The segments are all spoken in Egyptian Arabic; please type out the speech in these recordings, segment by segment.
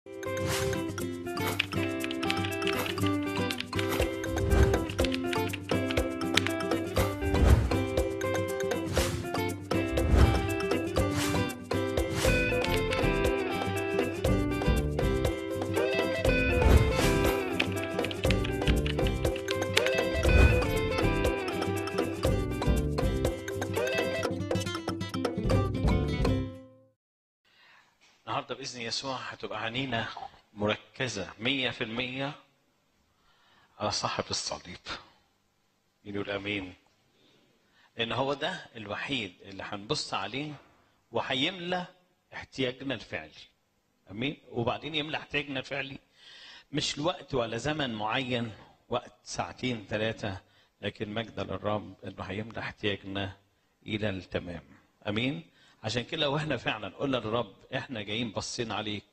النهارده باذن يسوع هتبقى عينينا مركزه 100% على صاحب الصليب. يقول امين. لان هو ده الوحيد اللي هنبص عليه وهيملى احتياجنا الفعلي. امين؟ وبعدين يملى احتياجنا الفعلي مش الوقت ولا زمن معين وقت ساعتين ثلاثه لكن مجد للرب انه هيملى احتياجنا الى التمام. امين؟ عشان كده لو احنا فعلا قلنا للرب احنا جايين باصين عليك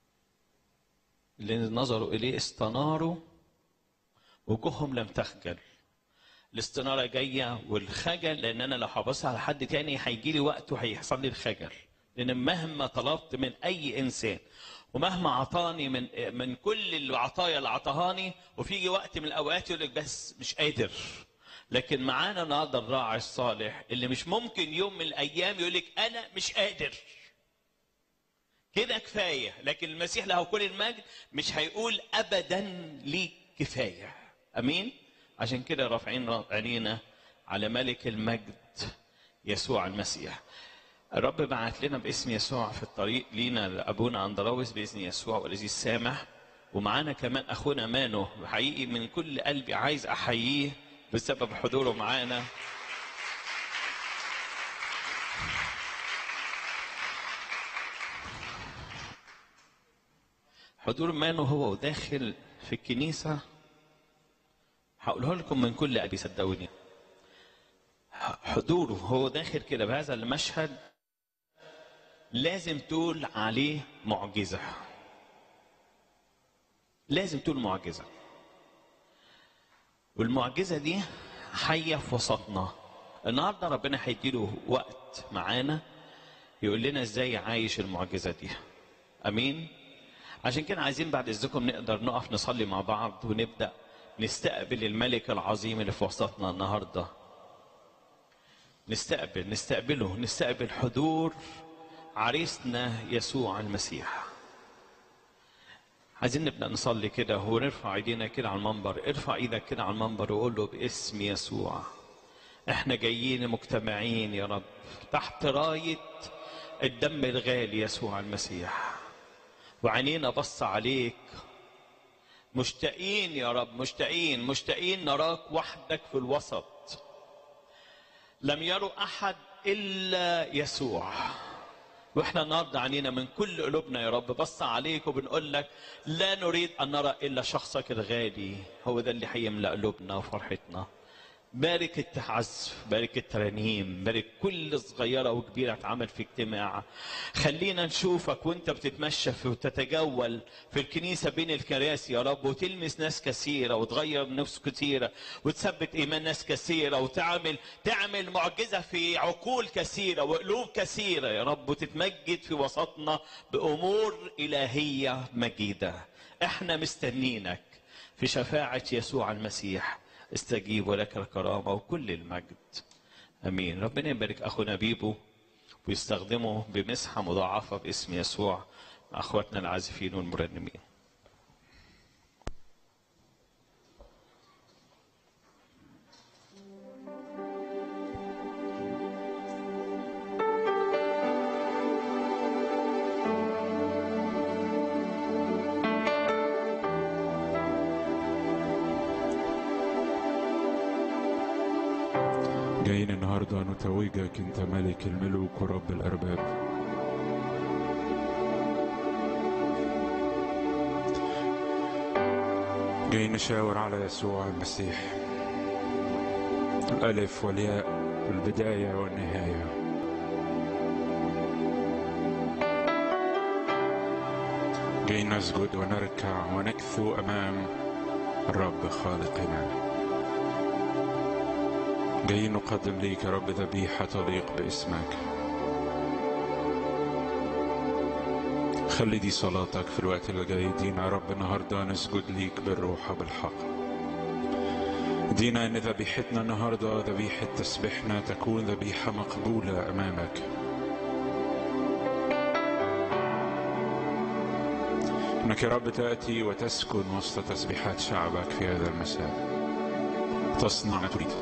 اللي نظروا اليه استناروا وجوههم لم تخجل الاستناره جايه والخجل لان انا لو هبص على حد تاني هيجي لي وقت وهيحصل لي الخجل لان مهما طلبت من اي انسان ومهما عطاني من من كل العطايا اللي عطاهاني وفيجي وقت من الاوقات يقول لك بس مش قادر لكن معانا النهارده الراعي الصالح اللي مش ممكن يوم من الايام يقول لك انا مش قادر كده كفايه لكن المسيح له كل المجد مش هيقول ابدا ليك كفايه امين عشان كده رافعين عينينا على ملك المجد يسوع المسيح الرب بعت لنا باسم يسوع في الطريق لينا لابونا اندراوس باذن يسوع والذي السامح ومعانا كمان اخونا مانو حقيقي من كل قلبي عايز احييه بسبب حضوره معانا حضور مانو هو داخل في الكنيسة هقولها لكم من كل قلبي صدقوني حضوره هو داخل كده بهذا المشهد لازم تقول عليه معجزة لازم تقول معجزة والمعجزة دي حية في وسطنا النهاردة ربنا هيديله وقت معانا يقول لنا ازاي عايش المعجزة دي امين عشان كده عايزين بعد اذنكم نقدر نقف نصلي مع بعض ونبدا نستقبل الملك العظيم اللي في وسطنا النهارده نستقبل نستقبله نستقبل حضور عريسنا يسوع المسيح عايزين نبدا نصلي كده ونرفع ايدينا كده على المنبر ارفع ايدك كده على المنبر وقول له باسم يسوع احنا جايين مجتمعين يا رب تحت رايه الدم الغالي يسوع المسيح وعينينا بص عليك مشتاقين يا رب مشتاقين مشتاقين نراك وحدك في الوسط لم يروا احد الا يسوع واحنا النهارده عنينا من كل قلوبنا يا رب بص عليك وبنقول لك لا نريد ان نرى الا شخصك الغالي هو ده اللي هيملا قلوبنا وفرحتنا بارك التعزف بارك الترانيم بارك كل صغيرة وكبيرة اتعمل في اجتماع خلينا نشوفك وانت بتتمشى في وتتجول في الكنيسة بين الكراسي يا رب وتلمس ناس كثيرة وتغير نفس كثيرة وتثبت إيمان ناس كثيرة وتعمل تعمل معجزة في عقول كثيرة وقلوب كثيرة يا رب وتتمجد في وسطنا بأمور إلهية مجيدة احنا مستنينك في شفاعة يسوع المسيح استجيب ولك الكرامة وكل المجد أمين ربنا يبارك أخونا بيبو ويستخدمه بمسحة مضاعفة باسم يسوع مع أخواتنا العازفين والمرنمين جايين النهارده نتوجك انت ملك الملوك ورب الارباب جايين نشاور على يسوع المسيح الالف والياء والبدايه والنهايه جايين نسجد ونركع ونكثو امام الرب خالقنا جايين نقدم ليك يا رب ذبيحة تليق باسمك خلي دي صلاتك في الوقت اللي جاي دينا يا رب النهارده نسجد ليك بالروح وبالحق دينا ان ذبيحتنا النهارده ذبيحه تسبيحنا تكون ذبيحه مقبوله امامك انك يا رب تاتي وتسكن وسط تسبيحات شعبك في هذا المساء تصنع ما تريد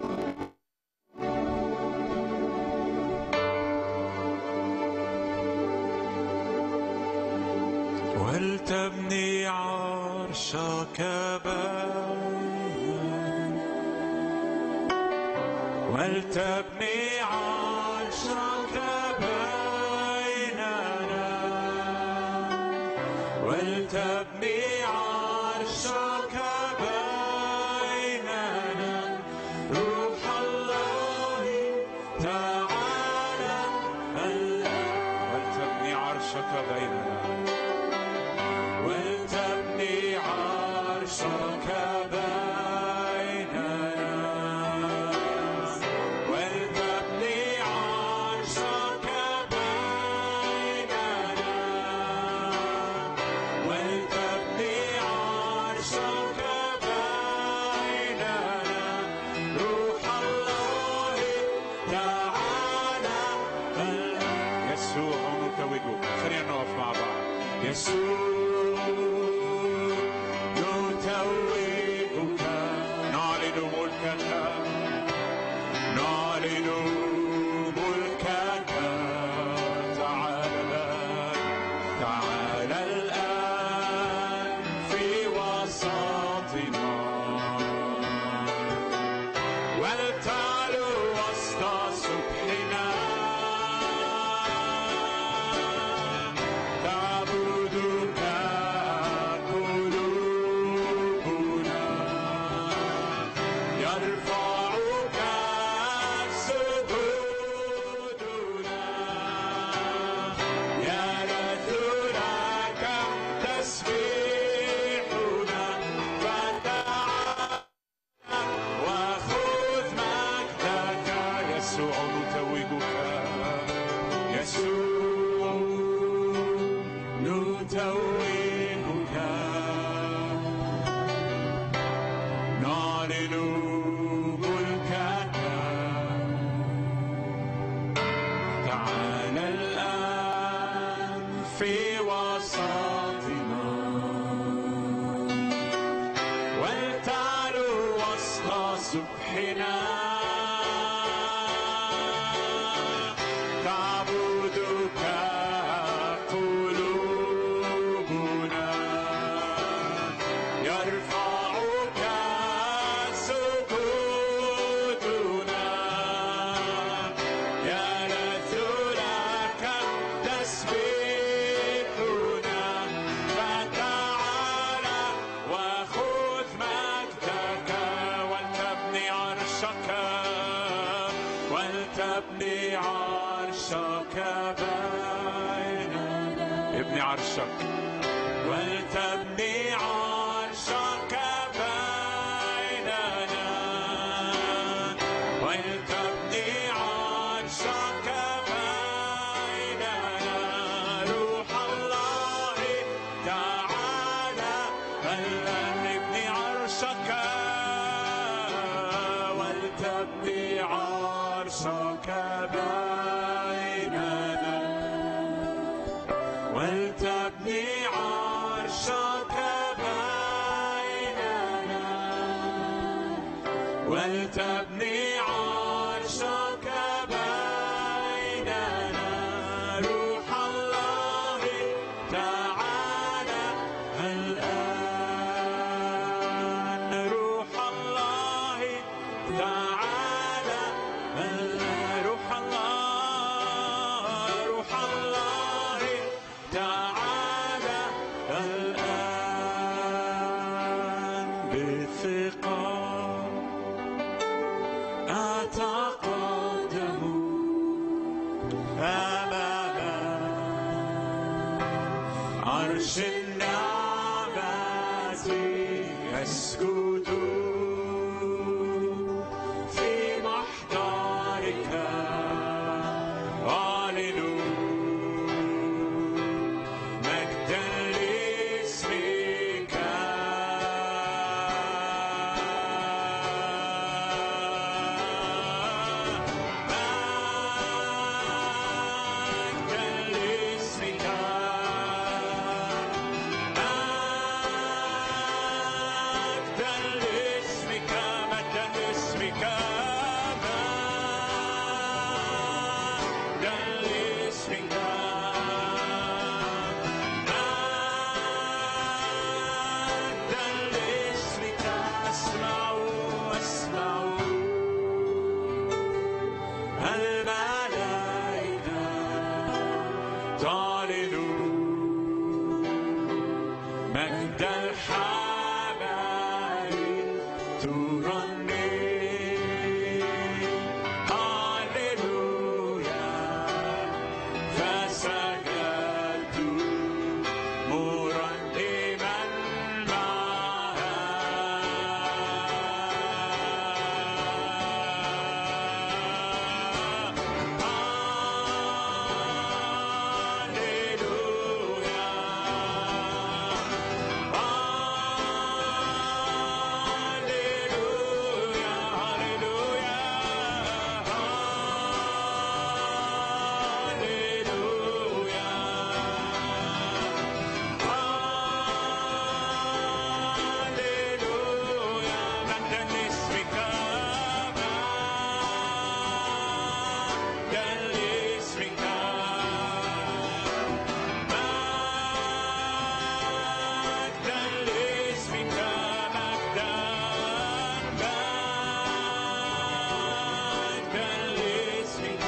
ولتبني عرشك بيننا ولتبني عرشك بيننا ولتبني عرشك بيننا روح الله تعالى الآن ولتبني عرشك بيننا ولتبني عرشك بيننا ولتبني عرشك بيننا ولتبني عرشك بيننا روح الله تعالى الآن يسوع نتوجه خلينا نقف مع بعض يسوع نتوجك نعلن ملكك نعلن ملكك تعالى تعالى الآن في وسطنا ولتعلو وسط سبحنا تعبدك قلوبنا يرفعك سجودنا يرث لك تسبيحنا فتعال وخذ مجدك يسوع نتوجك يسوع نتوجك نعلن ملكك تعالى الآن في وسطنا ولتعلو وسط سبحنا تعبدك قلوبنا يرفعك سجودنا يرث لك تسبيحنا فتعالى وخذ مجدك ولتبني عرشك ولتبني عرشك بيننا ابني عرشك ولتبني عرشك بيننا ولتبني عرشك بيننا روح الله تعالى الآن ابني عرشك ولتبني عرشك بيننا ولتبني عرشك بيننا ولتبني عرشك بيننا روح الله تعالى الآن روح الله تعالى الآن روح الله روح الله تعالى الآن بثقة أتقدم أمام عرش النعمة أسجد في محضرك أعلن مجد الحبايب ترنم هللويا فسجدت مرنما معها هللويا هللويا هللويا مجدا لاسمك مجدا لاسمك مجدا لاسمك مجدا مجدا لاسمك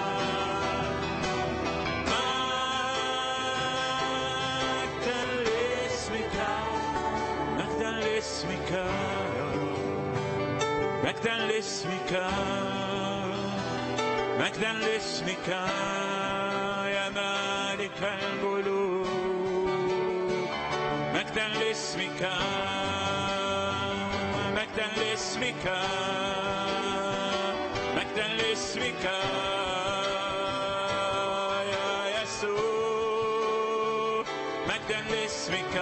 مجدا لاسمك مجدا لاسمك يا رب مجدا لاسمك مجدا لاسمك يا مالك الملوك مجدا لاسمك مجدا لاسمك مجدا لاسمك يا يسوع مجدا لاسمك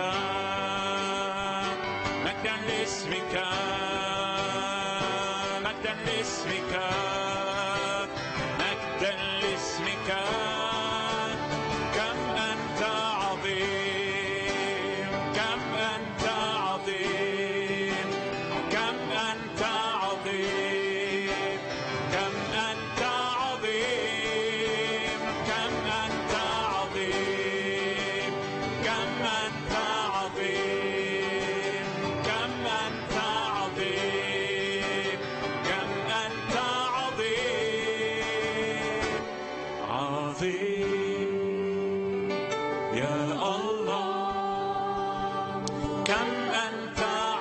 مجدا لاسمك مجدا لاسمك مجدا لاسمك كم أنت عظيم كم أنت عظيم كم أنت عظيم كم أنت عظيم كم أنت عظيم كم أنت عظيم كم أنت عظيم كم أنت عظيم عظيم يا الله كم أنت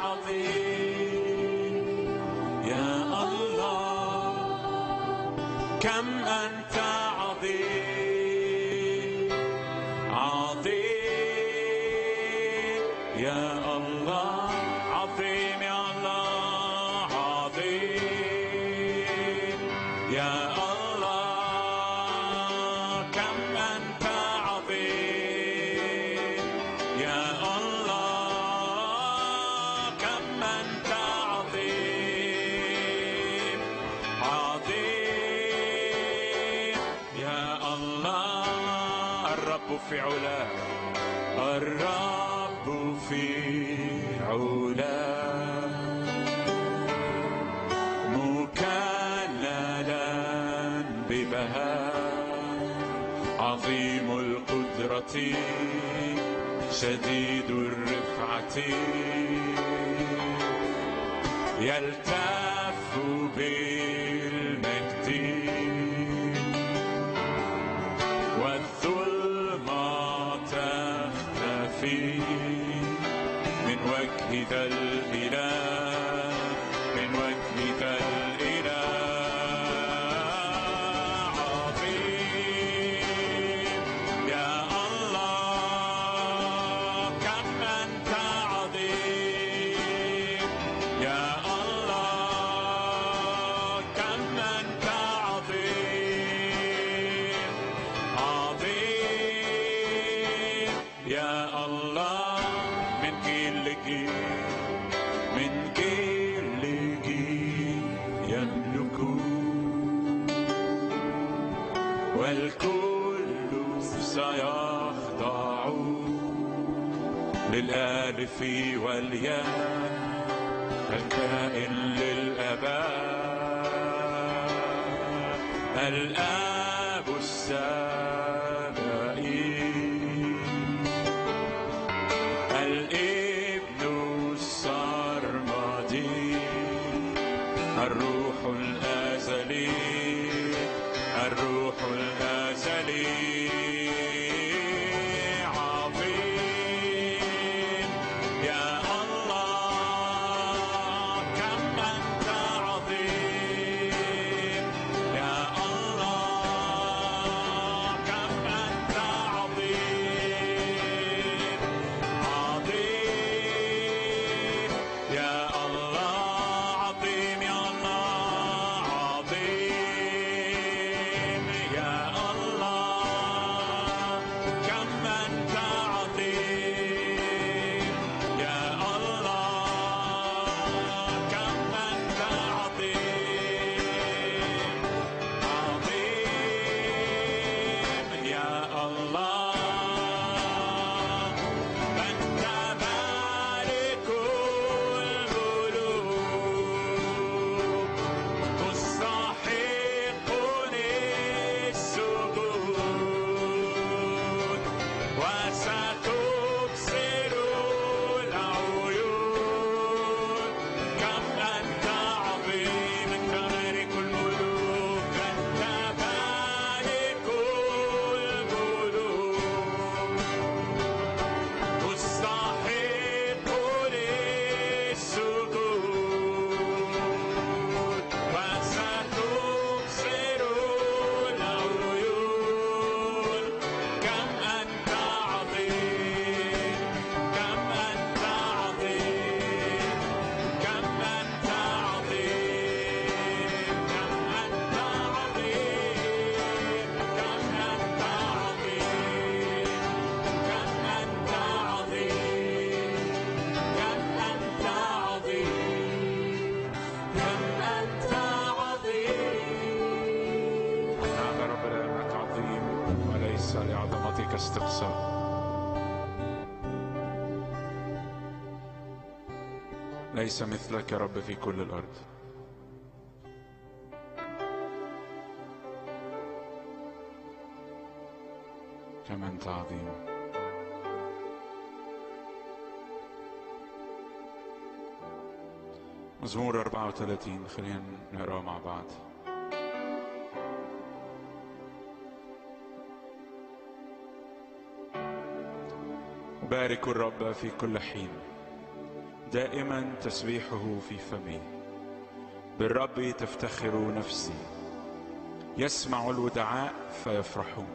عظيم يا الله كم أنت عظيم عظيم يا الله عظيم يا الله عظيم يا الله كم أنت عظيم يا الله كم أنت عظيم عظيم يا الله الرب في علاه الرب في علاه مكللا ببهاء عظيم القدرة شديد الرفعة يلتف بالمجد والظلمة تختفي من وجه ذا الإله من وجه ذا الإله عظيم يا الله كم أنت عظيم يا الله كم أنت عظيم عظيم يا الله من جيل لجيل من جيل لجيل يملكون والكل سيخضع للألف والياء الكائن للأباء الآب السمائي الابن السرمدي الروح الأزلي الروح الأزلي عظيم أقصاه ليس مثلك يا رب في كل الأرض كما أنت عظيم مزمور 34 خلينا نقراه مع بعض أبارك الرب في كل حين دائما تسبيحه في فمي بالرب تفتخر نفسي يسمع الودعاء فيفرحون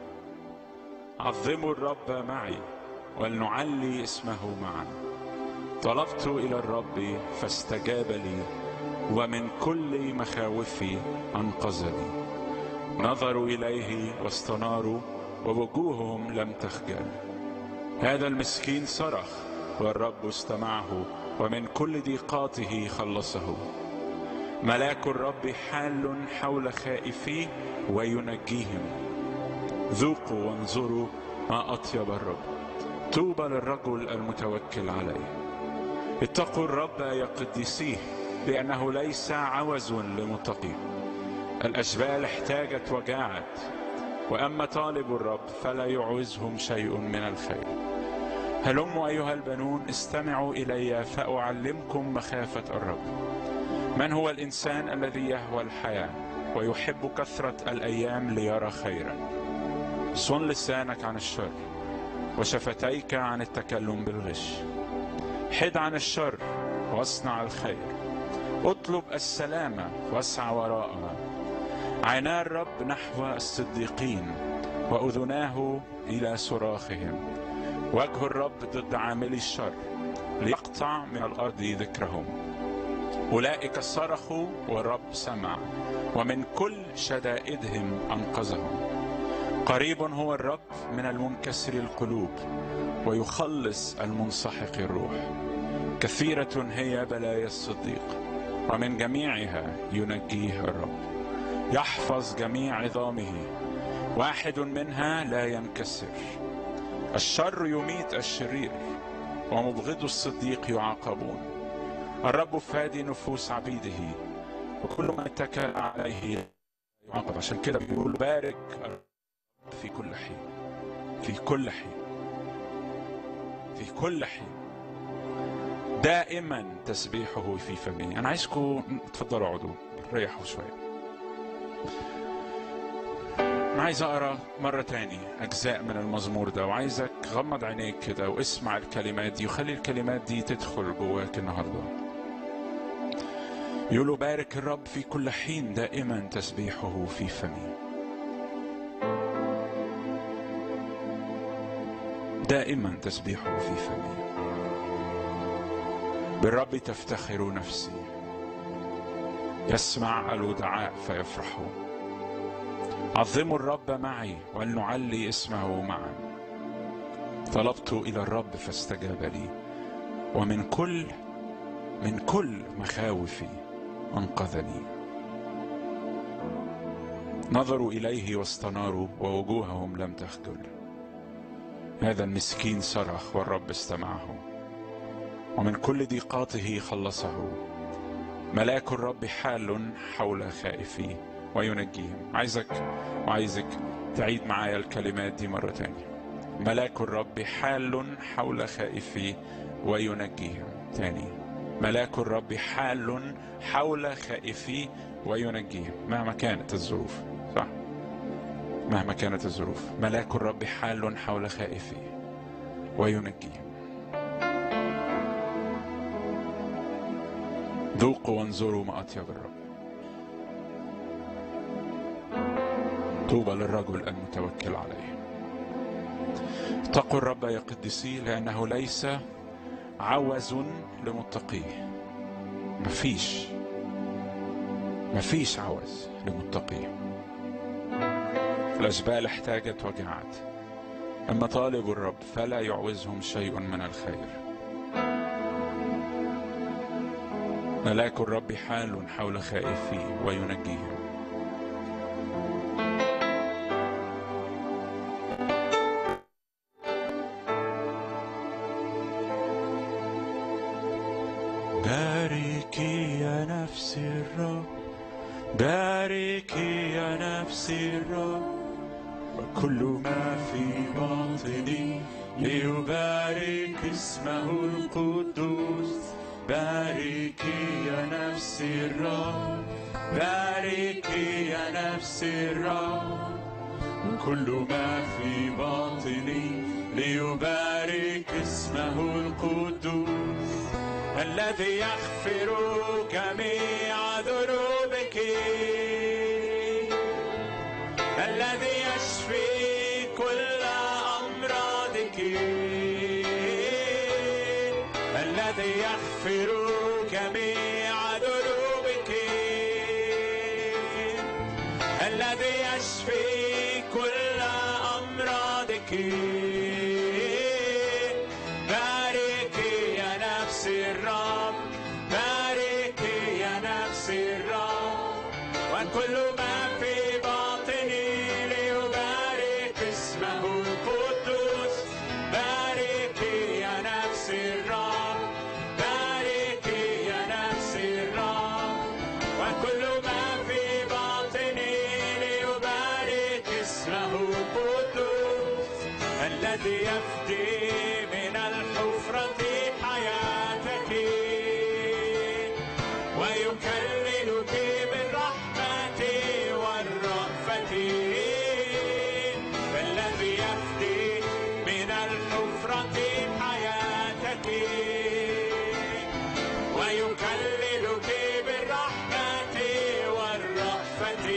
عظموا الرب معي ولنعلي اسمه معا طلبت الى الرب فاستجاب لي ومن كل مخاوفي انقذني نظروا اليه واستناروا ووجوههم لم تخجل هذا المسكين صرخ والرب استمعه ومن كل ضيقاته خلصه ملاك الرب حال حول خائفيه وينجيهم ذوقوا وانظروا ما اطيب الرب طوبى للرجل المتوكل عليه اتقوا الرب يا قديسيه لانه ليس عوز لمتقيه الاشبال احتاجت وجاعت واما طالب الرب فلا يعوزهم شيء من الخير هلموا ايها البنون استمعوا الي فاعلمكم مخافه الرب من هو الانسان الذي يهوى الحياه ويحب كثره الايام ليرى خيرا صن لسانك عن الشر وشفتيك عن التكلم بالغش حد عن الشر واصنع الخير اطلب السلامه واسع وراءها عينا الرب نحو الصديقين واذناه الى صراخهم وجه الرب ضد عاملي الشر ليقطع من الارض ذكرهم اولئك صرخوا والرب سمع ومن كل شدائدهم انقذهم قريب هو الرب من المنكسر القلوب ويخلص المنسحق الروح كثيره هي بلايا الصديق ومن جميعها ينجيه الرب يحفظ جميع عظامه واحد منها لا ينكسر الشر يميت الشرير ومبغض الصديق يعاقبون الرب فادي نفوس عبيده وكل من اتكل عليه يعاقب عشان كده بيقول بارك الرب في كل حين في كل حين في كل حين دائما تسبيحه في فمي انا عايزكم تفضلوا اقعدوا ريحوا شويه انا عايز اقرا مره تاني اجزاء من المزمور ده وعايزك غمض عينيك كده واسمع الكلمات دي وخلي الكلمات دي تدخل جواك النهارده يقولوا بارك الرب في كل حين دائما تسبيحه في فمي دائما تسبيحه في فمي بالرب تفتخر نفسي يسمع الودعاء فيفرحون عظموا الرب معي ولنعلي اسمه معا طلبت الى الرب فاستجاب لي ومن كل من كل مخاوفي انقذني نظروا اليه واستناروا ووجوههم لم تخجل هذا المسكين صرخ والرب استمعه ومن كل ضيقاته خلصه ملاك الرب حال حول خائفيه وينجيهم عايزك وعايزك تعيد معايا الكلمات دي مرة تانية ملاك الرب حال حول خائفيه وينجيهم تاني ملاك الرب حال حول خائفيه وينجيهم مهما كانت الظروف صح مهما كانت الظروف ملاك الرب حال حول خائفيه وينجيهم ذوقوا وانظروا ما أطيب الرب طوبى للرجل المتوكل عليه اتقوا الرب يا قديسي لأنه ليس عوز لمتقيه مفيش مفيش عوز لمتقيه الأجبال احتاجت وجعت أما طالب الرب فلا يعوزهم شيء من الخير ملاك الرب حال حول خائفيه وينجيهم باركي يا نفسي الرب باركي يا نفسي الرب وكل ما في باطني ليبارك اسمه القدوس باركي يا نفسي الرب باركي يا نفسي الرب كل ما في باطني ليبارك اسمه القدوس الذي يغفر جميع ذنوبك الذي يشفي كل أمراضك الذي يغفر جميع ذنوبك الذي يشفي كل أمراضك باركي يا نفسي الرب باركي يا نفسي الرب وكل ما في باطني ليبارك اسمه القدوس باركي يا نفسي الرب باركي يا نفسي الرب وكل ما في باطني ليبارك اسمه القدوس الذي يفدي من الحفرة حياتك ويكللك بالرحمة والرأفة فالذي يفدي من الحفرة حياتك ويكللك بالرحمة والرأفة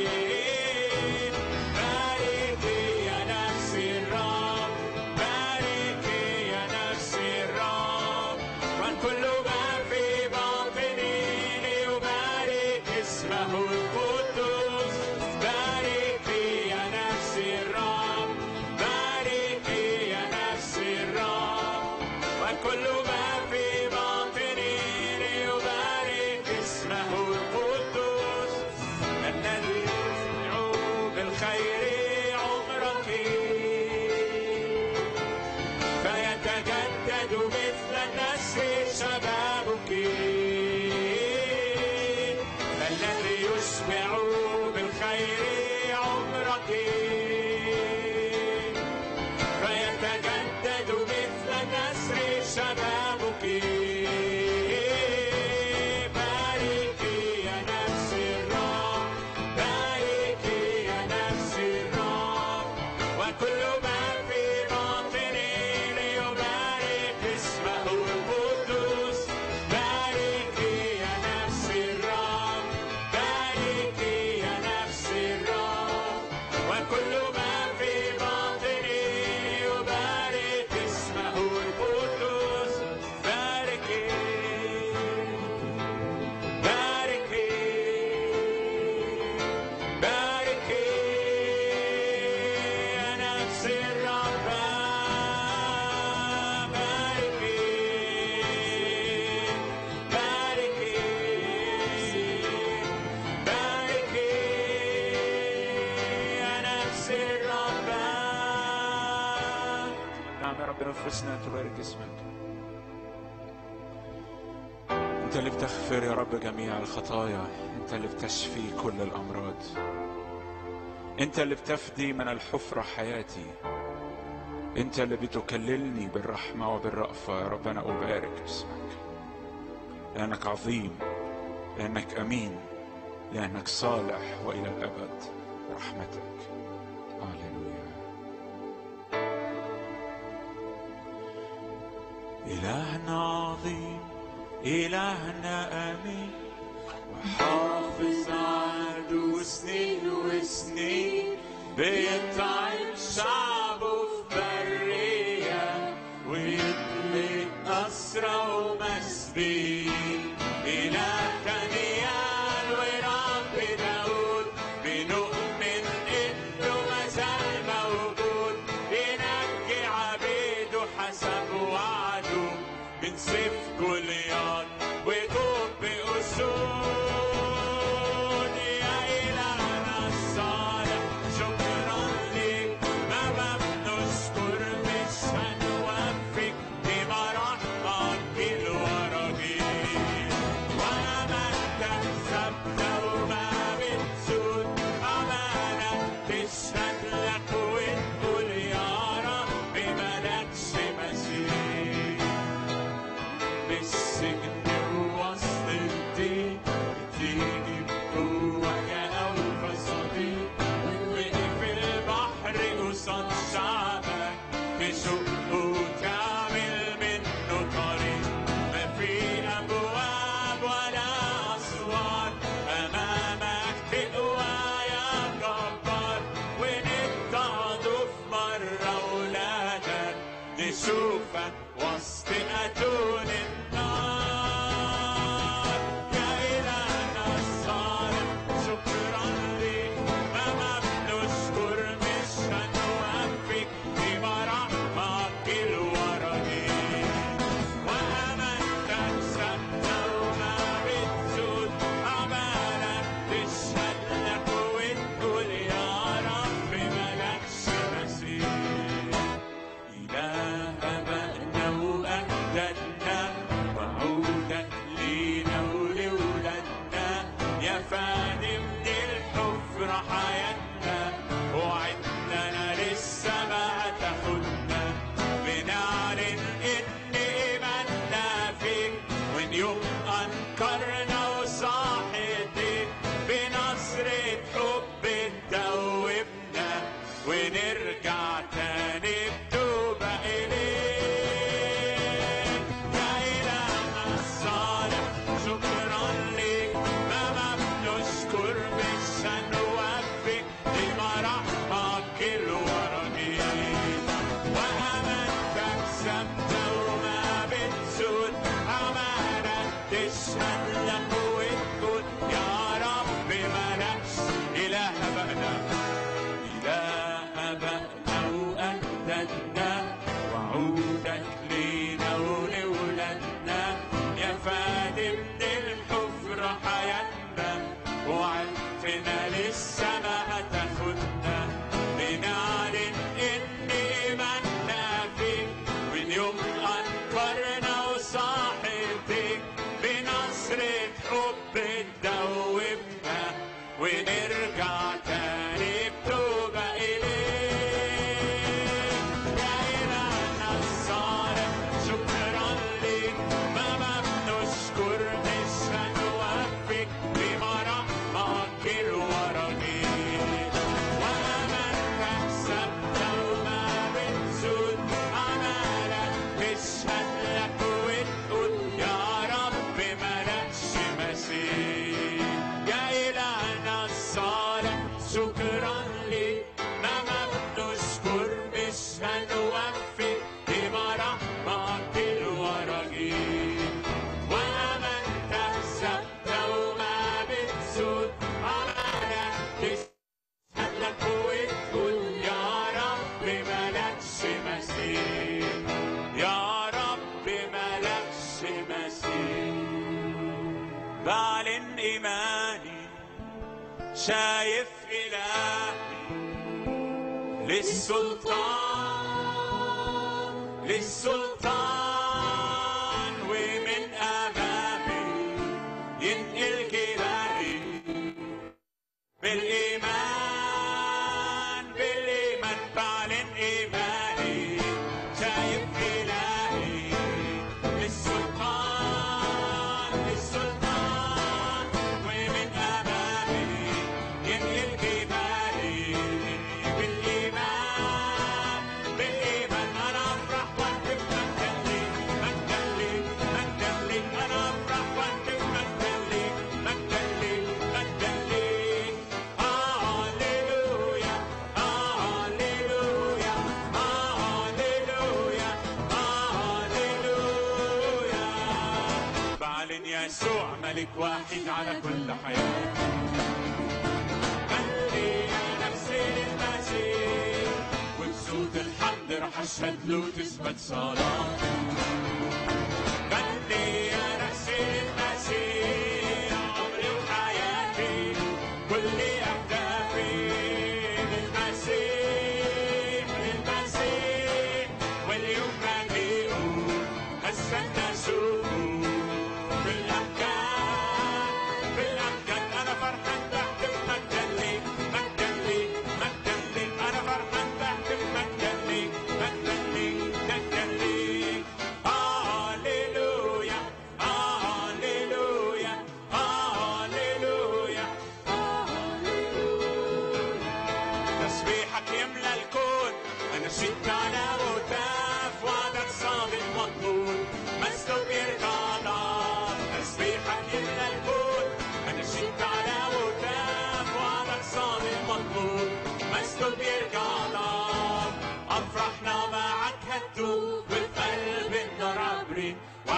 باركي يا نفسي الرب باركي يا نفسي الرب وكل ما في باطني ليبارك اسمه القدوس باركي يا نفسي الرب باركي يا نفسي الرب وكل ما في باطني ليبارك اسمه القدوس الذي يسمع بالخير عمرك فيتجدد مثل النسر شبابك الذي يشبع بالخير عمرك فيتجدد مثل النسر شبابك باركي يا نفسي الرب باركي يا نفسي الرب وكل ما في باطني ليبارك اسمه القدوس باركي يا نفسي الرب باركي يا نفسي الرب وكل ما في باطني ليبارك اسمه القدوس باركي باركي باركي يا نفسي الرب باركي باركي باركي يا نفسي الرب نعم يا رب نفسنا تبارك اسمك انت اللي بتغفر يا رب جميع الخطايا انت اللي بتشفي كل الامراض انت اللي بتفدي من الحفرة حياتي انت اللي بتكللني بالرحمة وبالرأفة يا رب انا ابارك اسمك لانك عظيم لانك امين لانك صالح والى الابد رحمتك هللويا إلهنا عظيم إلهنا أمين وحافظ عهده سنين وسنين بيطعم شعبه في برية ويطلق أسرى ومسبين إله دانيال ورب داود بنؤمن إنه مازال موجود ينجي عبيده حسب وعده من سيف جوليات وطوب بأسود يا إلهنا الصالح شكرا ليك ما بنشكر مش هنوفيك بمراحمك الورا جيل بالسجن ووسط الدين تيجي بقوة كأوفى صديق وتوقف البحر قصاد شعبك تشق وتعمل منه طريق ما في أبواب ولا أسوار أمامك تقوى يا جبار ونتعض في مرة ولادك نشوفك وسط أتون النار يا إلهنا الصالح شكرا ليك ما بنشكر مش هنوفيك بمراحمك الورقي وأمانتك ثابتة وما بتزول أعمالك تشهد لك وتقول يا رب ملكش مثيل إله أبائنا وأجدادنا وعودك لينا ولولادنا يا فادي من الحفرة حياتنا وعدنا لسه ما تاخدنا بنعلن إن إيماننا فيك وإن يوم أنكرنا وصاحتك بنصرة حب تدوبنا ونرجع تاني بتوبة إليك يا إلهنا الصالح شكرا ليك ما ما بنشكر مش هنوفيك بمراحمك الورقية وأمانتك ثابتة وما بتزول أمانك تشهد لك وتقول يا رب ملكش إله أبائنا إله أبائنا وأجدادنا وعودك لينا ولولادنا يا فادي من الحفرة حياتنا وعدتنا لسه ما هتاخدنا بنعلن إن إيماننا فيك من يوم أنكرنا وصاحبتك بنصرة حب تدوبنا ونرجع تاني بتوبة إليك يا إلهنا الصالح شكرا ليك ما ما بنشكر مش هنوفيك بمراحمك الورقية وأمانتك ثابتة وما بتزول أمالك تشهد لك وتقول يا رب ملكش مثيل يا إلهنا الصالح شكرا ليك ما ما بنشكر مش هنوفي بمراحمك الورقية وأمانتك ثابتة وما بتزول أمانك تشهد لك وتقول يا رب ملكش مثيل يا رب ملكش مثيل بعلن إيماني شايف إلهي للسلطان للسلطان ومن أمامي ينقل كلامي بالإيمان بالإيمان بعلن إيماني شايف إلهي للسلطان للسلطان ومن أمامي ينقل جبالي بالإيمان بالإيمان أنا أفرح وأهتف مجدا ليك مجدا ليك مجدا ليك أنا أفرح وأهتف مجدا ليك مجدا ليك مجدا ليك هاليلويا هاليلويا هاليلويا هاليلويا بعلن يسوع ملك واحد على كل حياة خلي يا نفسي للمسيح وبصوت الحمد رح اشهد له تثبت صلاة خلي يا نفسي للمسيح عمري وحياتي كل اهدافي للمسيح للمسيح واليوم مجيئه استنى اشوفه بالاحكام بالاحكام انا فرحان بحكم مجدا ليك مجدا ليك مجدا ليك انا فرحان بحكم مجدا ليك مجدا ليك مجدا ليك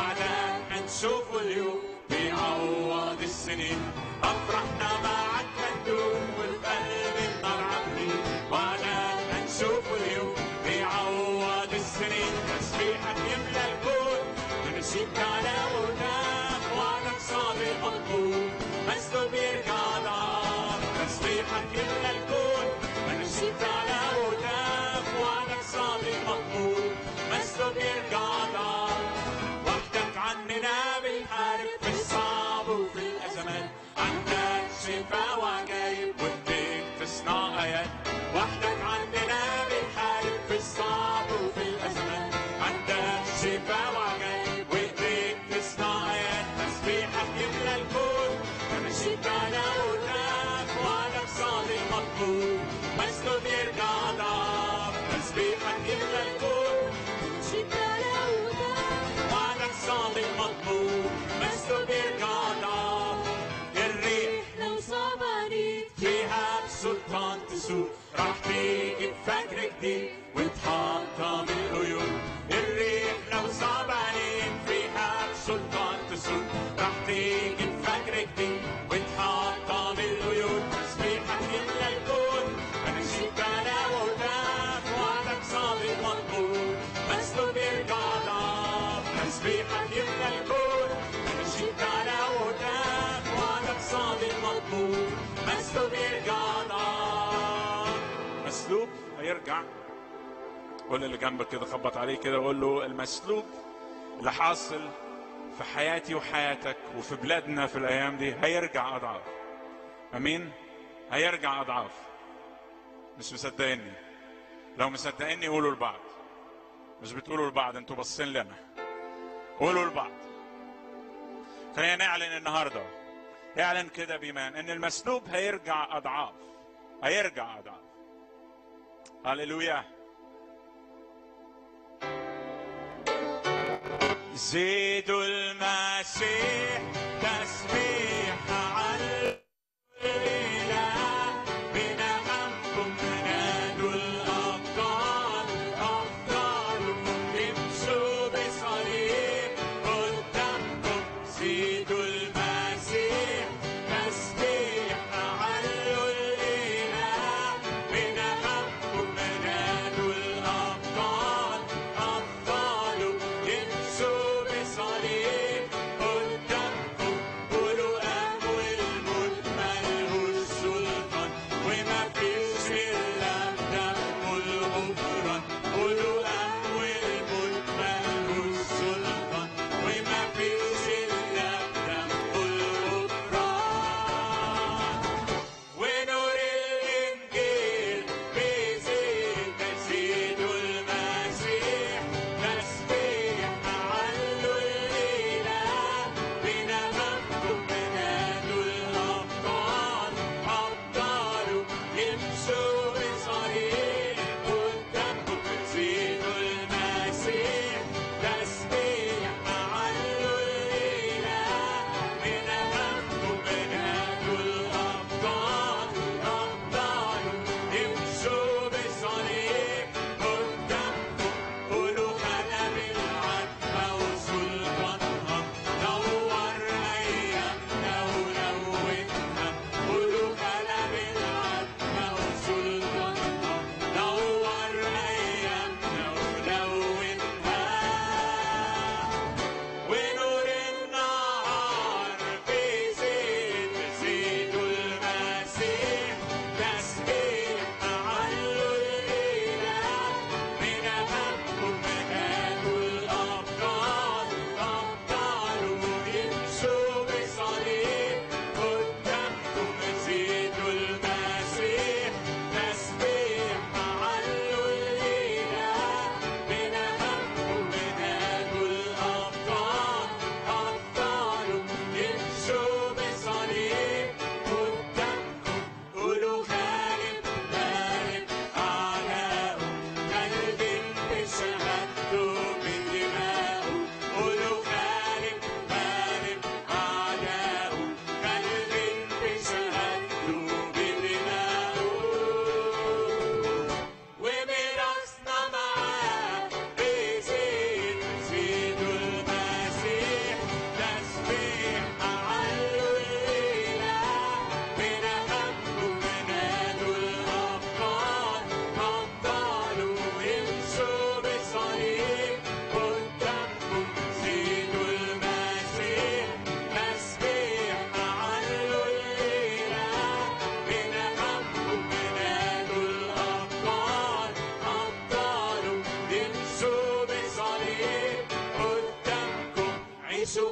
وعدك هنشوفه اليوم بيعوض السنين أفرحنا معك هندوم والقلب النار عاملين وعدك هنشوفه اليوم بيعوض السنين تسبيحك يملى الكون ونسيك على وداك وعدك صادق مطلوب مسلوب يرجع ضعف تسبيحك يملى الكون ونسيك على وداك وعدك صادق مطلوب مسلوب يرجع ضعف وحدك عننا بنحارب في الصعب وفي الأزمات عندك شفاء وعجايب وبدك تصنع آيات وحدك عندنا بنحارب في الصعب وفي الأزمات عندك شفاء وعجايب وبدك تصنع آيات تسبيحك يملى الكون ونشيد على قدامك وعدك صادق مطلوب مسلوب يرجع ضعف تسبيحك يملى الكون ونشيد على قدامك وعدك صادق مطلوب مسلوب يرجع ضعف الريح لو صعب عليك فيها بسلطان تسوق راح تيجي بفجر جديد وتحطم القيود الريح لو صعب عليك فيها بسلطان تسوق راح تيجي بفجر جديد وتحطم القيود تسبيحك يملى الكون اناشيد على وردك وعدك صادق مطلوب مسلوب يرجع ضعف تسبيحك يملى الكون اناشيد على وردك وعدك صادق مطلوب مسلوب يرجع ضعف مسلوب هيرجع قول اللي جنبك كده خبط عليه كده وقول له المسلوب اللي حاصل في حياتي وحياتك وفي بلادنا في الايام دي هيرجع اضعاف امين هيرجع اضعاف مش مصدقيني لو مصدقيني قولوا لبعض مش بتقولوا لبعض انتوا باصين لنا قولوا لبعض خلينا نعلن النهارده اعلن كده بإيمان ان المسلوب هيرجع اضعاف هيرجع اضعاف هللويا زيدوا المسيح تسبيح على الإله بنغمكم نادوا الأبطال أبطالكم امشوا بصليب قدامكم زيدوا المسيح تسبيح علوا الإله بنغمكم نادوا الأبطال أبطالكم امشوا بصليب قدامكم قولوا أمو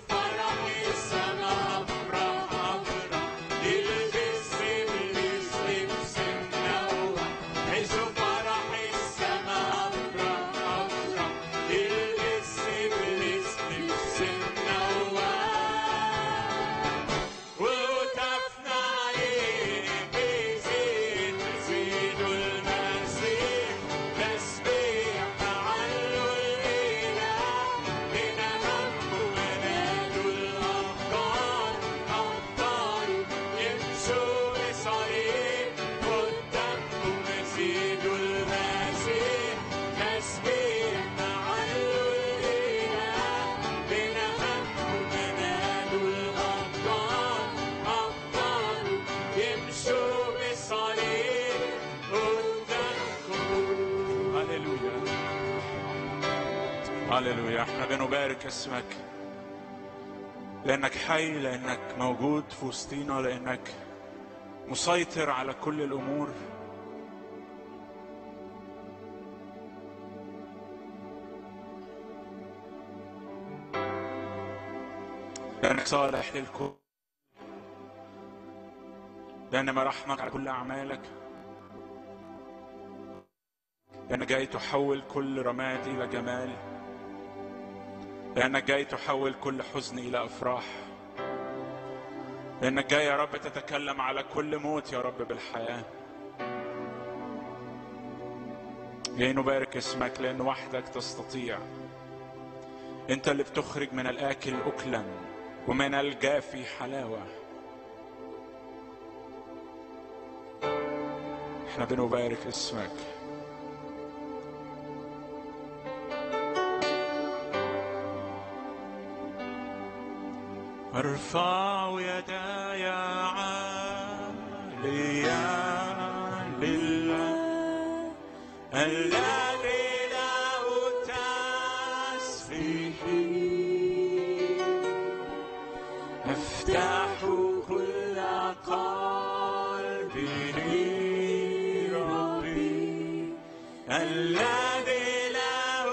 فرح السما أفرح أفرح يلبس إبليس لبس منوع حيث فرح السما أفرح أفرح يلبس إبليس لبس منوع وهتفنا عليه بزيت زيد المسيح تسبيح تعلو الإله لنا هم ومنادوا الأبطال أبطال يمشوا بصريح قدامكم مزيد المسيح تسبيح تعلو الإله لنا هم ومنادوا الأبطال أبطال يمشوا بصريح قدامكم هللويا هللويا احنا بنبارك اسمك لانك حي لانك موجود في وسطينا لانك مسيطر على كل الامور لانك صالح للكل لان مراحمك على كل اعمالك لانك جاي تحول كل رماد الى جمال لانك جاي تحول كل حزن الى افراح لانك جاي يا رب تتكلم على كل موت يا رب بالحياه جاي نبارك اسمك لان وحدك تستطيع انت اللي بتخرج من الاكل اكلا ومن الجافي حلاوه احنا بنبارك اسمك ارفع يداي عاليا لله الذي له تسبيح افتح كل قلبي لربي الذي له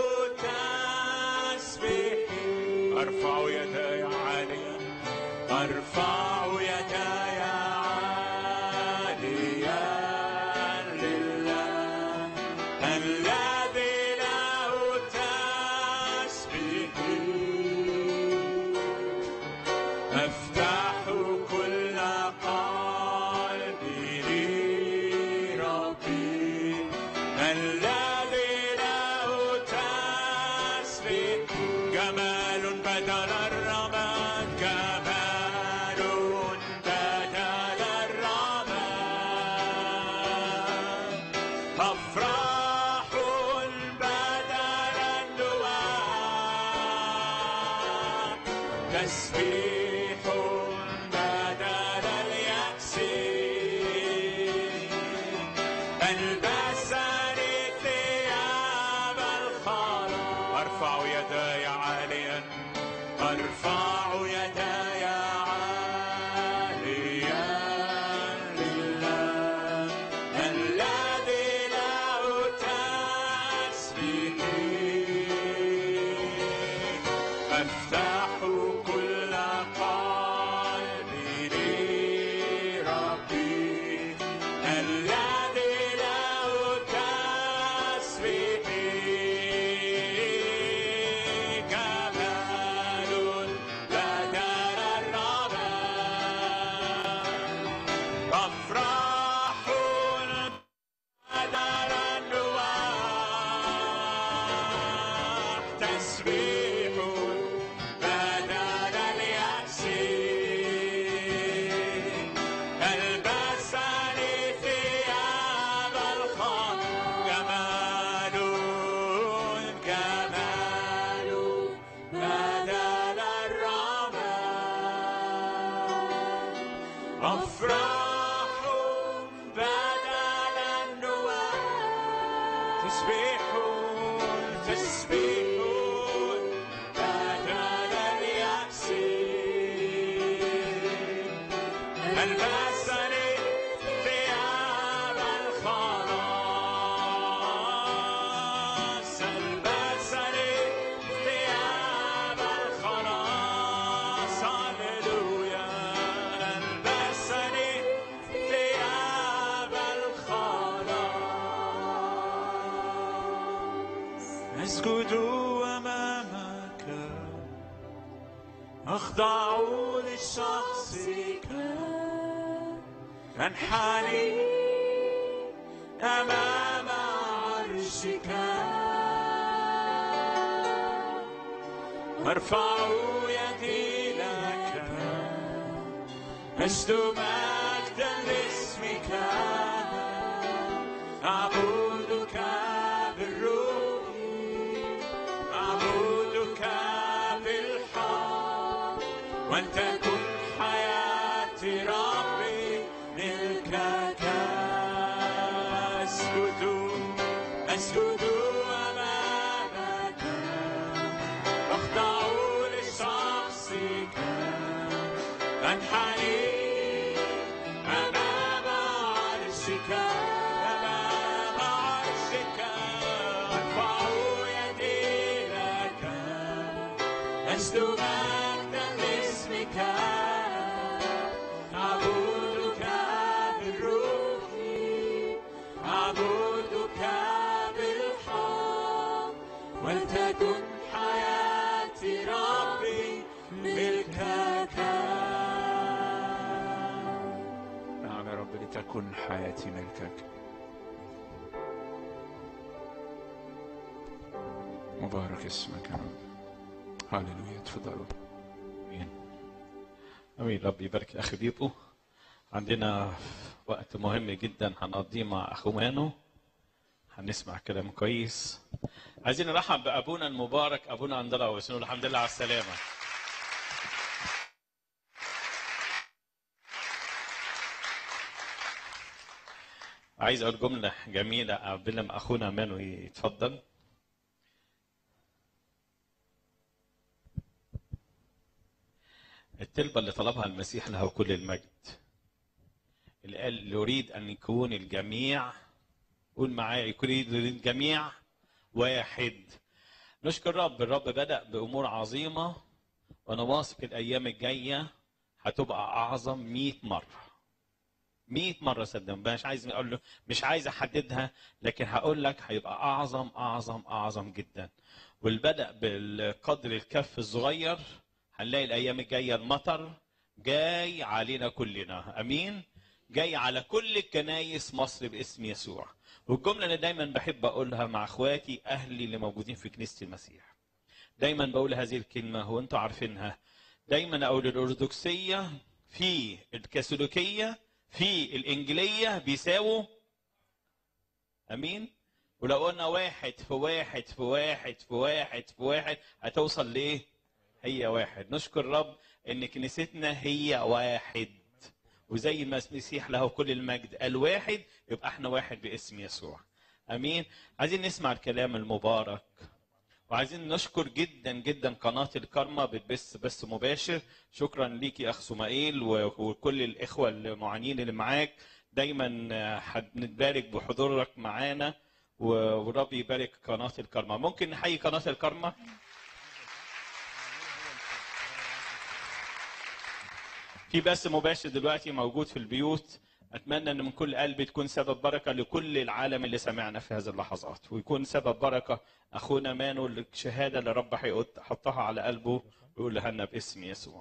تسبيح ارفع يداي عاليا ارفع يداي عاليا لله الذي له تسبيح افتح كل قلبي لربي الذي له تسبيح جمال بدل الرماد جمال بدل الرماد أفراح بدل النواة تسبيح بدل اليأس البسني ثياب الخلاص أرفع يداي عاليا أرفع يداي عاليا لله الذي له تسبيح أفتح كل قلبي لربي الذي له تسبيح جمال بدل الرماد أفراح بدل النواح تسبيح بدل اليأس البسني ثياب الخط جمال جمال بدل الرماد أفراح بدل النواة تسبيح تسبيح بدل اليأس البسني ثياب الخلاص البسني ثياب الخلاص أخضع لشخصك أنحني أمام عرشك أرفع يدي لك أشد مجدا لاسمك أعبدك بالروح أعبدك بالحق ولتكن حياتي ربي ملكك أسجد أسجد أمامك أخضع لشخصك أنحني أمام عرشك أمام عرشك أرفع يدي لك أسجد مجدا لاسمك أعبدك بالروح أعبدك بالحق ولتكن حياتي ربي ملكك نعم يا رب لتكن حياتي ملكك مبارك اسمك يا رب هللويا تفضلوا امين امين ربي يبارك الاخ بيبو عندنا وقت مهم جدا هنقضيه مع اخو مانو هنسمع كلام كويس عايزين نرحب بابونا المبارك ابونا اندراوس نقول الحمد لله على السلامه عايز اقول جمله جميله قبل ما اخونا مانو يتفضل التلبة اللي طلبها المسيح له كل المجد اللي قال يريد أن يكون الجميع قول معايا يكون يريد الجميع واحد نشكر الرب الرب بدأ بأمور عظيمة وأنا واثق الأيام الجاية هتبقى أعظم 100 مرة 100 مرة صدقني مش عايز أقول له مش عايز أحددها لكن هقول لك هيبقى أعظم أعظم أعظم جدا والبدأ بالقدر الكف الصغير هنلاقي الايام الجايه المطر جاي علينا كلنا امين جاي على كل الكنايس مصر باسم يسوع والجمله اللي دايما بحب اقولها مع اخواتي اهلي اللي موجودين في كنيسه المسيح دايما بقول هذه الكلمه هو انتوا عارفينها دايما اقول الارثوذكسيه في الكاثوليكيه في الانجيليه بيساووا امين ولو قلنا واحد في واحد في واحد في واحد في واحد هتوصل لايه؟ هي واحد نشكر رب ان كنيستنا هي واحد وزي ما المسيح له كل المجد قال واحد يبقى احنا واحد باسم يسوع امين عايزين نسمع الكلام المبارك وعايزين نشكر جدا جدا قناة الكرمة بتبث بث مباشر شكرا ليك يا اخ سمائيل و- وكل الاخوة المعانين اللي معاك دايما هنتبارك بحضورك معانا و- ورب يبارك قناة الكرمة ممكن نحيي قناة الكرمة في بث مباشر دلوقتي موجود في البيوت اتمنى ان من كل قلبي تكون سبب بركه لكل العالم اللي سمعنا في هذه اللحظات ويكون سبب بركه اخونا مانو الشهاده اللي رب هيحط- حطها على قلبه ويقولها لنا باسم يسوع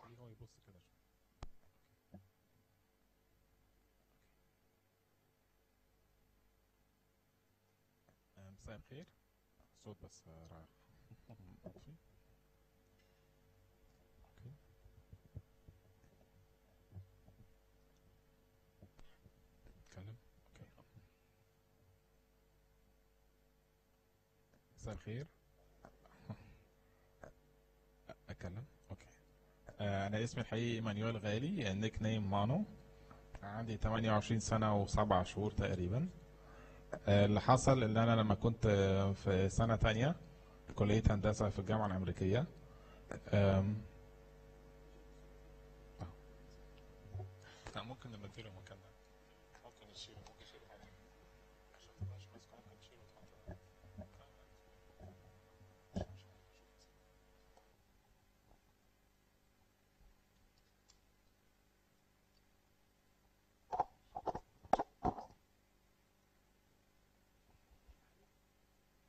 مساء الخير صوت بس رائع مطفي اوكي اتكلم اوكي مساء الخير اتكلم اوكي آه، انا اسمي الحقيقي ايمانويل غالي النيك نيم مانو عندي 28 سنة وسبع شهور تقريبا آه، اللي حصل ان انا لما كنت آه، في سنة تانية في كلية هندسة في الجامعة الأمريكية آم، آه. لا ممكن نبدله المكان ده ممكن نشيله ممكن نشيله حاجة عشان متبقاش ماسكه ممكن نشيله وتحط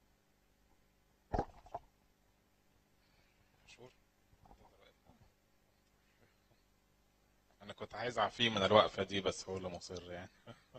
شور كنت عايز اعفيه من الوقفة دي بس هو اللي مصر يعني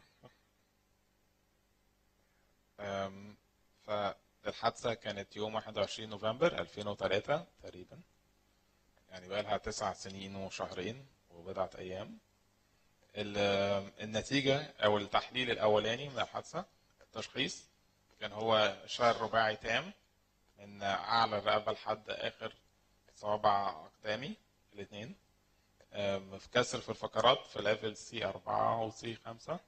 أم، فالحادثة كانت يوم 21 نوفمبر 2003 تقريبا يعني بقى لها تسع سنين وشهرين وبضعة أيام ال- النتيجة أو التحليل الأولاني من الحادثة التشخيص كان هو شلل رباعي تام من أعلى الرقبة لحد آخر صوابع أقدامي الاثنين أم، في كسر في الفقرات في ليفل سي 4 وسي 5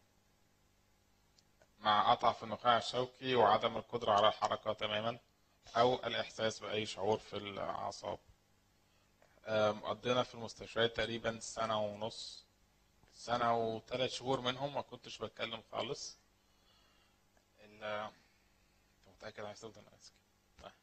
مع قطع في النخاع الشوكي وعدم القدرة على الحركة تماما أو الإحساس بأي شعور في الأعصاب أم، قضينا في المستشفيات تقريبا سنة ونص سنة وثلاث شهور منهم ما كنتش بتكلم خالص ال- أنت متأكد عايز تفضل ماسك طيب.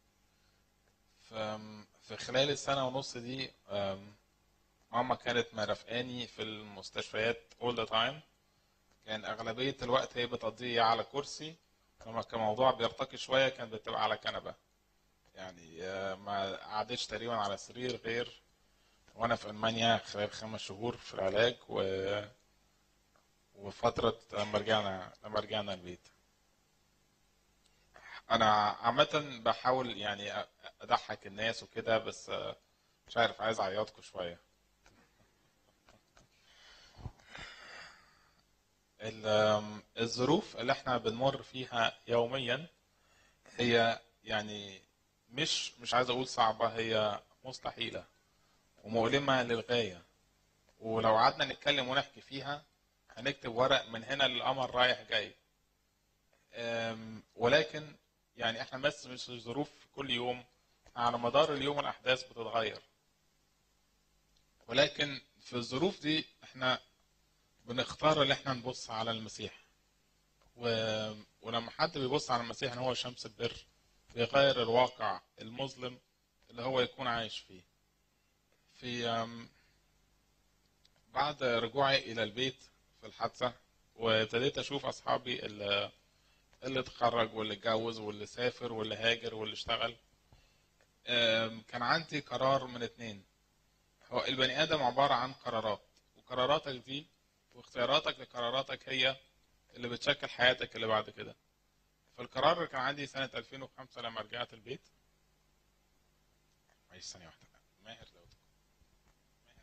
ف- في خلال السنة ونص دي أم، ماما كانت مرافقاني في المستشفيات all the time كان أغلبية الوقت هي بتقضيه على كرسي لما كان الموضوع بيرتقي شوية كانت بتبقى على كنبة يعني آه، ما قعدتش تقريبا على سرير غير وانا في المانيا خلال خمس شهور في العلاج و وفترة لما رجعنا لما رجعنا البيت انا عامة بحاول يعني أ- اضحك الناس وكده بس آه، مش عارف عايز اعيطكم شوية ال- آم، الظروف اللي احنا بنمر فيها يوميا هي يعني مش مش عايز اقول صعبة هي مستحيلة ومؤلمة للغاية ولو قعدنا نتكلم ونحكي فيها هنكتب ورق من هنا للقمر رايح جاي أم، ولكن يعني احنا بس مش الظروف كل يوم على مدار اليوم الاحداث بتتغير ولكن في الظروف دي احنا بنختار ان احنا نبص على المسيح و... ولما حد بيبص على المسيح ان هو شمس البر بيغير الواقع المظلم اللي هو يكون عايش فيه في أم، بعد رجوعي الى البيت في الحادثه وابتديت اشوف اصحابي اللي اللي اتخرج واللي اتجوز واللي سافر واللي هاجر واللي اشتغل أم، كان عندي قرار من اتنين هو البني ادم عباره عن قرارات وقراراتك دي واختياراتك لقراراتك هي اللي بتشكل حياتك اللي بعد كده فالقرار اللي كان عندي سنه 2005 لما رجعت البيت معلش ثانيه واحده ماهر لو تكون ماهر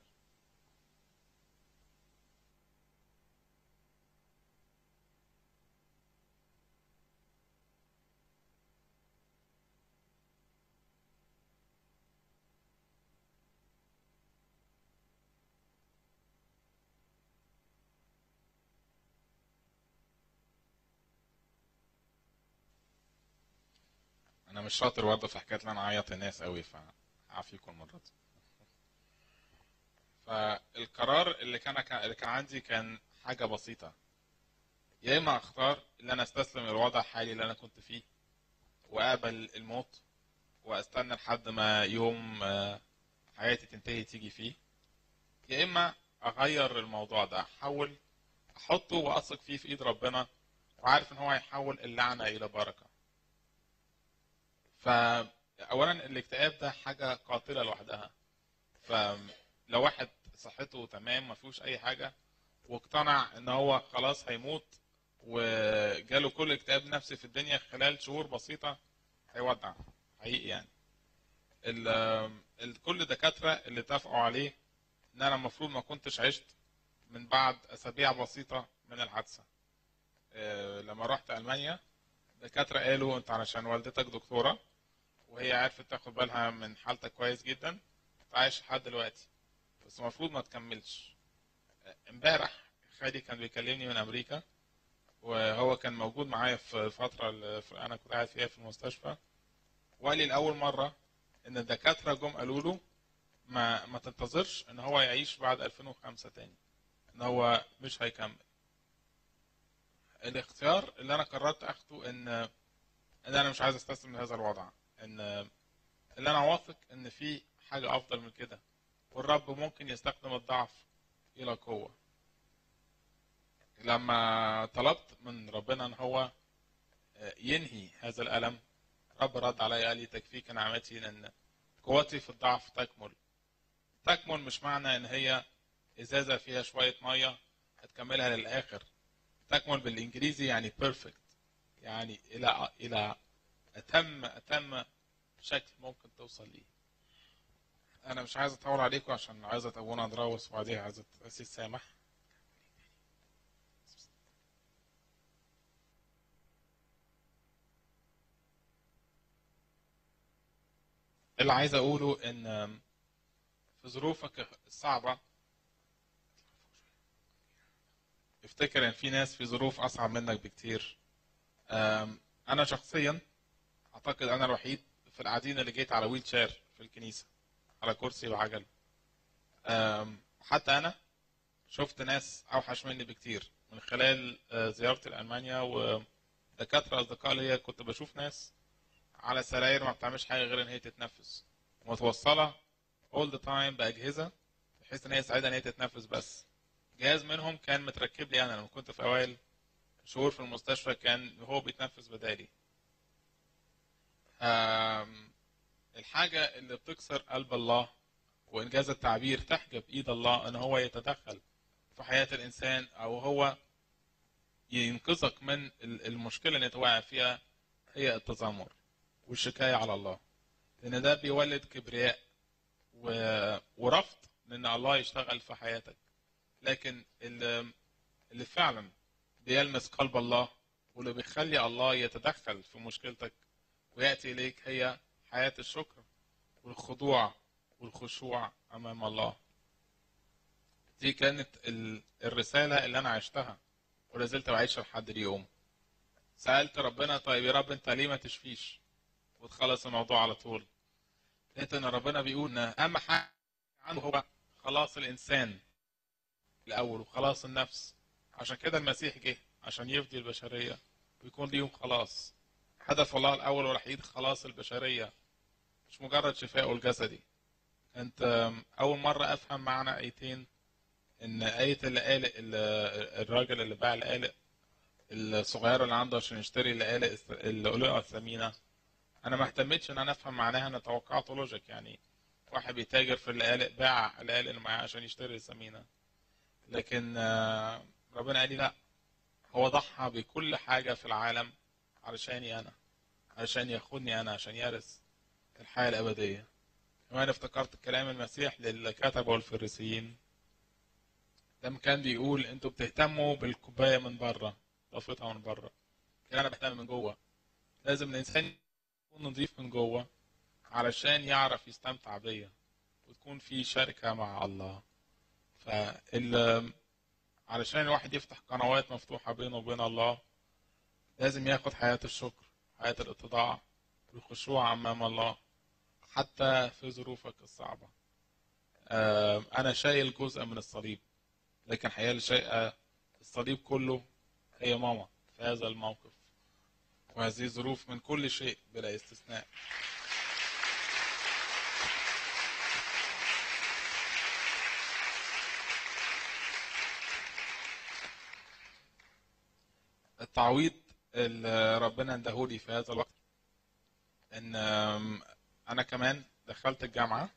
انا مش شاطر برضه في حكايه ان انا اعيط الناس قوي فعافيكم المره دي فالقرار اللي كان اللي كان عندي كان حاجه بسيطه يا اما اختار ان انا استسلم للوضع الحالي اللي انا كنت فيه واقبل الموت واستنى لحد ما يوم آه، حياتي تنتهي تيجي فيه يا اما اغير الموضوع ده احاول احطه واثق فيه في ايد ربنا وعارف ان هو هيحول اللعنه الى بركه فاولا الاكتئاب ده حاجه قاتله لوحدها فلو واحد صحته تمام ما فيهوش اي حاجه واقتنع ان هو خلاص هيموت وجاله كل اكتئاب نفسي في الدنيا خلال شهور بسيطه هيودع حقيقي يعني ال ال- كل الدكاتره اللي اتفقوا عليه ان انا المفروض ما كنتش عشت من بعد اسابيع بسيطه من الحادثه آه، لما رحت المانيا الدكاتره قالوا انت علشان والدتك دكتوره وهي عرفت تاخد بالها من حالتك كويس جدا انت عايش لحد دلوقتي بس المفروض ما تكملش آه، امبارح خالي كان بيكلمني من امريكا وهو كان موجود معايا في الفتره اللي انا كنت قاعد فيها في المستشفى وقال لي لاول مره ان الدكاتره جم قالوا له ما ما تنتظرش ان هو يعيش بعد 2005 تاني ان هو مش هيكمل الاختيار اللي انا قررت اخده ان ان انا مش عايز استسلم لهذا الوضع ان اللي انا واثق ان في حاجه افضل من كده والرب ممكن يستخدم الضعف الى قوه لما طلبت من ربنا ان هو ينهي هذا الالم رب رد علي قال لي تكفيك نعمتي لان قوتي في الضعف تكمل تكمل مش معنى ان هي ازازه فيها شويه ميه هتكملها للاخر تكمل بالانجليزي يعني بيرفكت يعني الى الى اتم اتم شكل ممكن توصل ليه انا مش عايز اطول عليكم عشان عايز ابونا ادراوس وبعديها عايز اسيس سامح اللي عايز اقوله ان في ظروفك الصعبه افتكر ان في ناس في ظروف اصعب منك بكتير أم، انا شخصيا اعتقد انا الوحيد في القاعدين اللي جيت على ويل شير في الكنيسه على كرسي وعجل أم، حتى انا شفت ناس اوحش مني بكتير من خلال آه، زيارتي لالمانيا ودكاتره اصدقاء ليا كنت بشوف ناس على سراير ما بتعملش حاجه غير ان هي تتنفس ومتوصله all the time باجهزه بحيث ان هي تساعدها ان هي تتنفس بس جهاز منهم كان متركب لي انا لما كنت في اوائل شهور في المستشفى كان هو بيتنفس بدالي آم، الحاجة اللي بتكسر قلب الله وإنجاز التعبير تحجب إيد الله إن هو يتدخل في حياة الإنسان أو هو ينقذك من ال- المشكلة اللي أنت واقع فيها هي التذمر والشكاية على الله لأن ده بيولد كبرياء و- ورفض لأن الله يشتغل في حياتك لكن اللي اللي فعلا بيلمس قلب الله واللي بيخلي الله يتدخل في مشكلتك ويأتي إليك هي حياة الشكر والخضوع والخشوع أمام الله دي كانت ال- الرسالة اللي أنا عشتها ولا زلت بعيشها لحد اليوم سألت ربنا طيب يا رب أنت ليه ما تشفيش وتخلص الموضوع على طول لقيت إن ربنا بيقول إن أهم حاجة عنده هو خلاص الإنسان الأول وخلاص النفس عشان كده المسيح جه عشان يفدي البشرية ويكون ليهم خلاص هدف الله الأول والوحيد خلاص البشرية مش مجرد شفاء الجسدي كانت آم، أول مرة أفهم معنى آيتين إن آية اللقالق اللي- الراجل اللي باع اللقالق الصغيرة اللي عنده عشان يشتري اللقالق الس- اللؤلؤة الثمينة أنا ما اهتمتش إن أنا أفهم معناها أنا توقعت لوجيك يعني واحد بيتاجر في اللقالق باع اللقالق اللي معاه عشان يشتري الثمينة لكن آه، ربنا قال لي لا هو ضحى بكل حاجة في العالم علشاني أنا علشان ياخدني أنا عشان يرث الحياة الأبدية كمان افتكرت كلام المسيح للكتبة والفريسيين لما كان بيقول انتوا بتهتموا بالكوباية من بره ضفتها من بره لكن أنا بهتم من جوه لازم الإنسان يكون نظيف من جوه علشان يعرف يستمتع بيا وتكون في شركة مع الله فال علشان الواحد يفتح قنوات مفتوحة بينه وبين الله لازم ياخد حياة الشكر حياة الاتضاع والخشوع أمام الله حتى في ظروفك الصعبة آه، أنا شايل جزء من الصليب لكن حقيقة اللي شايلة الصليب كله هي ماما في هذا الموقف وهذه الظروف من كل شيء بلا استثناء التعويض اللي ربنا اداهولي في هذا الوقت ان آم، انا كمان دخلت الجامعه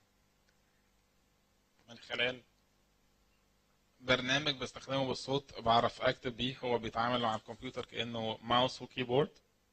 من خلال برنامج بستخدمه بالصوت بعرف اكتب بيه هو بيتعامل مع الكمبيوتر كانه ماوس وكيبورد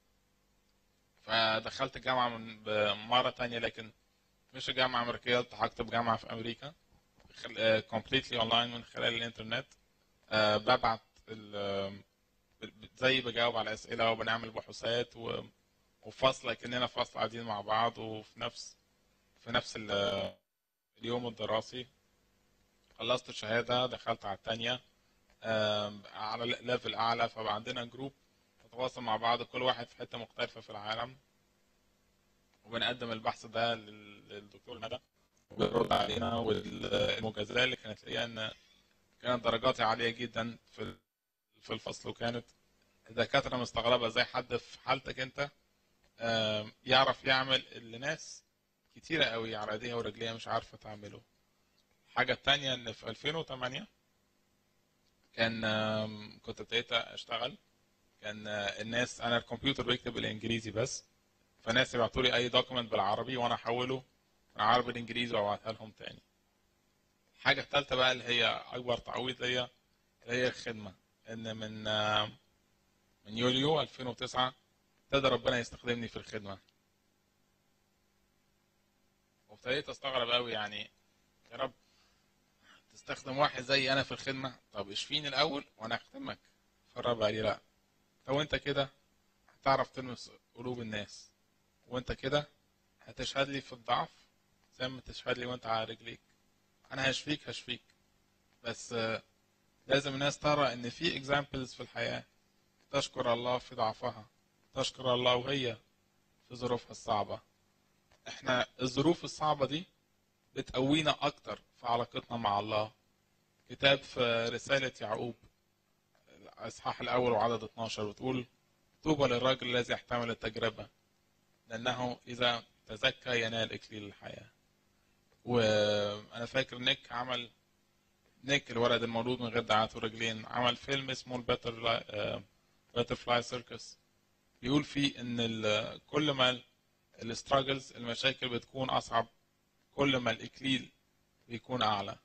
فدخلت الجامعه من مره تانية لكن مش الجامعه الامريكيه التحقت بجامعه في امريكا كومبليتلي اونلاين من خلال الانترنت آه، ببعت ال- زي بجاوب على اسئله وبنعمل بحوثات و- وفصل كاننا فصل قاعدين مع بعض وفي نفس في نفس ال- اليوم الدراسي خلصت الشهاده دخلت على الثانيه على ليفل اعلى فبقى عندنا جروب نتواصل مع بعض كل واحد في حته مختلفه في العالم وبنقدم البحث ده لل- للدكتور ندى وبيرد علينا والمجازاه اللي كانت ليا ان كانت درجاتي عاليه جدا في في الفصل وكانت الدكاتره مستغربه ازاي حد في حالتك انت آم، يعرف يعمل اللي ناس كتيرة قوي على ايديها ورجليها مش عارفة تعمله الحاجة التانية ان في 2008 كان آم، كنت ابتديت اشتغل كان آه، الناس انا الكمبيوتر بيكتب بالانجليزي بس فناس يبعتوا لي اي دوكيمنت بالعربي وانا احوله من عربي لانجليزي وابعتها لهم تاني الحاجة الثالثة بقى اللي هي أكبر تعويض ليا اللي هي الخدمة إن من آه، من يوليو 2009 ابتدى ربنا يستخدمني في الخدمة وابتديت استغرب قوي يعني يا رب تستخدم واحد زي انا في الخدمة طب اشفيني الاول وانا اخدمك فالرب قال لي لا لو انت كده هتعرف تلمس قلوب الناس وانت كده هتشهد لي في الضعف زي ما تشهد لي وانت على رجليك انا هشفيك هشفيك بس آه، لازم الناس ترى ان في اكزامبلز في الحياة تشكر الله في ضعفها تشكر الله وهي في ظروفها الصعبة احنا الظروف الصعبة دي بتقوينا اكتر في علاقتنا مع الله كتاب في رسالة يعقوب الاصحاح الاول وعدد 12 بتقول طوبى للرجل الذي يحتمل التجربة لانه اذا تزكى ينال اكليل الحياة وانا فاكر نيك عمل نيك الولد المولود من غير دعاته رجلين عمل فيلم اسمه البتر باترفلاي سيركس بيقول فيه ان ال- كل ما الاستراجلز المشاكل بتكون اصعب كل ما الاكليل بيكون اعلى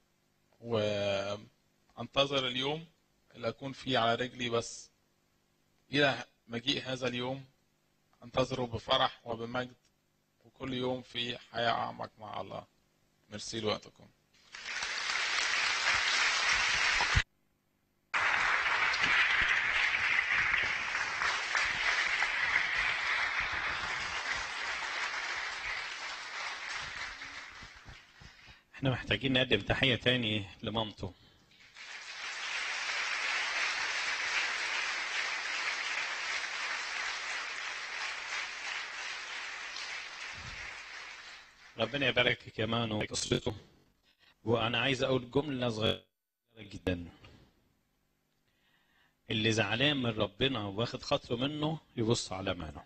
وانتظر اليوم اللي اكون فيه على رجلي بس الى مجيء هذا اليوم انتظره بفرح وبمجد وكل يوم في حياة اعمق مع الله ميرسي لوقتكم احنا محتاجين نقدم تحية تاني لمامته ربنا يبارك يا مانو قصته وانا عايز اقول جملة صغيرة جدا اللي زعلان من ربنا واخد خاطره منه يبص على مانو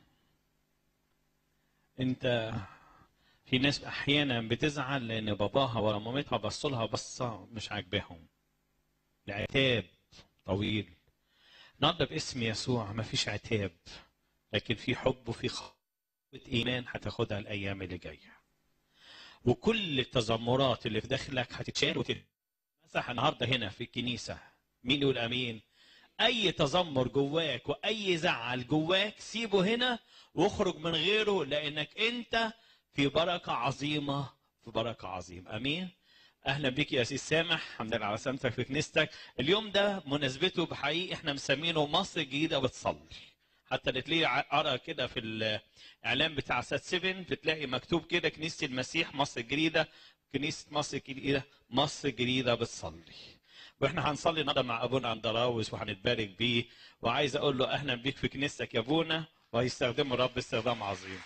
انت في ناس احيانا بتزعل لان باباها ولا مامتها بصوا لها بصه مش عاجباهم العتاب طويل النهارده باسم يسوع ما فيش عتاب لكن في حب وفي خطوة ايمان هتاخدها الايام اللي جايه وكل التذمرات اللي في داخلك هتتشال وتتمسح النهارده هنا في الكنيسه مين يقول امين اي تذمر جواك واي زعل جواك سيبه هنا واخرج من غيره لانك انت في بركه عظيمه في بركه عظيمه امين اهلا بك يا سيد سامح الحمد لله على سلامتك في كنيستك اليوم ده مناسبته بحقيقي احنا مسمينه مصر الجديده بتصلي حتى اللي تلاقيه ع- قرا كده في الاعلان بتاع سات 7 بتلاقي مكتوب كده كنيسه المسيح مصر الجديده كنيسه مصر الجديده مصر الجديده بتصلي واحنا هنصلي النهارده مع ابونا اندراوس وهنتبارك بيه وعايز اقول له اهلا بيك في كنيستك يا ابونا وهيستخدمه الرب استخدام عظيم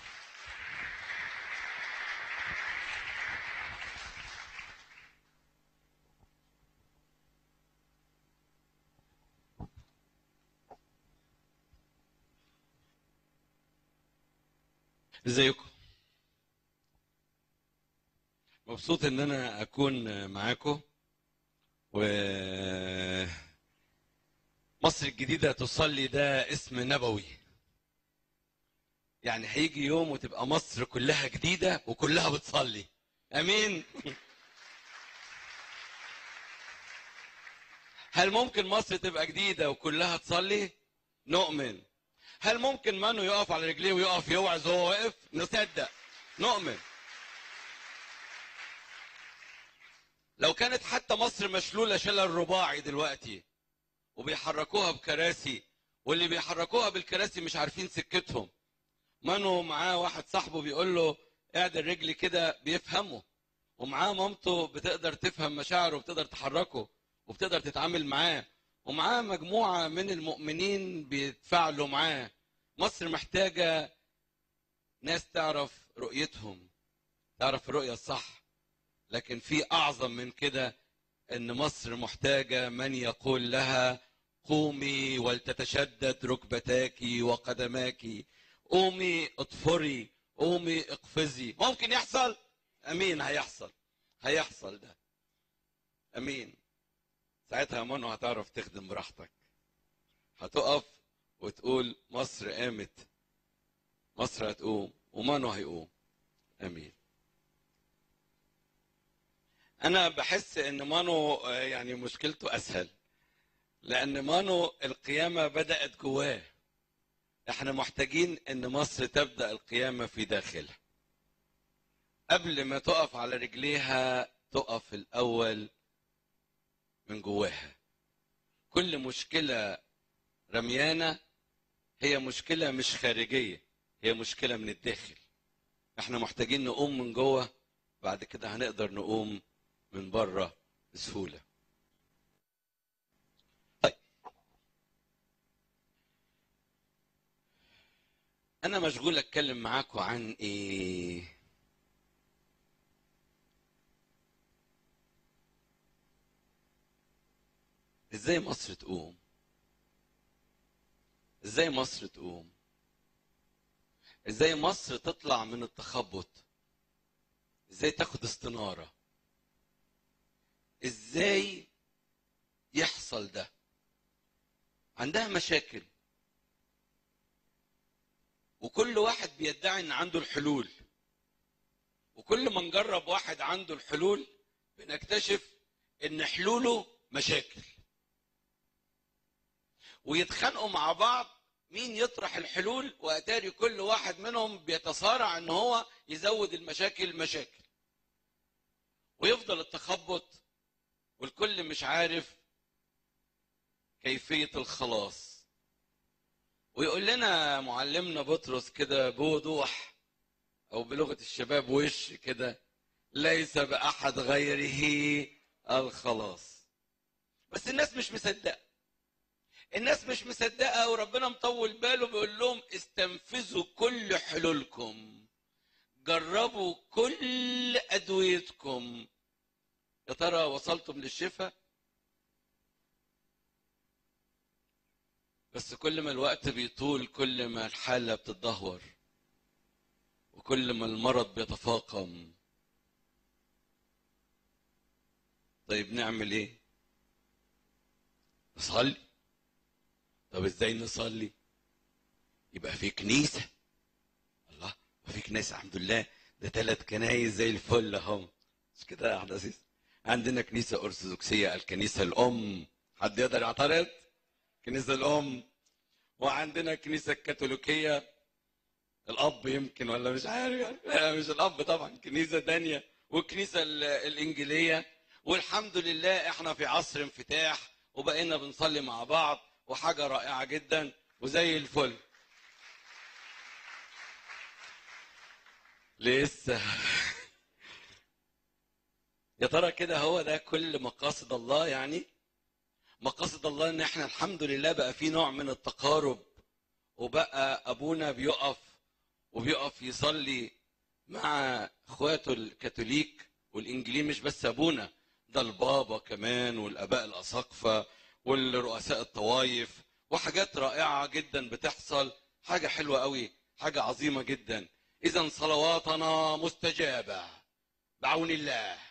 ازيكم مبسوط ان انا اكون معاكم و مصر الجديدة تصلي ده اسم نبوي يعني هيجي يوم وتبقى مصر كلها جديدة وكلها بتصلي امين هل ممكن مصر تبقى جديدة وكلها تصلي نؤمن هل ممكن منه يقف على رجليه ويقف يوعظ وهو واقف نصدق نؤمن لو كانت حتى مصر مشلولة شلل رباعي دلوقتي وبيحركوها بكراسي واللي بيحركوها بالكراسي مش عارفين سكتهم منو معاه واحد صاحبه بيقول له اعدل رجلي كده بيفهمه ومعاه مامته بتقدر تفهم مشاعره وبتقدر تحركه وبتقدر تتعامل معاه ومعاه مجموعة من المؤمنين بيتفاعلوا معاه مصر محتاجة ناس تعرف رؤيتهم تعرف الرؤية الصح لكن في أعظم من كده إن مصر محتاجة من يقول لها قومي ولتتشدد ركبتاك وقدماك قومي اطفري قومي اقفزي ممكن يحصل امين هيحصل هيحصل ده امين ساعتها يا منو هتعرف تخدم براحتك هتقف وتقول مصر قامت مصر هتقوم ومنو هيقوم امين انا بحس ان مانو آه، يعني مشكلته اسهل لان مانو القيامه بدات جواه احنا محتاجين ان مصر تبدا القيامه في داخلها قبل ما تقف على رجليها تقف الاول من جواها كل مشكله رميانه هي مشكله مش خارجيه هي مشكله من الداخل احنا محتاجين نقوم من جوه بعد كده هنقدر نقوم من بره بسهوله طيب انا مشغول اتكلم معاكم عن ايه ازاي مصر تقوم ازاي مصر تقوم ازاي مصر تطلع من التخبط ازاي تاخد استناره ازاي يحصل ده عندها مشاكل وكل واحد بيدعي ان عنده الحلول وكل ما نجرب واحد عنده الحلول بنكتشف ان حلوله مشاكل ويتخانقوا مع بعض مين يطرح الحلول واتاري كل واحد منهم بيتصارع ان هو يزود المشاكل مشاكل ويفضل التخبط والكل مش عارف كيفية الخلاص ويقول لنا معلمنا بطرس كده بوضوح او بلغة الشباب وش كده ليس بأحد غيره الخلاص بس الناس مش مصدقة الناس مش مصدقة وربنا مطول باله بيقول لهم استنفذوا كل حلولكم جربوا كل أدويتكم يا ترى وصلتم للشفاء بس كل ما الوقت بيطول كل ما الحالة بتتدهور وكل ما المرض بيتفاقم طيب نعمل ايه نصلي طب ازاي نصلي يبقى في كنيسة الله ما في كنيسة الحمد لله ده ثلاث كنايس زي الفل اهو مش كده يا حضرتك عندنا كنيسة أرثوذكسية الكنيسة الأم حد يقدر يعترض كنيسة الأم وعندنا كنيسة كاثوليكية الأب يمكن ولا مش عارف يعني لا مش الأب طبعا كنيسة تانية والكنيسة ال- الإنجيلية والحمد لله احنا في عصر انفتاح وبقينا بنصلي مع بعض وحاجة رائعة جدا وزي الفل لسه يا ترى كده هو ده كل مقاصد الله يعني مقاصد الله ان احنا الحمد لله بقى في نوع من التقارب وبقى ابونا بيقف وبيقف يصلي مع اخواته الكاثوليك والانجيليين مش بس ابونا ده البابا كمان والاباء الاساقفه والرؤساء الطوائف وحاجات رائعه جدا بتحصل حاجه حلوه قوي حاجه عظيمه جدا اذا صلواتنا مستجابه بعون الله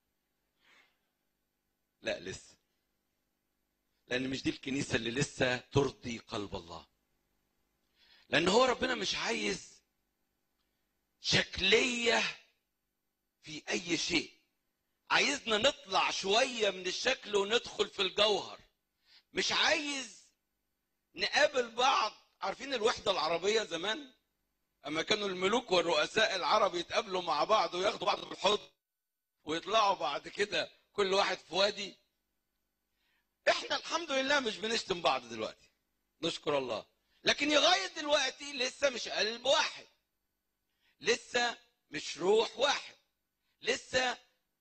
لا لسه لان مش دي الكنيسه اللي لسه ترضي قلب الله لان هو ربنا مش عايز شكليه في اي شيء عايزنا نطلع شويه من الشكل وندخل في الجوهر مش عايز نقابل بعض عارفين الوحده العربيه زمان اما كانوا الملوك والرؤساء العرب يتقابلوا مع بعض وياخدوا بعض بالحضن ويطلعوا بعد كده كل واحد في وادي احنا الحمد لله مش بنشتم بعض دلوقتي نشكر الله لكن لغايه دلوقتي لسه مش قلب واحد لسه مش روح واحد لسه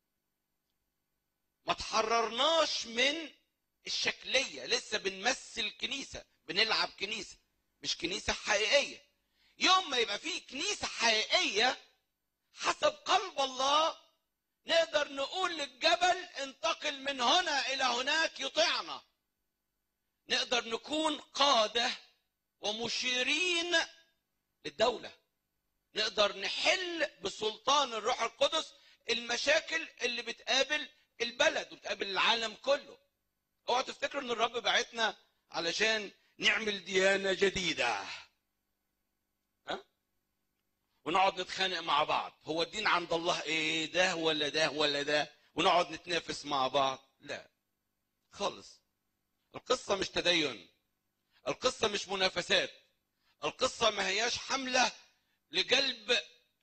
ما تحررناش من الشكليه لسه بنمثل كنيسه بنلعب كنيسه مش كنيسه حقيقيه يوم ما يبقى في كنيسه حقيقيه حسب قلب الله نقدر نقول للجبل انتقل من هنا الى هناك يطيعنا نقدر نكون قاده ومشيرين للدوله نقدر نحل بسلطان الروح القدس المشاكل اللي بتقابل البلد وبتقابل العالم كله اوعوا تفتكروا ان الرب بعتنا علشان نعمل ديانه جديده ها ونقعد نتخانق مع بعض هو الدين عند الله ايه ده ولا ده ولا ده ونقعد نتنافس مع بعض لا خالص القصة مش تدين القصة مش منافسات القصة ما هياش حملة لجلب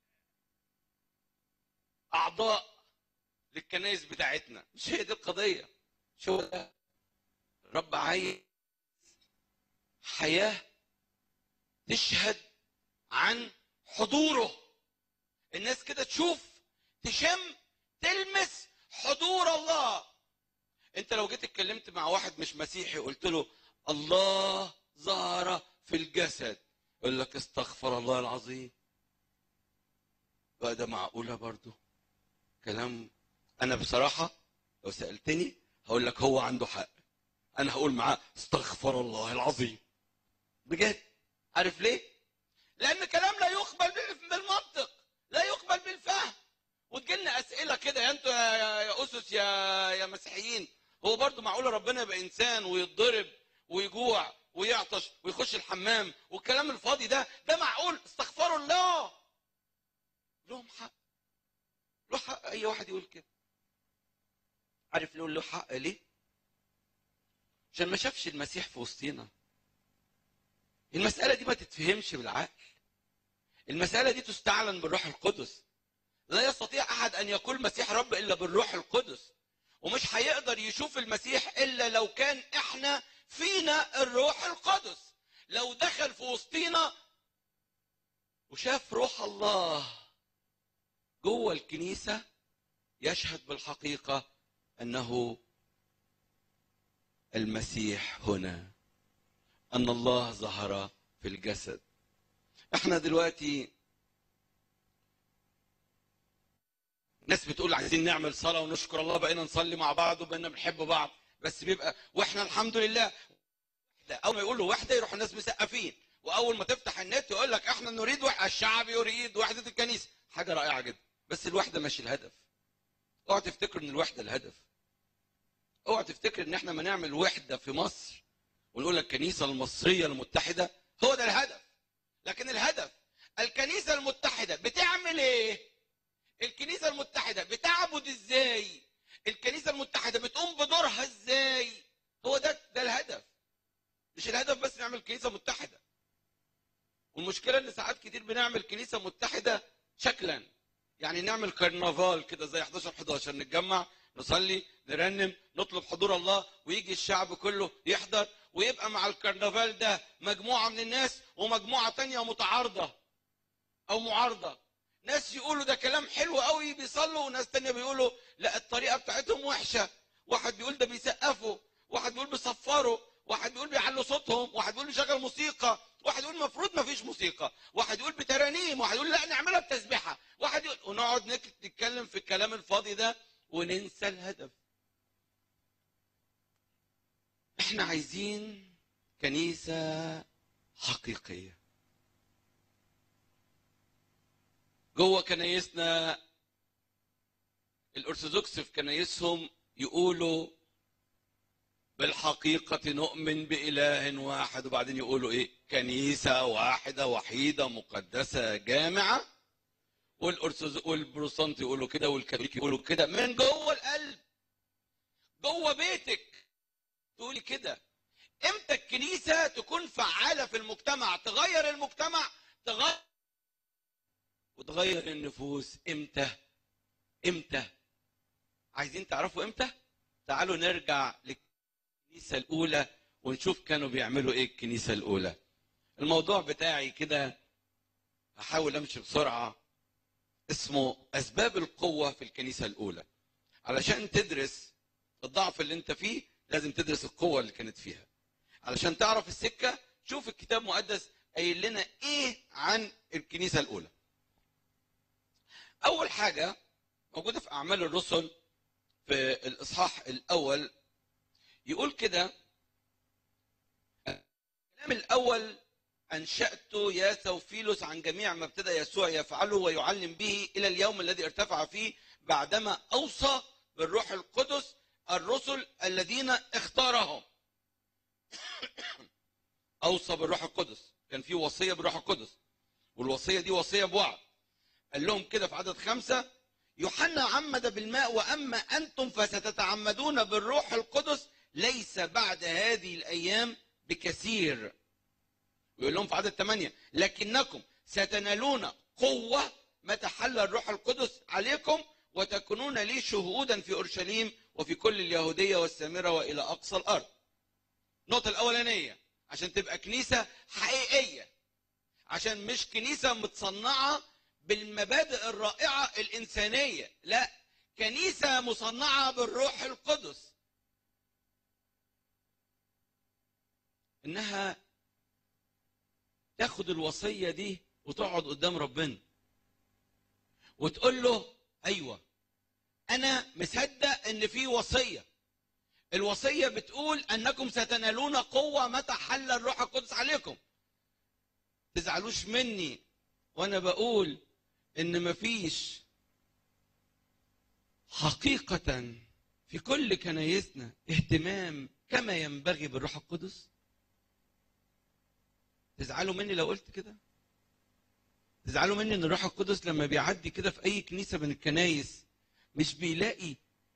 أعضاء للكنائس بتاعتنا مش هي دي القضية شو ده رب عايز حياة تشهد عن حضوره الناس كده تشوف تشم تلمس حضور الله انت لو جيت اتكلمت مع واحد مش مسيحي قلت له الله ظهر في الجسد يقول لك استغفر الله العظيم بقى ده معقوله برضو كلام انا بصراحه لو سالتني هقول لك هو عنده حق انا هقول معاه استغفر الله العظيم بجد عارف ليه لان كلام لا يقبل بالمنطق لا يقبل بالفهم وتجيلنا اسئله كده يا انتوا يا, يا, يا اسس يا يا مسيحيين هو برضو معقول ربنا يبقى انسان ويتضرب ويجوع ويعطش ويخش الحمام والكلام الفاضي ده ده معقول استغفروا الله لهم حق له حق اي واحد يقول كده عارف ليه له حق ليه عشان ما شافش المسيح في وسطينا المسألة دي ما تتفهمش بالعقل المسألة دي تستعلن بالروح القدس لا يستطيع أحد أن يقول مسيح رب إلا بالروح القدس ومش هيقدر يشوف المسيح إلا لو كان إحنا فينا الروح القدس لو دخل في وسطينا وشاف روح الله جوه الكنيسة يشهد بالحقيقة أنه المسيح هنا أن الله ظهر في الجسد احنا دلوقتي ناس بتقول عايزين نعمل صلاة ونشكر الله بقينا نصلي مع بعض وبقينا بنحب بعض بس بيبقى واحنا الحمد لله اول ما يقول له وحده يروح الناس مسقفين واول ما تفتح النت يقول لك احنا نريد وح... الشعب يريد وحده الكنيسه حاجه رائعه جدا بس الوحده مش الهدف اوعى تفتكر ان الوحده الهدف اوعى تفتكر ان احنا ما نعمل وحده في مصر ونقول لك الكنيسه المصريه المتحده هو ده الهدف لكن الهدف الكنيسه المتحده بتعمل ايه الكنيسه المتحده بتعبد ازاي الكنيسه المتحده بتقوم بدورها ازاي هو ده ده الهدف مش الهدف بس نعمل كنيسه متحده والمشكله ان ساعات كتير بنعمل كنيسه متحده شكلا يعني نعمل كرنفال كده زي 11 11 نتجمع نصلي نرنم نطلب حضور الله ويجي الشعب كله يحضر ويبقى مع الكرنفال ده مجموعه من الناس ومجموعه تانية متعارضه او معارضه ناس يقولوا ده كلام حلو قوي بيصلوا وناس تانية بيقولوا لا الطريقه بتاعتهم وحشه واحد بيقول ده بيسقفوا واحد بيقول بيصفروا واحد بيقول بيعلوا صوتهم واحد بيقول بيشغل موسيقى واحد يقول المفروض ما فيش موسيقى واحد يقول بترانيم واحد يقول لا نعملها بتسبيحه واحد يقول ونقعد نتكلم في الكلام الفاضي ده وننسى الهدف احنا عايزين كنيسه حقيقيه جوه كنايسنا الارثوذكس في كنايسهم يقولوا بالحقيقة نؤمن بإله واحد وبعدين يقولوا إيه؟ كنيسة واحدة وحيدة مقدسة جامعة والأرثوذكس والبروتستانت يقولوا كده والكاثوليك يقولوا كده من جوه القلب جوه بيتك تقولي كده امتى الكنيسة تكون فعالة في المجتمع تغير المجتمع تغير وتغير النفوس امتى امتى عايزين تعرفوا امتى تعالوا نرجع للكنيسه الاولى ونشوف كانوا بيعملوا ايه الكنيسه الاولى الموضوع بتاعي كده هحاول امشي بسرعه اسمه اسباب القوه في الكنيسه الاولى علشان تدرس الضعف اللي انت فيه لازم تدرس القوه اللي كانت فيها علشان تعرف السكه شوف الكتاب المقدس قايل لنا ايه عن الكنيسه الاولى اول حاجه موجوده في اعمال الرسل في الاصحاح الاول يقول كده الكلام الاول انشات يا ثوفيلوس عن جميع ما ابتدى يسوع يفعله ويعلم به الى اليوم الذي ارتفع فيه بعدما اوصى بالروح القدس الرسل الذين اختارهم اوصى بالروح القدس كان في وصيه بالروح القدس والوصيه دي وصيه بوعد قال لهم كده في عدد خمسة يوحنا عمد بالماء واما انتم فستتعمدون بالروح القدس ليس بعد هذه الايام بكثير ويقول لهم في عدد ثمانية لكنكم ستنالون قوة متى حل الروح القدس عليكم وتكونون لي شهودا في أورشليم وفي كل اليهودية والسامرة وإلى أقصى الأرض النقطة الأولانية عشان تبقى كنيسة حقيقية عشان مش كنيسة متصنعة بالمبادئ الرائعة الإنسانية لا كنيسة مصنعة بالروح القدس إنها تاخد الوصية دي وتقعد قدام ربنا وتقول له أيوة أنا مصدق إن في وصية الوصية بتقول أنكم ستنالون قوة متى حل الروح القدس عليكم تزعلوش مني وأنا بقول إن مفيش حقيقة في كل كنايسنا اهتمام كما ينبغي بالروح القدس تزعلوا مني لو قلت كده تزعلوا مني ان الروح القدس لما بيعدي كده في اي كنيسه من الكنايس مش بيلاقي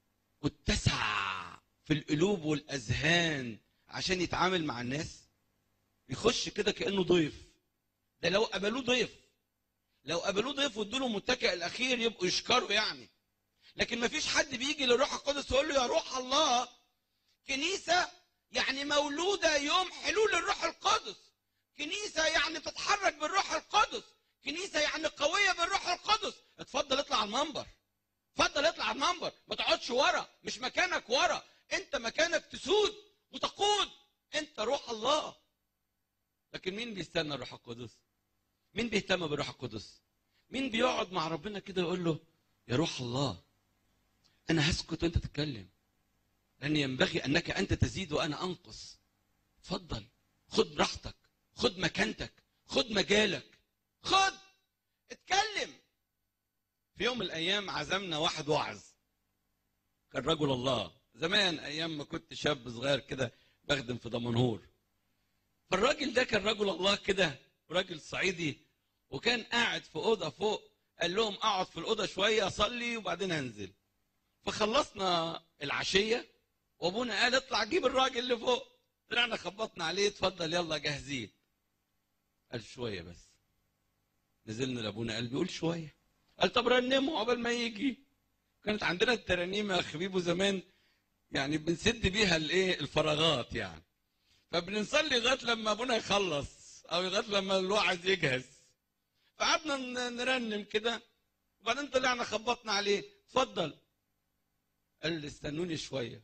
متسع في القلوب والاذهان عشان يتعامل مع الناس بيخش كده كانه ضيف ده لو قبلوه ضيف لو قبلوه ضيف وادوا له المتكئ الاخير يبقوا يشكروا يعني لكن ما فيش حد بيجي للروح القدس ويقول له يا روح الله كنيسه يعني مولوده يوم حلول الروح القدس كنيسه يعني بتتحرك بالروح القدس كنيسه يعني قويه بالروح القدس اتفضل اطلع على المنبر اتفضل اطلع على المنبر ما تقعدش ورا مش مكانك ورا انت مكانك تسود وتقود انت روح الله لكن مين بيستنى الروح القدس مين بيهتم بالروح القدس مين بيقعد مع ربنا كده يقول له يا روح الله انا هسكت وانت تتكلم لان ينبغي انك انت تزيد وانا انقص اتفضل خد راحتك خد مكانتك خد مجالك خد اتكلم في يوم من الايام عزمنا واحد واعظ كان رجل الله زمان ايام ما كنت شاب صغير كده بخدم في دمنهور فالراجل ده كان رجل الله كده راجل صعيدي وكان قاعد في اوضه فوق قال لهم اقعد في الاوضه شويه اصلي وبعدين هنزل فخلصنا العشيه وابونا قال اطلع جيب الراجل اللي فوق طلعنا خبطنا عليه اتفضل يلا جاهزين قال شويه بس نزلنا لابونا قال بيقول شويه قال طب رنمه قبل ما يجي كانت عندنا الترانيم يا خبيبو زمان يعني بنسد بيها الايه الفراغات يعني فبنصلي لغايه لما ابونا يخلص او لغايه لما الواعظ يجهز فقعدنا ن- نرنم كده وبعدين طلعنا خبطنا عليه اتفضل قال لي استنوني شويه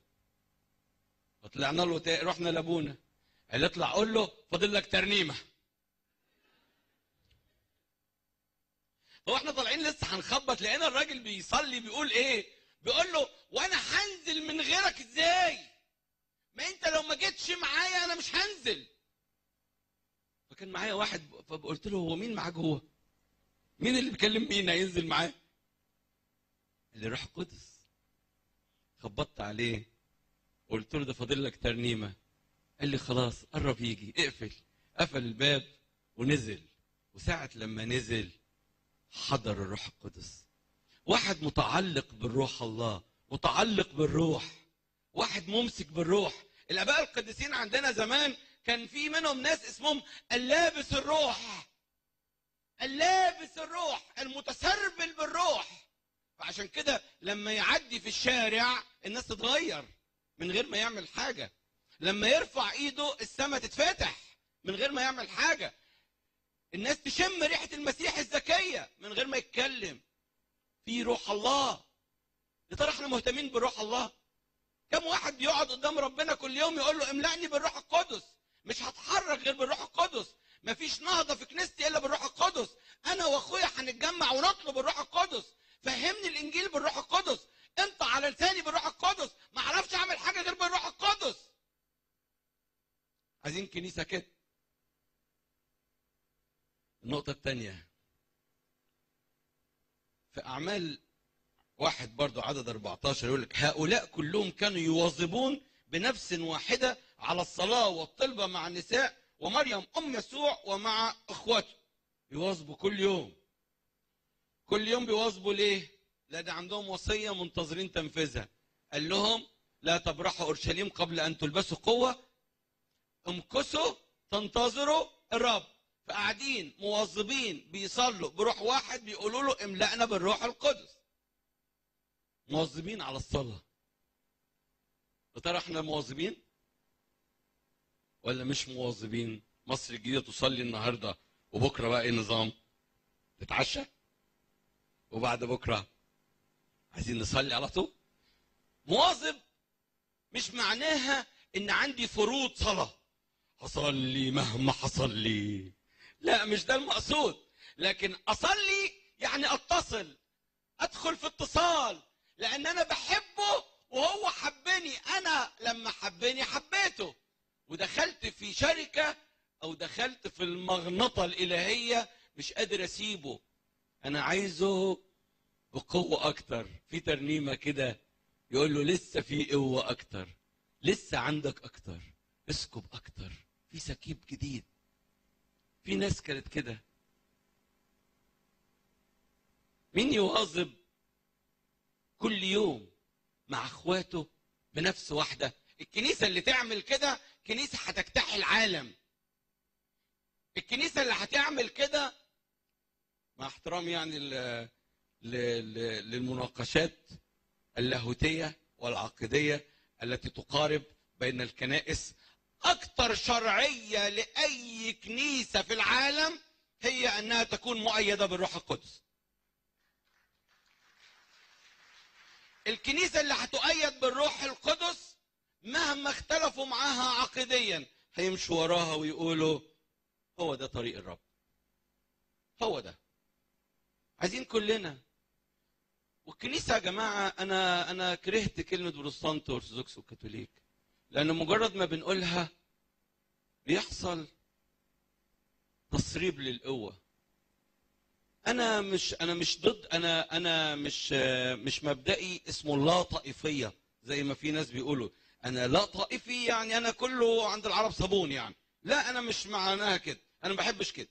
فطلعنا له تا- رحنا لابونا قال اطلع قول له فاضل لك ترنيمه هو احنا طالعين لسه هنخبط لقينا الراجل بيصلي بيقول ايه بيقول له وانا هنزل من غيرك ازاي ما انت لو ما جيتش معايا انا مش هنزل فكان معايا واحد فقلت له هو مين معاه جوه مين اللي بيكلم مين هينزل معاه قال لي روح القدس خبطت عليه قلت له ده فاضل لك ترنيمه قال لي خلاص قرب يجي اقفل قفل الباب ونزل وساعة لما نزل حضر الروح القدس واحد متعلق بالروح الله متعلق بالروح واحد ممسك بالروح الاباء القديسين عندنا زمان كان في منهم ناس اسمهم اللابس الروح اللابس الروح المتسربل بالروح فعشان كده لما يعدي في الشارع الناس تتغير من غير ما يعمل حاجه لما يرفع ايده السماء تتفتح من غير ما يعمل حاجه الناس تشم ريحه المسيح الزكيه من غير ما يتكلم في روح الله يا ترى احنا مهتمين بروح الله كم واحد بيقعد قدام ربنا كل يوم يقول له املأني بالروح القدس مش هتحرك غير بالروح القدس مفيش نهضه في كنيستي الا بالروح القدس انا واخويا هنتجمع ونطلب الروح القدس فهمني الانجيل بالروح القدس انت على لساني بالروح القدس ما اعرفش اعمل حاجه غير بالروح القدس عايزين كنيسه كده النقطه الثانيه في اعمال واحد برضو عدد 14 يقول لك هؤلاء كلهم كانوا يواظبون بنفس واحدة على الصلاة والطلبة مع النساء ومريم أم يسوع ومع إخوته يواظبوا كل يوم كل يوم بيواظبوا ليه؟ لا ده عندهم وصيه منتظرين تنفيذها قال لهم لا تبرحوا اورشليم قبل ان تلبسوا قوه امكثوا تنتظروا الرب فقاعدين مواظبين بيصلوا بروح واحد بيقولوا له املأنا بالروح القدس مواظبين على الصلاه يا ترى احنا مواظبين ولا مش مواظبين مصر الجديده تصلي النهارده وبكره بقى ايه النظام تتعشى وبعد بكره عايزين نصلي على طول مواظب مش معناها ان عندي فروض صلاه هصلي مهما حصل لي لا مش ده المقصود لكن اصلي يعني اتصل ادخل في اتصال لان انا بحبه وهو حبني انا لما حبني حبيته ودخلت في شركه او دخلت في المغنطه الالهيه مش قادر اسيبه انا عايزه بقوه اكتر في ترنيمه كده يقول له لسه في قوه اكتر لسه عندك اكتر اسكب اكتر في سكيب جديد في ناس كانت كده مين يواظب كل يوم مع اخواته بنفس واحده الكنيسه اللي تعمل كده كنيسه هتجتاح العالم الكنيسه اللي هتعمل كده مع احترامي يعني ل... ل... ل... للمناقشات اللاهوتيه والعقيديه التي تقارب بين الكنائس اكثر شرعيه لاي كنيسه في العالم هي انها تكون مؤيده بالروح القدس الكنيسه اللي هتؤيد بالروح القدس مهما اختلفوا معاها عقيديا هيمشوا وراها ويقولوا هو ده طريق الرب هو ده عايزين كلنا والكنيسه يا جماعه انا انا كرهت كلمه بروتستانت وارثوذكس وكاثوليك لان مجرد ما بنقولها بيحصل تصريب للقوه انا مش انا مش ضد انا انا مش مش مبدئي اسمه لا طائفيه زي ما في ناس بيقولوا انا لا طائفي يعني انا كله عند العرب صابون يعني لا انا مش معناها كده انا ما بحبش كده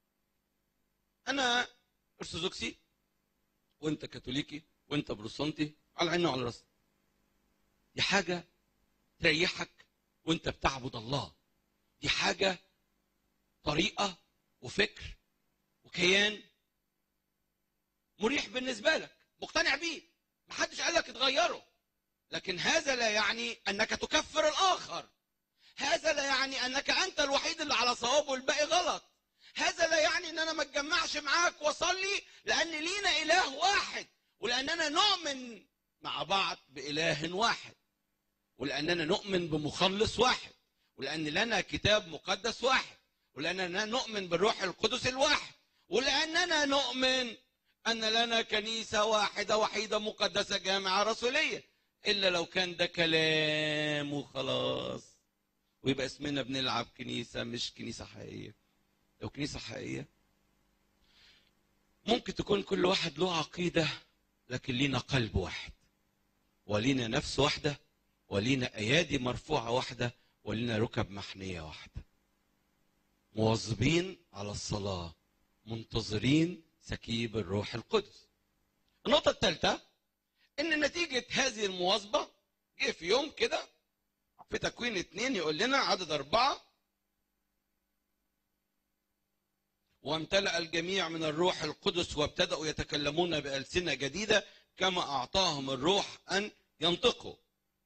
انا ارثوذكسي وانت كاثوليكي وانت بروتستانتي على عيننا وعلى راسنا دي حاجه تريحك وانت بتعبد الله دي حاجه طريقه وفكر وكيان مريح بالنسبه لك مقتنع بيه محدش قال لك تغيره لكن هذا لا يعني انك تكفر الاخر هذا لا يعني انك انت الوحيد اللي على صواب والباقي غلط هذا لا يعني ان انا ما اتجمعش معاك واصلي لان لينا اله واحد ولاننا نؤمن مع بعض باله واحد ولاننا نؤمن بمخلص واحد ولان لنا كتاب مقدس واحد ولاننا نؤمن بالروح القدس الواحد ولاننا نؤمن ان لنا كنيسه واحده وحيده مقدسه جامعه رسوليه الا لو كان ده كلام وخلاص ويبقى اسمنا بنلعب كنيسه مش كنيسه حقيقيه لو كنيسه حقيقيه ممكن تكون كل واحد له عقيده لكن لينا قلب واحد ولينا نفس واحده ولينا ايادي مرفوعه واحده ولينا ركب محنيه واحده مواظبين على الصلاه منتظرين سكيب الروح القدس النقطه الثالثه ان نتيجه هذه المواظبه جه في يوم كده في تكوين اتنين يقول لنا عدد اربعه وامتلأ الجميع من الروح القدس وابتدأوا يتكلمون بألسنة جديدة كما أعطاهم الروح أن ينطقوا.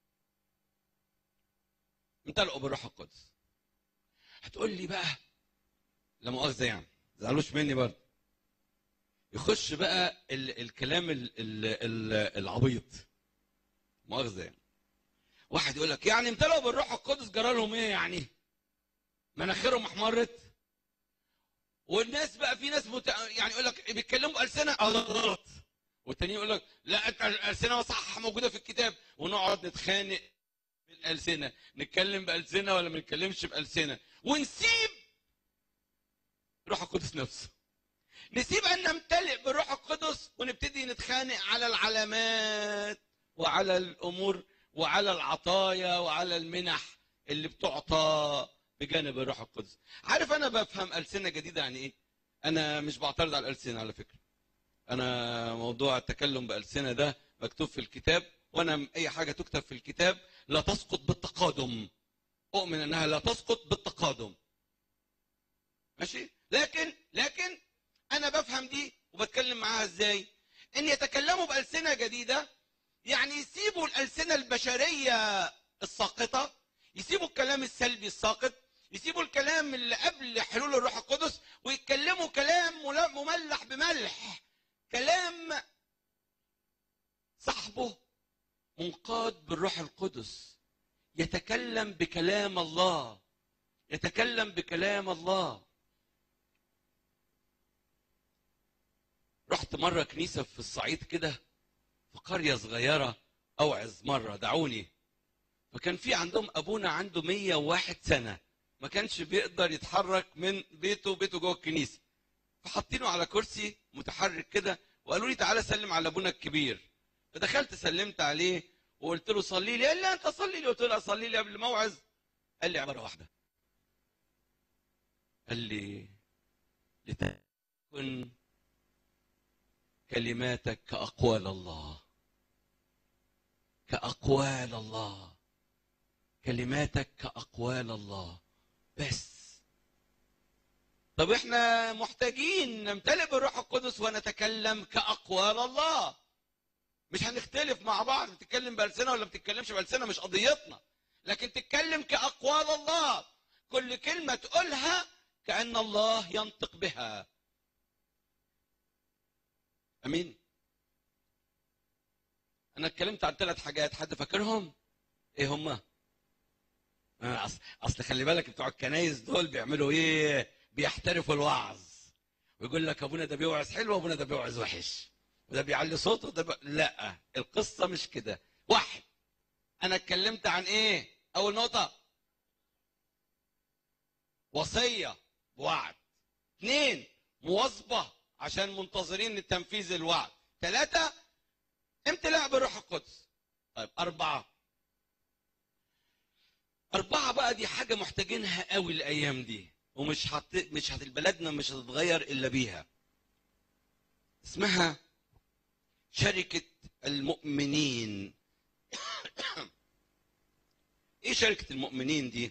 امتلأوا بالروح القدس. هتقول لي بقى لا مؤاخذة يعني زعلوش مني برضه. يخش بقى ال الكلام ال ال ال العبيط. مؤاخذة يعني. واحد يقول لك يعني امتلأوا بالروح القدس جرى لهم ايه يعني؟ مناخيرهم احمرت؟ والناس بقى في ناس مت... يعني يقول لك بيتكلموا بألسنة اه ده غلط والتاني يقول لك لا انت الألسنة صح موجودة في الكتاب ونقعد نتخانق بالألسنة نتكلم بألسنة ولا ما نتكلمش بألسنة ونسيب روح القدس نفسه نسيب أن نمتلئ بالروح القدس ونبتدي نتخانق على العلامات وعلى الأمور وعلى العطايا وعلى المنح اللي بتعطى بجانب الروح القدس عارف انا بفهم السنه جديده يعني ايه انا مش بعترض على الالسنه على فكره انا موضوع التكلم بالسنه ده مكتوب في الكتاب وانا اي حاجه تكتب في الكتاب لا تسقط بالتقادم اؤمن انها لا تسقط بالتقادم ماشي لكن لكن انا بفهم دي وبتكلم معاها ازاي ان يتكلموا بالسنه جديده يعني يسيبوا الالسنه البشريه الساقطه يسيبوا الكلام السلبي الساقط يسيبوا الكلام اللي قبل حلول الروح القدس ويتكلموا كلام مل- مملح بملح كلام صاحبه منقاد بالروح القدس يتكلم بكلام الله يتكلم بكلام الله رحت مرة كنيسة في الصعيد كده في قرية صغيرة أوعظ مرة دعوني فكان في عندهم أبونا عنده 101 سنة ما كانش بيقدر يتحرك من بيته بيته جوه الكنيسة فحاطينه على كرسي متحرك كده وقالوا لي تعالى سلم على أبونا الكبير فدخلت سلمت عليه وقلت له صلي لي قال لي أنت صلي لي قلت له صلي لي قبل ما أوعظ قال لي عبارة واحدة قال لي لتكن كلماتك كأقوال الله كأقوال الله كلماتك كأقوال الله بس طب احنا محتاجين نمتلئ بالروح القدس ونتكلم كأقوال الله مش هنختلف مع بعض بتتكلم بألسنة ولا بتتكلمش بألسنة مش قضيتنا لكن تتكلم كأقوال الله كل كلمة تقولها كأن الله ينطق بها امين انا اتكلمت عن ثلاث حاجات حد فاكرهم ايه هما آه، اصل اصل خلي بالك بتوع الكنايس دول بيعملوا ايه بيحترفوا الوعظ ويقول لك ابونا ده بيوعظ حلو وابونا ده بيوعظ وحش وده بيعلي صوته وده ب... لا القصه مش كده واحد انا اتكلمت عن ايه اول نقطه وصيه وعد اثنين مواظبه عشان منتظرين لتنفيذ الوعد ثلاثة امتلاء بالروح القدس طيب أربعة أربعة بقى دي حاجة محتاجينها قوي الأيام دي ومش هت... مش هت... بلدنا مش هتتغير إلا بيها اسمها شركة المؤمنين ايه شركة المؤمنين دي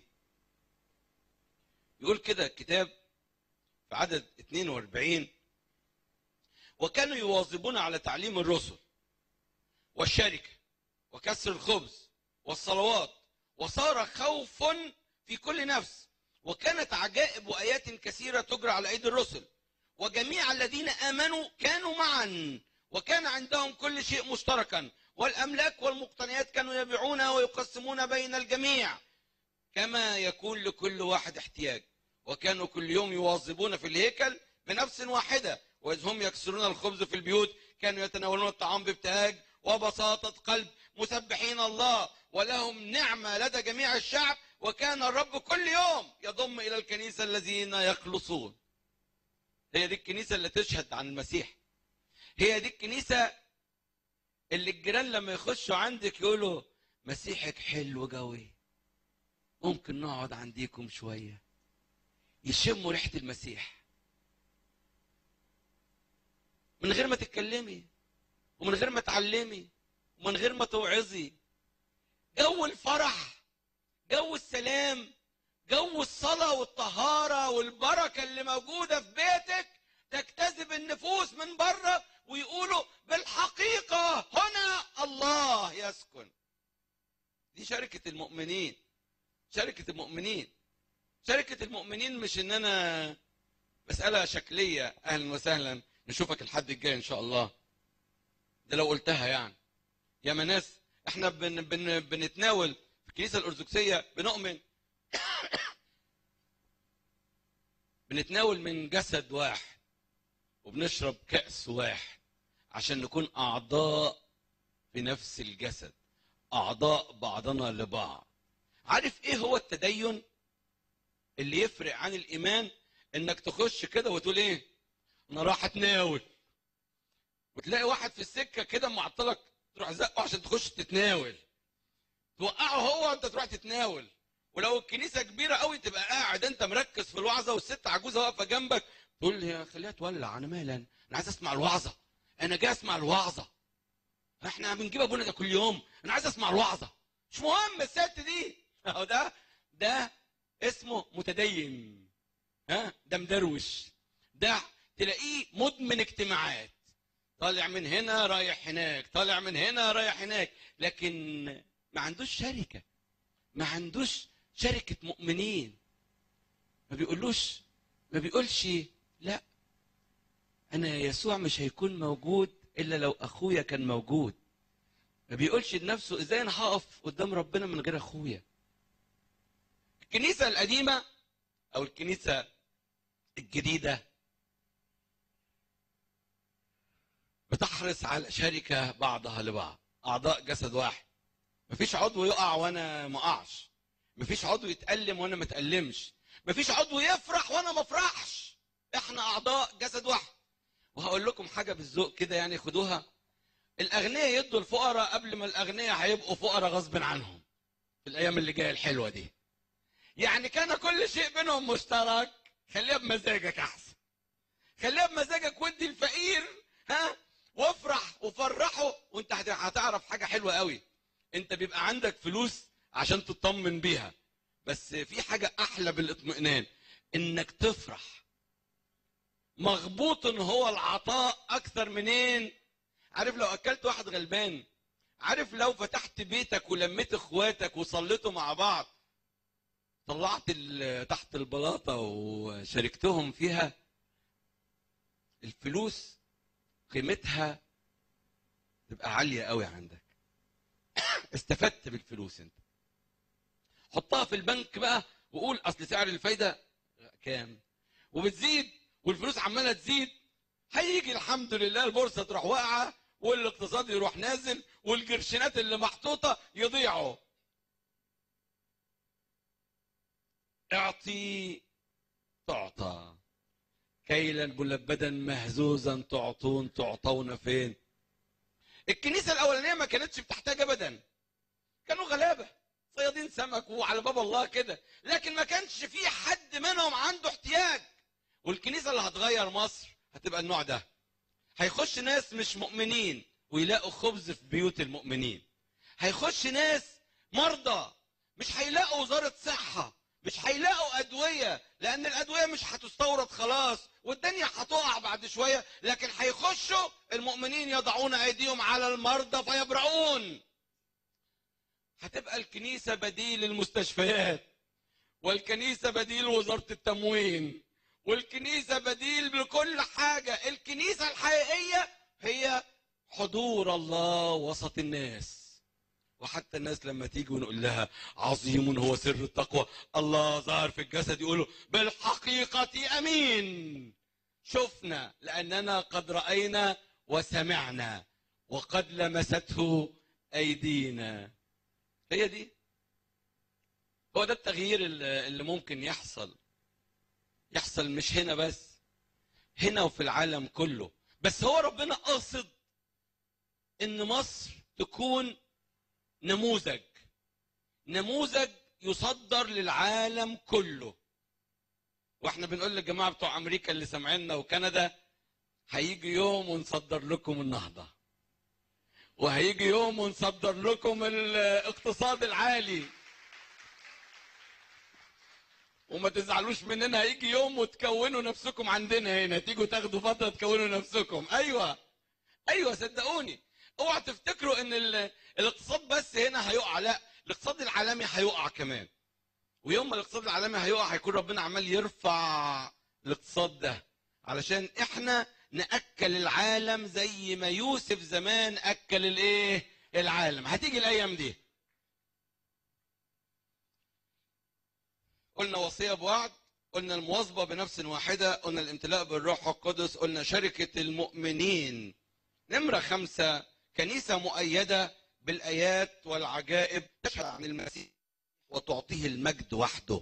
يقول كده الكتاب في عدد 42 وكانوا يواظبون على تعليم الرسل والشركة وكسر الخبز والصلوات وصار خوف في كل نفس وكانت عجائب وآيات كثيرة تجرى على أيدي الرسل وجميع الذين آمنوا كانوا معا وكان عندهم كل شيء مشتركا والأملاك والمقتنيات كانوا يبيعونها ويقسمون بين الجميع كما يكون لكل واحد احتياج وكانوا كل يوم يواظبون في الهيكل بنفس واحدة وإذ هم يكسرون الخبز في البيوت كانوا يتناولون الطعام بابتهاج وبساطة قلب مسبحين الله ولهم نعمة لدى جميع الشعب وكان الرب كل يوم يضم إلى الكنيسة الذين يخلصون هي دي الكنيسة اللي تشهد عن المسيح هي دي الكنيسة اللي الجيران لما يخشوا عندك يقولوا مسيحك حلو قوي ممكن نقعد عنديكم شوية يشموا ريحة المسيح من غير ما تتكلمي ومن غير ما تعلمي ومن غير ما توعظي جو الفرح جو السلام جو الصلاة والطهارة والبركة اللي موجودة في بيتك تجتذب النفوس من بره ويقولوا بالحقيقة هنا الله يسكن دي شركة المؤمنين شركة المؤمنين شركة المؤمنين مش ان انا مسألة شكلية اهلا وسهلا نشوفك الحد الجاي ان شاء الله ده لو قلتها يعني يا ناس احنا بن بن بنتناول في الكنيسة الأرثوذكسية بنؤمن بنتناول من جسد واحد وبنشرب كأس واحد عشان نكون أعضاء في نفس الجسد أعضاء بعضنا لبعض عارف إيه هو التدين اللي يفرق عن الإيمان إنك تخش كده وتقول إيه أنا راح أتناول وتلاقي واحد في السكة كده معطلك تروح زقه عشان تخش تتناول توقعه هو وانت تروح تتناول ولو الكنيسه كبيره قوي تبقى قاعد انت مركز في الوعظه والست عجوزه واقفه جنبك تقول لي خليها تولع انا مالا انا عايز اسمع الوعظه انا جاي اسمع الوعظه احنا بنجيب ابونا ده كل يوم انا عايز اسمع الوعظه مش مهم الست دي اهو ده ده اسمه متدين ها ده مدروش ده تلاقيه مدمن اجتماعات طالع من هنا رايح هناك طالع من هنا رايح هناك لكن ما عندوش شركه ما عندوش شركه مؤمنين ما بيقولوش ما بيقولش لا انا يسوع مش هيكون موجود الا لو اخويا كان موجود ما بيقولش لنفسه ازاي انا هقف قدام ربنا من غير اخويا الكنيسه القديمه او الكنيسه الجديده بتحرص على شركه بعضها لبعض اعضاء جسد واحد مفيش عضو يقع وانا ما اقعش مفيش عضو يتألم وانا ما اتألمش مفيش عضو يفرح وانا ما افرحش احنا اعضاء جسد واحد وهقول لكم حاجه بالذوق كده يعني خدوها الاغنياء يدوا الفقراء قبل ما الاغنياء هيبقوا فقراء غصب عنهم في الايام اللي جايه الحلوه دي يعني كان كل شيء بينهم مشترك خليها بمزاجك احسن خليها بمزاجك ودي الفقير ها وافرح وفرحه وانت هت- هتعرف حاجه حلوه قوي انت بيبقى عندك فلوس عشان تطمن بيها بس في حاجه احلى بالاطمئنان انك تفرح مغبوط هو العطاء اكثر منين عارف لو اكلت واحد غلبان عارف لو فتحت بيتك ولميت اخواتك وصليتوا مع بعض طلعت ال- تحت البلاطه وشاركتهم فيها الفلوس قيمتها تبقى عاليه قوي عندك استفدت بالفلوس انت حطها في البنك بقى وقول اصل سعر الفايده كام وبتزيد والفلوس عماله تزيد هيجي الحمد لله البورصه تروح واقعه والاقتصاد يروح نازل والقرشينات اللي محطوطه يضيعوا اعطي تعطى كيلا ملبدا مهزوزا تعطون تعطون فين الكنيسه الاولانيه ما كانتش بتحتاج ابدا كانوا غلابه صيادين سمك وعلى باب الله كده لكن ما كانش في حد منهم عنده احتياج والكنيسه اللي هتغير مصر هتبقى النوع ده هيخش ناس مش مؤمنين ويلاقوا خبز في بيوت المؤمنين هيخش ناس مرضى مش هيلاقوا وزاره صحه مش هيلاقوا ادويه لان الادويه مش هتستورد خلاص والدنيا هتقع بعد شويه لكن هيخشوا المؤمنين يضعون ايديهم على المرضى فيبرؤون هتبقى الكنيسه بديل المستشفيات والكنيسه بديل وزاره التموين والكنيسه بديل لكل حاجه الكنيسه الحقيقيه هي حضور الله وسط الناس وحتى الناس لما تيجي ونقول لها عظيم هو سر التقوى الله ظهر في الجسد يقولوا بالحقيقة أمين شفنا لأننا قد رأينا وسمعنا وقد لمسته أيدينا هي دي هو ده التغيير اللي اللي ممكن يحصل يحصل مش هنا بس هنا وفي العالم كله بس هو ربنا قاصد ان مصر تكون نموذج نموذج يصدر للعالم كله واحنا بنقول للجماعه بتوع امريكا اللي سامعيننا وكندا هيجي يوم ونصدر لكم النهضه وهيجي يوم ونصدر لكم الاقتصاد العالي وما تزعلوش مننا هيجي يوم وتكونوا نفسكم عندنا هنا تيجوا تاخدوا فتره تكونوا نفسكم ايوه ايوه صدقوني اوعى تفتكروا ان ال- الاقتصاد بس هنا هيقع لا الاقتصاد العالمي هيقع كمان ويوم ما الاقتصاد العالمي هيقع هيكون ربنا عمال يرفع الاقتصاد ده علشان احنا ناكل العالم زي ما يوسف زمان اكل الايه العالم هتيجي الايام دي قلنا وصيه بوعد قلنا المواظبه بنفس واحده قلنا الامتلاء بالروح القدس قلنا شركه المؤمنين نمره خمسه كنيسه مؤيده بالايات والعجائب تشهد عن المسيح وتعطيه المجد وحده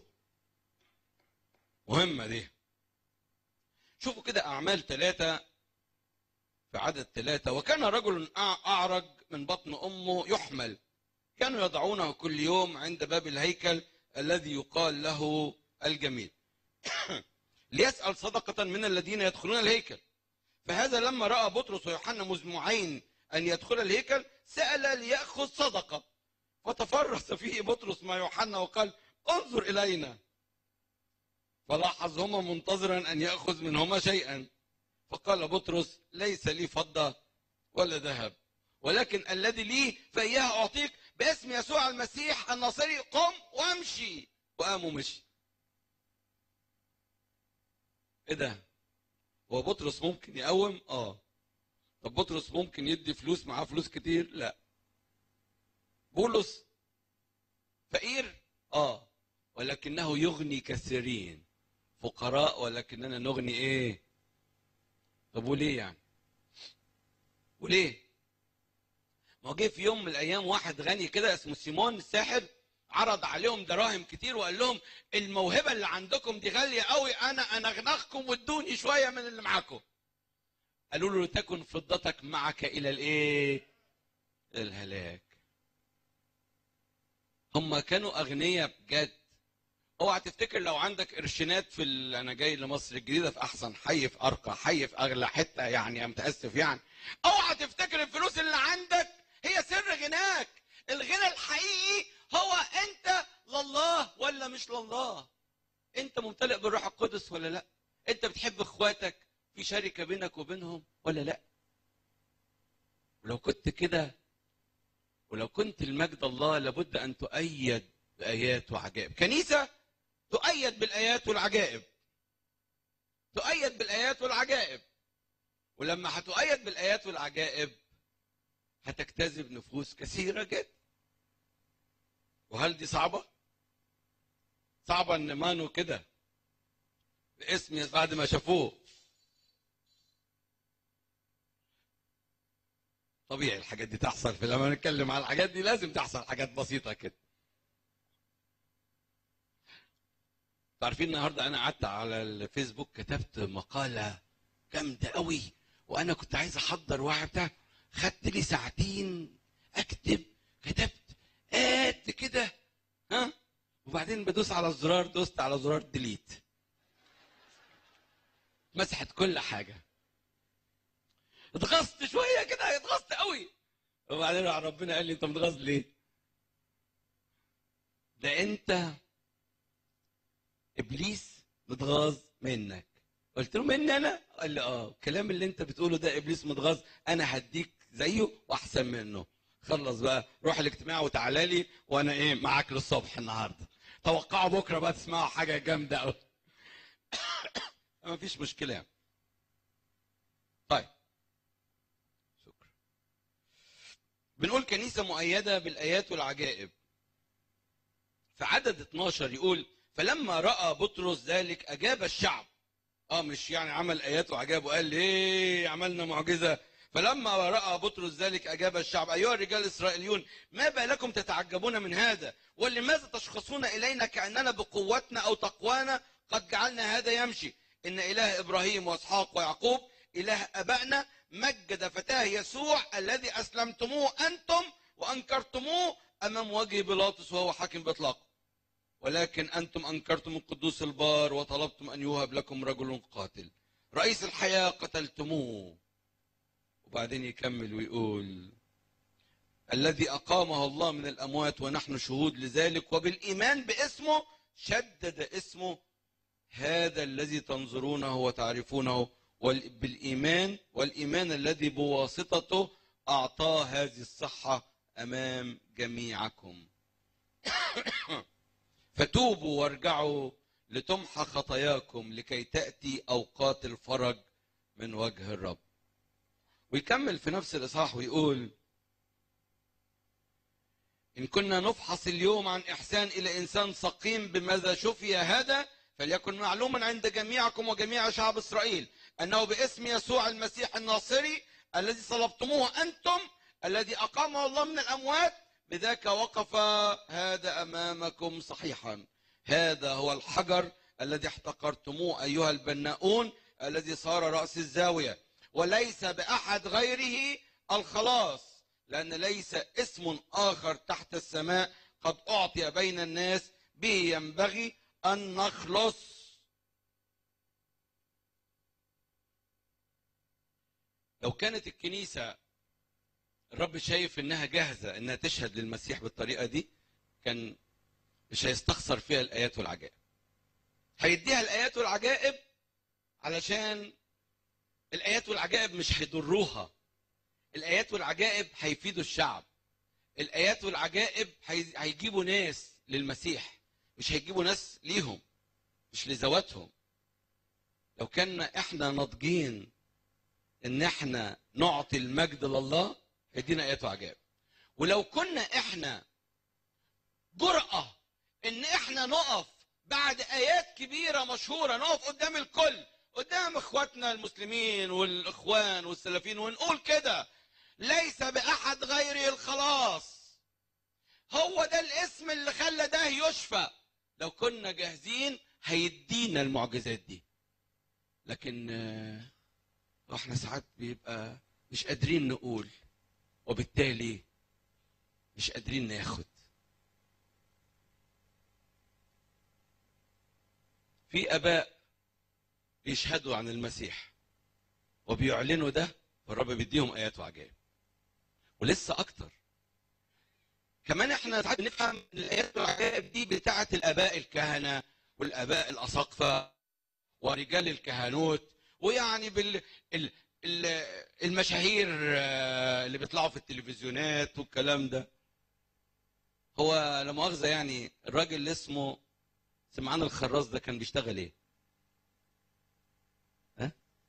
مهمه دي شوفوا كده اعمال ثلاثه في عدد ثلاثه وكان رجل أع- اعرج من بطن امه يحمل كانوا يضعونه كل يوم عند باب الهيكل الذي يقال له الجميل ليسأل صدقة من الذين يدخلون الهيكل فهذا لما راى بطرس ويوحنا مزموعين ان يدخل الهيكل سال لياخذ صدقه فتفرس فيه بطرس مع يوحنا وقال انظر الينا فلاحظ هما منتظرا ان ياخذ منهما شيئا فقال بطرس ليس لي فضه ولا ذهب ولكن الذي لي فاياه اعطيك باسم يسوع المسيح الناصري قم وامشي وقام ومشي ايه ده هو بطرس ممكن يقوم اه طب بطرس ممكن يدي فلوس معاه فلوس كتير لا بولس فقير اه ولكنه يغني كثيرين فقراء ولكننا نغني ايه طب وليه يعني وليه ما هو جه في يوم من الايام واحد غني كده اسمه سيمون الساحر عرض عليهم دراهم كتير وقال لهم الموهبه اللي عندكم دي غاليه قوي انا انغنغكم وادوني شويه من اللي معاكم قالوا له تكن فضتك معك الى الايه الهلاك هم كانوا اغنياء بجد اوعى تفتكر لو عندك قرشينات في ال... انا جاي لمصر الجديده في احسن حي في ارقى حي في اغلى حته يعني انا متاسف يعني اوعى تفتكر الفلوس اللي عندك هي سر غناك الغنى الحقيقي هو انت لله ولا مش لله انت ممتلئ بالروح القدس ولا لا انت بتحب اخواتك في شركه بينك وبينهم ولا لا ولو كنت كده ولو كنت المجد الله لابد ان تؤيد بايات وعجائب كنيسه تؤيد بالايات والعجائب تؤيد بالايات والعجائب ولما هتؤيد بالايات والعجائب هتجتذب نفوس كثيره جدا وهل دي صعبه صعبه ان مانو كده باسم بعد ما شافوه طبيعي الحاجات دي تحصل في لما نتكلم على الحاجات دي لازم تحصل حاجات بسيطه كده عارفين النهارده انا قعدت على الفيسبوك كتبت مقاله جامده قوي وانا كنت عايز احضر واحد بتاع خدت لي ساعتين اكتب كتبت قد كده ها وبعدين بدوس على الزرار دوست على زرار ديليت مسحت كل حاجه اتغصت شويه كده اتغصت قوي وبعدين راح ربنا قال لي انت متغاظ ليه؟ ده انت ابليس متغاظ منك قلت له مني انا؟ قال لي اه الكلام اللي انت بتقوله ده ابليس متغاظ انا هديك زيه واحسن منه خلص بقى روح الاجتماع وتعالى لي وانا ايه معاك للصبح النهارده توقعوا بكره بقى تسمعوا حاجه جامده قوي ما فيش مشكله يعني. طيب شكرا بنقول كنيسه مؤيده بالايات والعجائب في عدد 12 يقول فلما راى بطرس ذلك اجاب الشعب اه مش يعني عمل ايات وعجائب وقال ايه عملنا معجزه فلما راى بطرس ذلك اجاب الشعب ايها الرجال الاسرائيليون ما بالكم تتعجبون من هذا ولماذا تشخصون الينا كاننا بقوتنا او تقوانا قد جعلنا هذا يمشي ان اله ابراهيم واسحاق ويعقوب اله ابائنا مجد فتاه يسوع الذي اسلمتموه انتم وانكرتموه امام وجه بيلاطس وهو حاكم باطلاقه ولكن انتم انكرتم القدوس البار وطلبتم ان يوهب لكم رجل قاتل رئيس الحياه قتلتموه وبعدين يكمل ويقول الذي اقامه الله من الاموات ونحن شهود لذلك وبالايمان باسمه شدد اسمه هذا الذي تنظرونه وتعرفونه بالايمان والايمان الذي بواسطته اعطاه هذه الصحه امام جميعكم فتوبوا وارجعوا لتمحى خطاياكم لكي تاتي اوقات الفرج من وجه الرب ويكمل في نفس الاصحاح ويقول ان كنا نفحص اليوم عن احسان الى انسان سقيم بماذا شفي هذا فليكن معلوما عند جميعكم وجميع شعب اسرائيل انه باسم يسوع المسيح الناصري الذي صلبتموه انتم الذي اقامه الله من الاموات بذاك وقف هذا امامكم صحيحا هذا هو الحجر الذي احتقرتموه ايها البناؤون الذي صار راس الزاويه وليس باحد غيره الخلاص لان ليس اسم اخر تحت السماء قد اعطي بين الناس به ينبغي ان نخلص لو كانت الكنيسه الرب شايف انها جاهزه انها تشهد للمسيح بالطريقه دي كان مش هيستخسر فيها الايات والعجائب هيديها الايات والعجائب علشان الايات والعجائب مش هيضروها الايات والعجائب هيفيدوا الشعب الايات والعجائب هي- هيجيبوا ناس للمسيح مش هيجيبوا ناس ليهم مش لذواتهم لو كان احنا ناضجين ان احنا نعطي المجد لله هيدينا ايات وعجائب ولو كنا احنا جرأة ان احنا نقف بعد ايات كبيرة مشهورة نقف قدام الكل قدام اخواتنا المسلمين والاخوان والسلفيين ونقول كده ليس باحد غيره الخلاص هو ده الاسم اللي خلى ده يشفى لو كنا جاهزين هيدينا المعجزات دي لكن آه، احنا ساعات بيبقى مش قادرين نقول وبالتالي مش قادرين ناخد في اباء بيشهدوا عن المسيح وبيعلنوا ده والرب بيديهم ايات وعجائب ولسه اكتر كمان احنا ساعات بنفهم ان الايات والعجائب دي بتاعه الاباء الكهنه والاباء الاساقفه ورجال الكهنوت ويعني بال ال... ال... المشاهير آه، اللي بيطلعوا في التلفزيونات والكلام ده هو لا مؤاخذه يعني الراجل اللي اسمه سمعان الخراز ده كان بيشتغل ايه؟ ها؟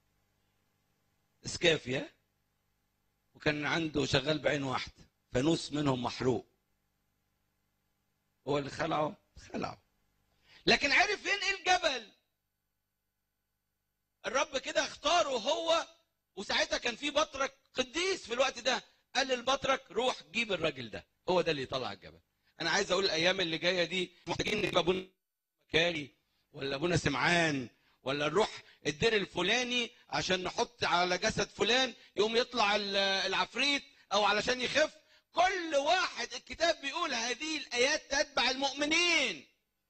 اسكافي ها؟ وكان عنده شغال بعين واحده فانوس منهم محروق هو اللي خلعه خلعه لكن عرف ينقل جبل الرب كده اختاره هو وساعتها كان في بطرك قديس في الوقت ده قال للبطرك روح جيب الراجل ده هو ده اللي يطلع الجبل انا عايز اقول الايام اللي جايه دي محتاجين نجيب ابونا مكاري ولا ابونا سمعان ولا نروح الدير الفلاني عشان نحط على جسد فلان يقوم يطلع ال- العفريت او علشان يخف كل واحد الكتاب بيقول هذه الايات تتبع المؤمنين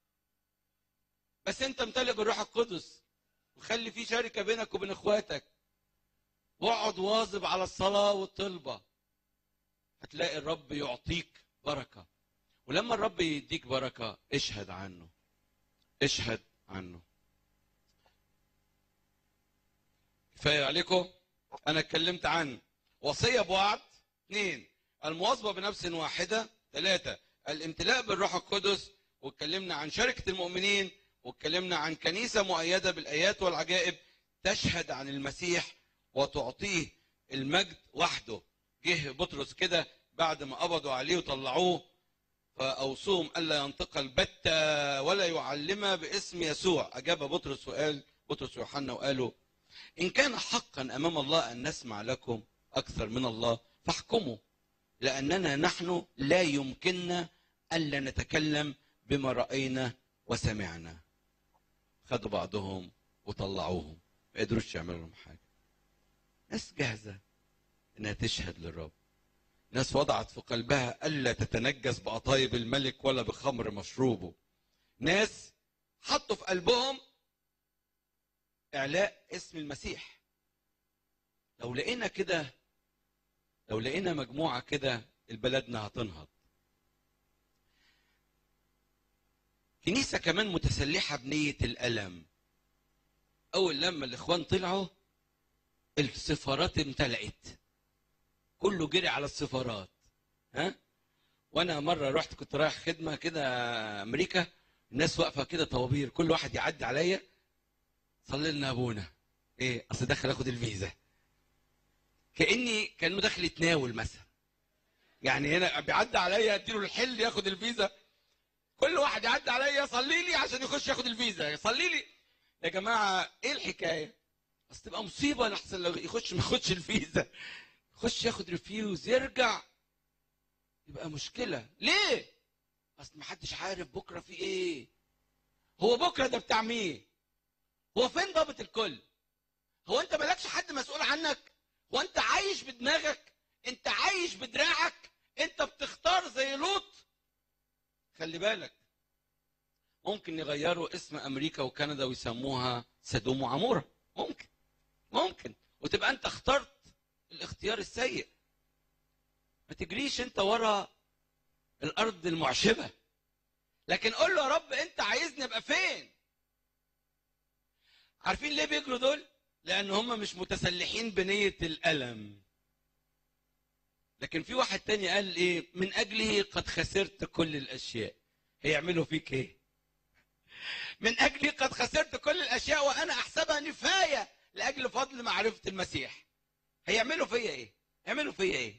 بس انت امتلئ بالروح القدس وخلي في شركه بينك وبين اخواتك واقعد واظب على الصلاه والطلبه هتلاقي الرب يعطيك بركه ولما الرب يديك بركه اشهد عنه اشهد عنه كفايه عليكم انا اتكلمت عن وصيه بوعد اثنين المواظبه بنفس واحده ثلاثه الامتلاء بالروح القدس واتكلمنا عن شركه المؤمنين واتكلمنا عن كنيسه مؤيده بالايات والعجائب تشهد عن المسيح وتعطيه المجد وحده جه بطرس كده بعد ما قبضوا عليه وطلعوه فأوصوهم ألا ينطق البتة ولا يعلم باسم يسوع أجاب بطرس وقال بطرس ويوحنا وقالوا إن كان حقا أمام الله أن نسمع لكم أكثر من الله فاحكموا لأننا نحن لا يمكننا ألا نتكلم بما رأينا وسمعنا خدوا بعضهم وطلعوهم ما قدروش يعملوا لهم حاجة ناس جاهزة إنها تشهد للرب ناس وضعت في قلبها ألا تتنجس بقطايب الملك ولا بخمر مشروبه ناس حطوا في قلبهم إعلاء اسم المسيح لو لقينا كده لو لقينا مجموعة كده البلدنا هتنهض كنيسة كمان متسلحة بنية الألم أول لما الإخوان طلعوا السفارات امتلأت كله جري على السفارات ها وانا مره رحت كنت رايح خدمه كده امريكا الناس واقفه كده طوابير كل واحد يعدي عليا صلي لنا ابونا ايه اصل داخل اخد الفيزا كاني كانه داخل يتناول مثلا يعني هنا بيعدي عليا اديله الحل ياخد الفيزا كل واحد يعدي عليا صلي لي عشان يخش ياخد الفيزا صلي لي يا جماعه ايه الحكايه اصل تبقى مصيبه لحسن لو يخش ما ياخدش الفيزا يخش ياخد ريفيوز يرجع يبقى مشكله ليه اصل محدش عارف بكره في ايه هو بكره ده بتاع مين هو فين ضابط الكل هو انت مالكش حد مسؤول عنك هو انت عايش بدماغك انت عايش بدراعك انت بتختار زي لوط خلي بالك ممكن يغيروا اسم امريكا وكندا ويسموها سدوم وعموره ممكن ممكن وتبقى انت اخترت الاختيار السيء ما تجريش انت ورا الارض المعشبه لكن قول له يا رب انت عايزني ابقى فين عارفين ليه بيجروا دول لان هم مش متسلحين بنيه الالم لكن في واحد تاني قال ايه من اجله قد خسرت كل الاشياء هيعملوا فيك ايه من اجلي قد خسرت كل الاشياء وانا احسبها نفايه لاجل فضل معرفه المسيح هيعملوا فيا ايه هيعملوا فيا ايه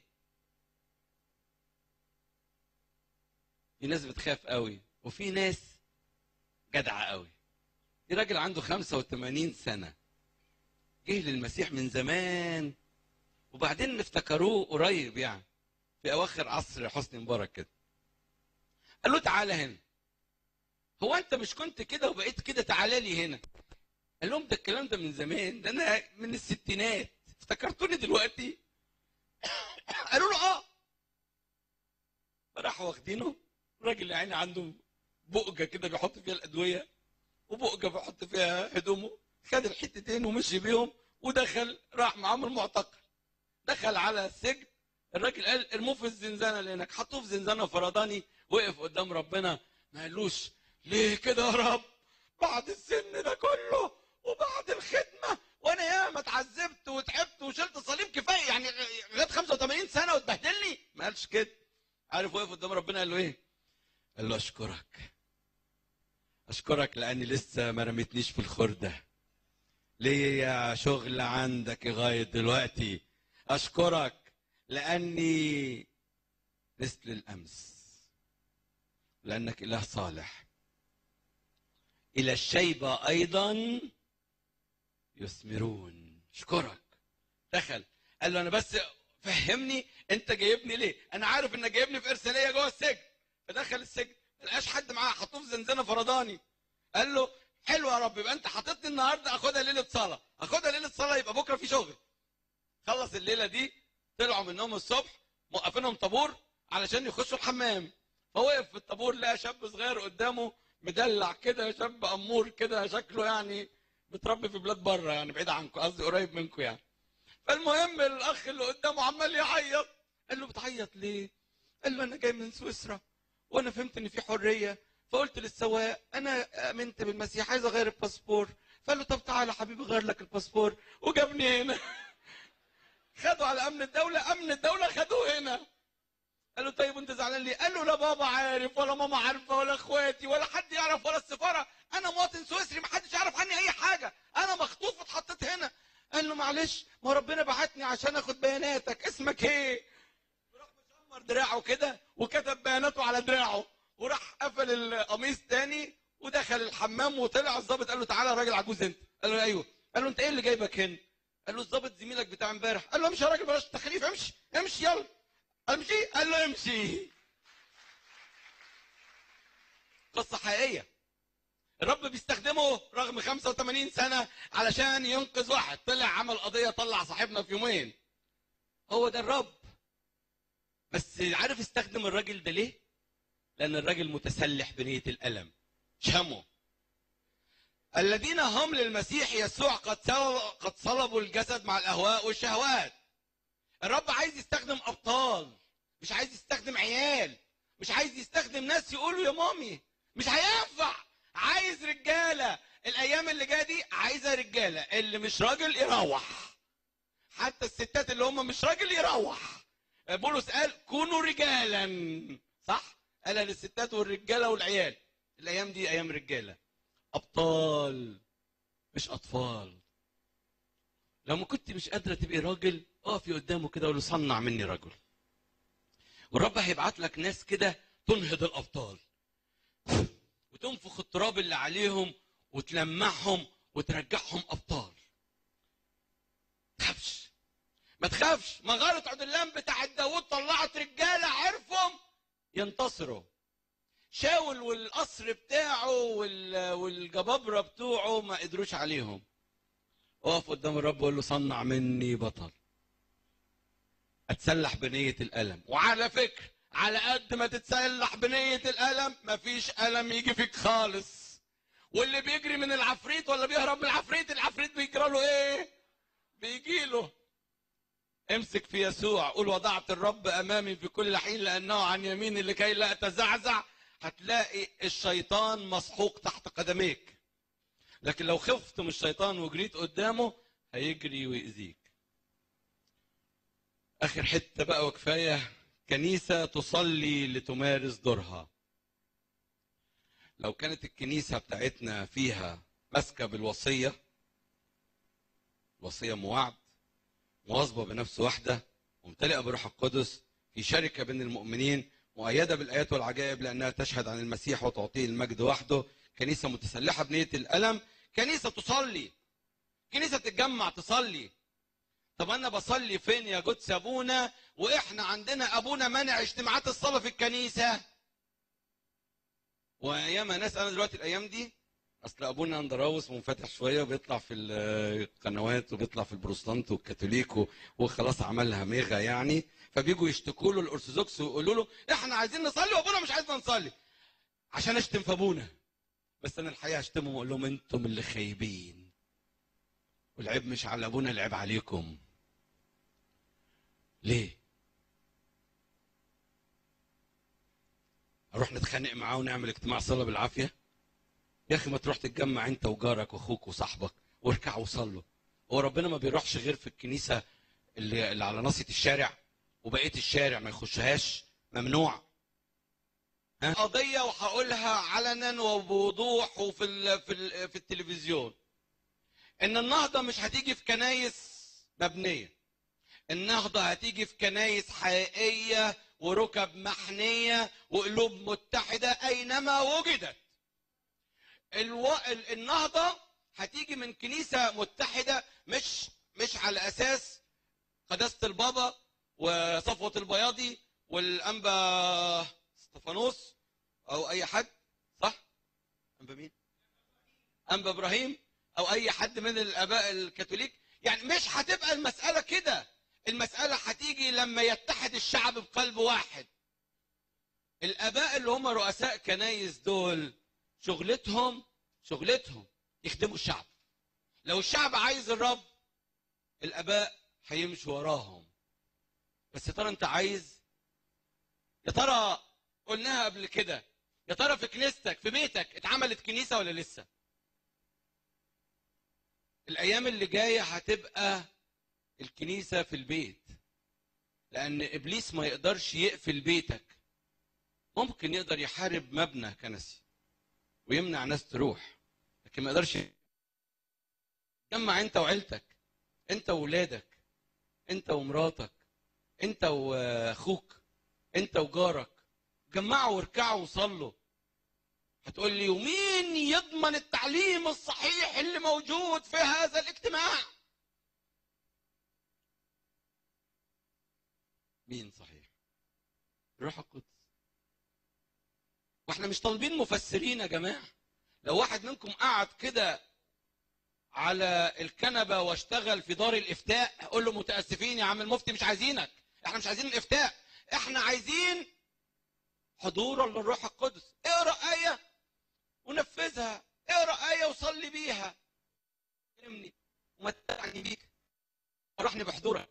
في ناس بتخاف قوي وفي ناس جدعه قوي في راجل عنده 85 سنه جه للمسيح من زمان وبعدين افتكروه قريب يعني في اواخر عصر حسني مبارك كده قال له تعالى هنا هو انت مش كنت كده وبقيت كده تعالى لي هنا قال لهم ده الكلام ده من زمان ده انا من الستينات افتكرتوني دلوقتي قالوا له اه فراحوا واخدينه الراجل يعني عنده بؤجه كده بيحط فيها الادويه وبؤجه بيحط فيها هدومه خد الحتتين ومشي بيهم ودخل راح معاهم المعتقل دخل على السجن الراجل قال ارموه في الزنزانه اللي هناك حطوه في زنزانه فرضاني وقف قدام ربنا ما قالوش ليه كده يا رب بعد السن ده كله وبعد الخدمه وانا ياما اتعذبت وتعبت وشلت صليب كفايه يعني لغايه 85 سنه وتبهدلني ما قالش كده عارف وقف قدام ربنا قال له ايه؟ قال له اشكرك اشكرك لاني لسه ما رميتنيش في الخرده ليا شغل عندك لغايه دلوقتي اشكرك لاني مثل الامس لانك اله صالح الى الشيبه ايضا يثمرون اشكرك دخل قال له انا بس فهمني انت جايبني ليه انا عارف انك جايبني في ارساليه جوه السجن فدخل السجن ما لقاش حد معاه حطوه في زنزانه فرضاني قال له حلو يا رب يبقى انت حاططني النهارده اخدها ليله صلاه اخدها ليله صلاه يبقى بكره في شغل خلص الليله دي طلعوا منهم الصبح موقفينهم طابور علشان يخشوا الحمام فوقف في الطابور لقى شاب صغير قدامه مدلع كده شاب امور كده شكله يعني متربي في بلاد بره يعني بعيد عنكم قصدي قريب منكم يعني فالمهم الاخ اللي قدامه عمال يعيط قال له بتعيط ليه؟ قال له انا جاي من سويسرا وانا فهمت ان في حريه فقلت للسواق انا امنت بالمسيح عايز اغير الباسبور فقال له طب تعالى حبيبي غير لك الباسبور وجابني هنا خدوا على امن الدوله امن الدوله خدوه هنا قال له طيب وانت زعلان ليه؟ قال له لا بابا عارف ولا ماما عارفه ولا اخواتي ولا حد يعرف ولا السفاره انا مواطن سويسري ما حدش يعرف عني اي حاجه انا مخطوف واتحطيت هنا قال له معلش ما ربنا بعتني عشان اخد بياناتك اسمك ايه؟ وراح مشمر دراعه كده وكتب بياناته على دراعه وراح قفل القميص تاني ودخل الحمام وطلع الظابط قال له تعالى يا راجل عجوز انت قال له ايوه قال له انت ايه اللي جايبك هنا؟ قال له الظابط زميلك بتاع امبارح قال له امشي يا راجل بلاش تخليف امشي امشي يلا امشي قال له امشي قصة حقيقية الرب بيستخدمه رغم 85 سنة علشان ينقذ واحد طلع عمل قضية طلع صاحبنا في يومين هو ده الرب بس عارف استخدم الراجل ده ليه؟ لأن الراجل متسلح بنية الألم شمه الذين هم للمسيح يسوع قد قد صلبوا الجسد مع الأهواء والشهوات الرب عايز يستخدم أبطال مش عايز يستخدم عيال مش عايز يستخدم ناس يقولوا يا مامي مش هينفع عايز رجاله الايام اللي جايه دي عايزه رجاله اللي مش راجل يروح حتى الستات اللي هم مش راجل يروح بولس قال كونوا رجالا صح قالها للستات والرجاله والعيال الايام دي ايام رجاله ابطال مش اطفال لو ما كنت مش قادره تبقي راجل اقفي قدامه كده وقول له صنع مني رجل والرب هيبعت لك ناس كده تنهض الابطال وتنفخ التراب اللي عليهم وتلمعهم وترجعهم ابطال تخافش ما تخافش مغارة عدلان بتاعت داوود طلعت رجالة عرفهم ينتصروا شاول والقصر بتاعه وال- والجبابرة بتوعه ما قدروش عليهم اقف قدام الرب وقول له صنع مني بطل اتسلح بنية الألم وعلى فكرة على قد ما تتسلح بنية الألم مفيش ألم يجي فيك خالص واللي بيجري من العفريت ولا بيهرب من العفريت العفريت بيجرى له ايه بيجي له امسك في يسوع قول وضعت الرب امامي في كل حين لانه عن يميني لكي لا اتزعزع هتلاقي الشيطان مسحوق تحت قدميك لكن لو خفت من الشيطان وجريت قدامه هيجري ويأذيك اخر حته بقى وكفايه كنيسه تصلي لتمارس دورها لو كانت الكنيسه بتاعتنا فيها ماسكه بالوصيه وصيه موعد مواظبه بنفس واحده ممتلئه بروح القدس في شركه بين المؤمنين مؤيده بالايات والعجائب لانها تشهد عن المسيح وتعطيه المجد وحده كنيسه متسلحه بنيه الالم كنيسه تصلي كنيسه تتجمع تصلي طب انا بصلي فين يا جدس ابونا واحنا عندنا ابونا منع اجتماعات الصلاه في الكنيسه وياما ناس انا دلوقتي الايام دي اصل ابونا اندراوس منفتح شويه وبيطلع في القنوات وبيطلع في البروتستانت والكاثوليك و- وخلاص عملها ميغا يعني فبيجوا يشتكوا له الارثوذكس ويقولوا له احنا عايزين نصلي وابونا مش عايزنا نصلي عشان اشتم في ابونا بس انا الحقيقه اشتمهم واقول لهم انتم اللي خايبين والعيب مش على ابونا العيب عليكم ليه اروح نتخانق معاه ونعمل اجتماع صلاه بالعافيه يا اخي ما تروح تتجمع انت وجارك واخوك وصاحبك واركعوا وصلوا هو ربنا ما بيروحش غير في الكنيسه اللي, اللي على ناصيه الشارع وبقيه الشارع ما يخشهاش ممنوع ها؟ قضيه وهقولها علنا وبوضوح وفي ال في ال في التلفزيون ان النهضه مش هتيجي في كنايس مبنيه النهضه هتيجي في كنايس حقيقيه وركب محنيه وقلوب متحده اينما وجدت الو... ال- النهضه هتيجي من كنيسه متحده مش مش على اساس قداسه البابا وصفوه البياضي والانبا استفانوس او اي حد صح؟ انبا مين؟ انبا ابراهيم او اي حد من الاباء الكاثوليك يعني مش هتبقى المساله كده المساله هتيجي لما يتحد الشعب بقلب واحد الاباء اللي هم رؤساء كنايس دول شغلتهم شغلتهم يخدموا الشعب لو الشعب عايز الرب الاباء هيمشوا وراهم بس يا ترى انت عايز يا ترى قلناها قبل كده يا ترى في كنيستك في بيتك اتعملت كنيسه ولا لسه الايام اللي جايه هتبقى الكنيسه في البيت لان ابليس ما يقدرش يقفل بيتك ممكن يقدر يحارب مبنى كنسي ويمنع ناس تروح لكن ما يقدرش جمع انت وعيلتك انت وولادك انت ومراتك انت واخوك انت وجارك جمعوا واركعوا وصلوا هتقول لي ومين يضمن التعليم الصحيح اللي موجود في هذا الاجتماع مين صحيح الروح القدس واحنا مش طالبين مفسرين يا جماعه لو واحد منكم قعد كده على الكنبه واشتغل في دار الافتاء قول له متاسفين يا عم المفتي مش عايزينك احنا مش عايزين الافتاء احنا عايزين حضورا للروح القدس اقرا ايه ونفذها اقرا ايه وصلي بيها كلمني ومتعني بيك فرحني بحضورك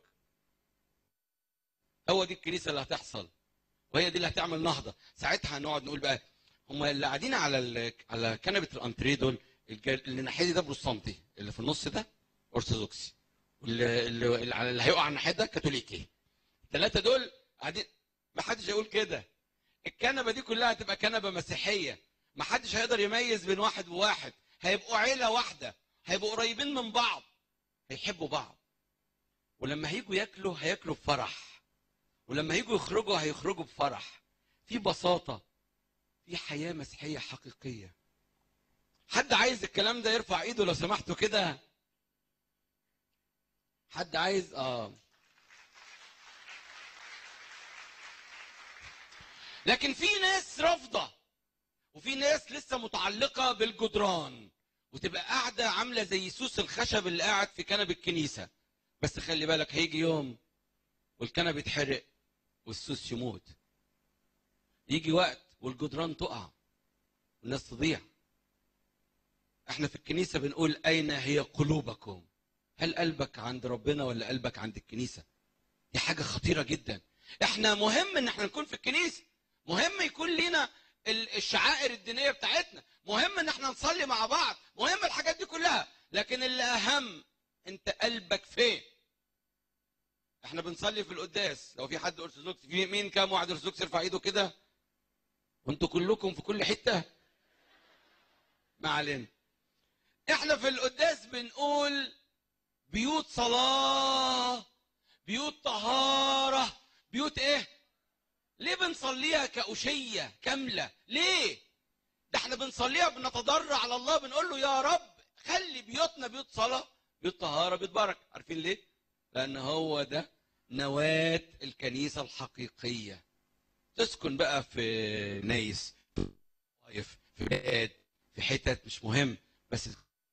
هو دي الكنيسه اللي هتحصل وهي دي اللي هتعمل نهضه ساعتها هنقعد نقول بقى هم اللي قاعدين على ال... على كنبه الانتريه دول الج- اللي ناحيه ده بروستانتي اللي في النص ده ارثوذكسي واللي اللي, اللي على- اللي هيقع على الناحيه ده كاثوليكي الثلاثه دول قاعدين ما حدش هيقول كده الكنبه دي كلها هتبقى كنبه مسيحيه ما حدش هيقدر يميز بين واحد وواحد هيبقوا عيله واحده هيبقوا قريبين من بعض هيحبوا بعض ولما هيجوا ياكلوا هياكلوا بفرح ولما هيجوا يخرجوا هيخرجوا بفرح في بساطه في حياه مسيحيه حقيقيه حد عايز الكلام ده يرفع ايده لو سمحتوا كده حد عايز اه لكن في ناس رافضه وفي ناس لسه متعلقه بالجدران وتبقى قاعده عامله زي سوس الخشب اللي قاعد في كنب الكنيسه بس خلي بالك هيجي يوم والكنب يتحرق والسوس يموت يجي وقت والجدران تقع والناس تضيع احنا في الكنيسه بنقول اين هي قلوبكم هل قلبك عند ربنا ولا قلبك عند الكنيسه دي حاجه خطيره جدا احنا مهم ان احنا نكون في الكنيسه مهم يكون لنا ال- الشعائر الدينيه بتاعتنا مهم ان احنا نصلي مع بعض مهم الحاجات دي كلها لكن اللي اهم انت قلبك فين احنا بنصلي في القداس لو في حد ارثوذكس في مين كام واحد ارثوذكس يرفع ايده كده وانتوا كلكم في كل حته ما علينا احنا في القداس بنقول بيوت صلاه بيوت طهاره بيوت ايه ليه بنصليها كأشية كاملة ليه ده احنا بنصليها بنتضرع على الله بنقول له يا رب خلي بيوتنا بيوت صلاة بيوت طهارة بيوت بركة عارفين ليه لأن هو ده نواة الكنيسة الحقيقية تسكن بقى في نايس طايف في بلاد في حتت مش مهم بس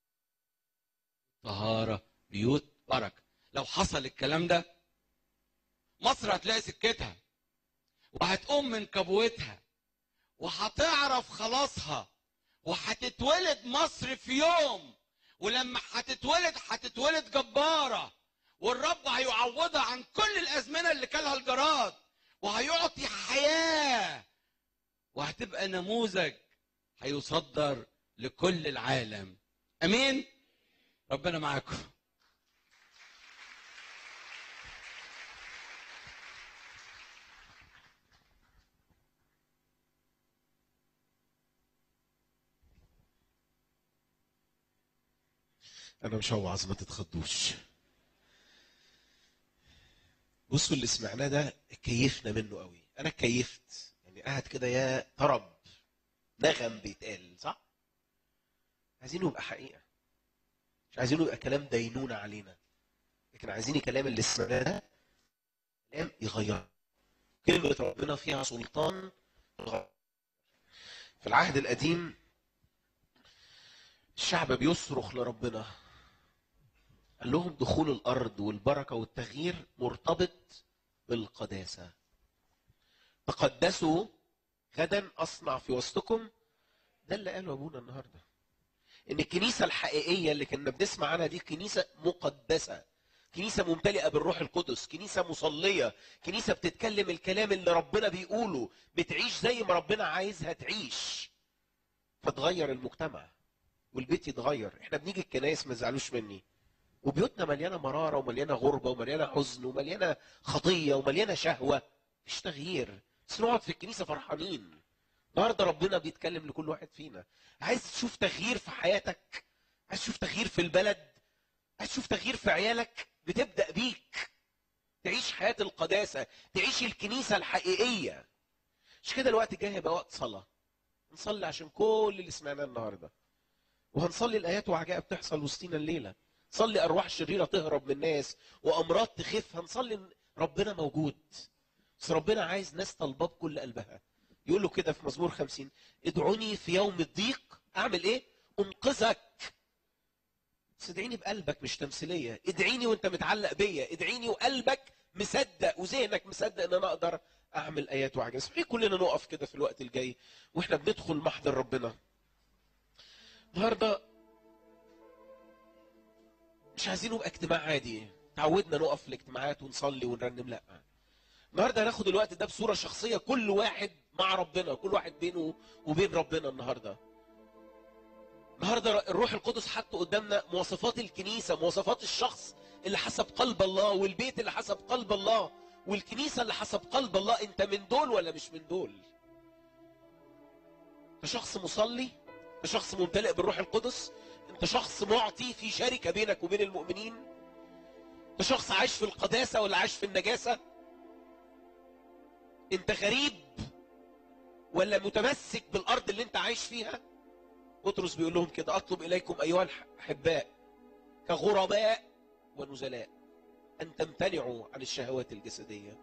طهارة بيوت بركة لو حصل الكلام ده مصر هتلاقي سكتها وهتقوم من كبوتها وهتعرف خلاصها وهتتولد مصر في يوم ولما هتتولد هتتولد جبارة والرب هيعوضها عن كل الأزمنة اللي كلها الجراد وهيعطي حياة وهتبقى نموذج هيصدر لكل العالم أمين ربنا معاكم انا مش هوعظ ما تتخضوش بصوا اللي سمعناه ده كيفنا منه قوي انا كيفت يعني قاعد كده يا طرب نغم بيتقال صح عايزينه يبقى حقيقه مش عايزينه يبقى كلام دينونه علينا لكن عايزين الكلام اللي سمعناه ده كلام يغير كلمه ربنا فيها سلطان تغير. في العهد القديم الشعب بيصرخ لربنا قال لهم دخول الارض والبركه والتغيير مرتبط بالقداسه تقدسوا غدا اصنع في وسطكم ده اللي قاله ابونا النهارده ان الكنيسه الحقيقيه اللي كنا بنسمع عنها دي كنيسه مقدسه كنيسه ممتلئه بالروح القدس كنيسه مصليه كنيسه بتتكلم الكلام اللي ربنا بيقوله بتعيش زي ما ربنا عايزها تعيش فتغير المجتمع والبيت يتغير احنا بنيجي الكنايس ما تزعلوش مني وبيوتنا مليانه مراره ومليانه غربه ومليانه حزن ومليانه خطيه ومليانه شهوه مفيش تغيير بس نقعد في الكنيسه فرحانين النهارده ربنا بيتكلم لكل واحد فينا عايز تشوف تغيير في حياتك عايز تشوف تغيير في البلد عايز تشوف تغيير في عيالك بتبدا بيك تعيش حياه القداسه تعيش الكنيسه الحقيقيه مش كده الوقت الجاي هيبقى وقت صلاه نصلي عشان كل اللي سمعناه النهارده وهنصلي الايات وعجائب تحصل وسطينا الليله صلي ارواح شريره تهرب من الناس وامراض تخف هنصلي إن ربنا موجود بس ربنا عايز ناس طالباه بكل قلبها يقول له كده في مزمور خمسين ادعوني في يوم الضيق اعمل ايه انقذك بس ادعيني بقلبك مش تمثيليه ادعيني وانت متعلق بيا ادعيني وقلبك مصدق وذهنك مصدق ان انا اقدر اعمل ايات وعجائب صحيح كلنا نقف كده في الوقت الجاي واحنا بندخل محضر ربنا النهارده مش عايزينه يبقى اجتماع عادي تعودنا نقف في الاجتماعات ونصلي ونرنم لا النهارده هناخد الوقت ده بصوره شخصيه كل واحد مع ربنا كل واحد بينه وبين ربنا النهارده النهارده الروح القدس حط قدامنا مواصفات الكنيسه مواصفات الشخص اللي حسب قلب الله والبيت اللي حسب قلب الله والكنيسه اللي حسب قلب الله انت من دول ولا مش من دول انت شخص مصلي انت شخص ممتلئ بالروح القدس انت شخص معطي في شركه بينك وبين المؤمنين انت شخص عايش في القداسه ولا عايش في النجاسه انت غريب ولا متمسك بالارض اللي انت عايش فيها بطرس بيقول لهم كده اطلب اليكم ايها الاحباء كغرباء ونزلاء ان تمتنعوا عن الشهوات الجسديه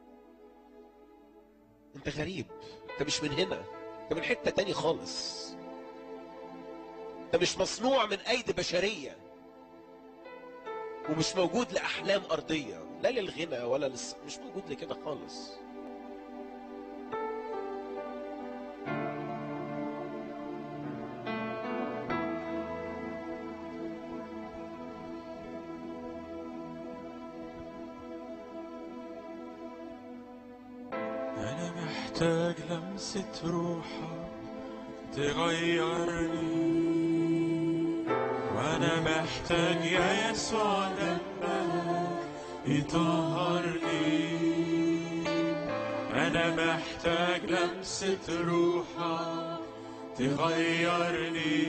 انت غريب انت مش من هنا انت من حته تاني خالص انت مش مصنوع من ايدي بشريه ومش موجود لاحلام ارضيه لا للغنى ولا للص... مش موجود لكده خالص محتاج لمسة روحك تغيرني وانا محتاج يا يسوع دمك يطهرني انا محتاج لمسة روحك تغيرني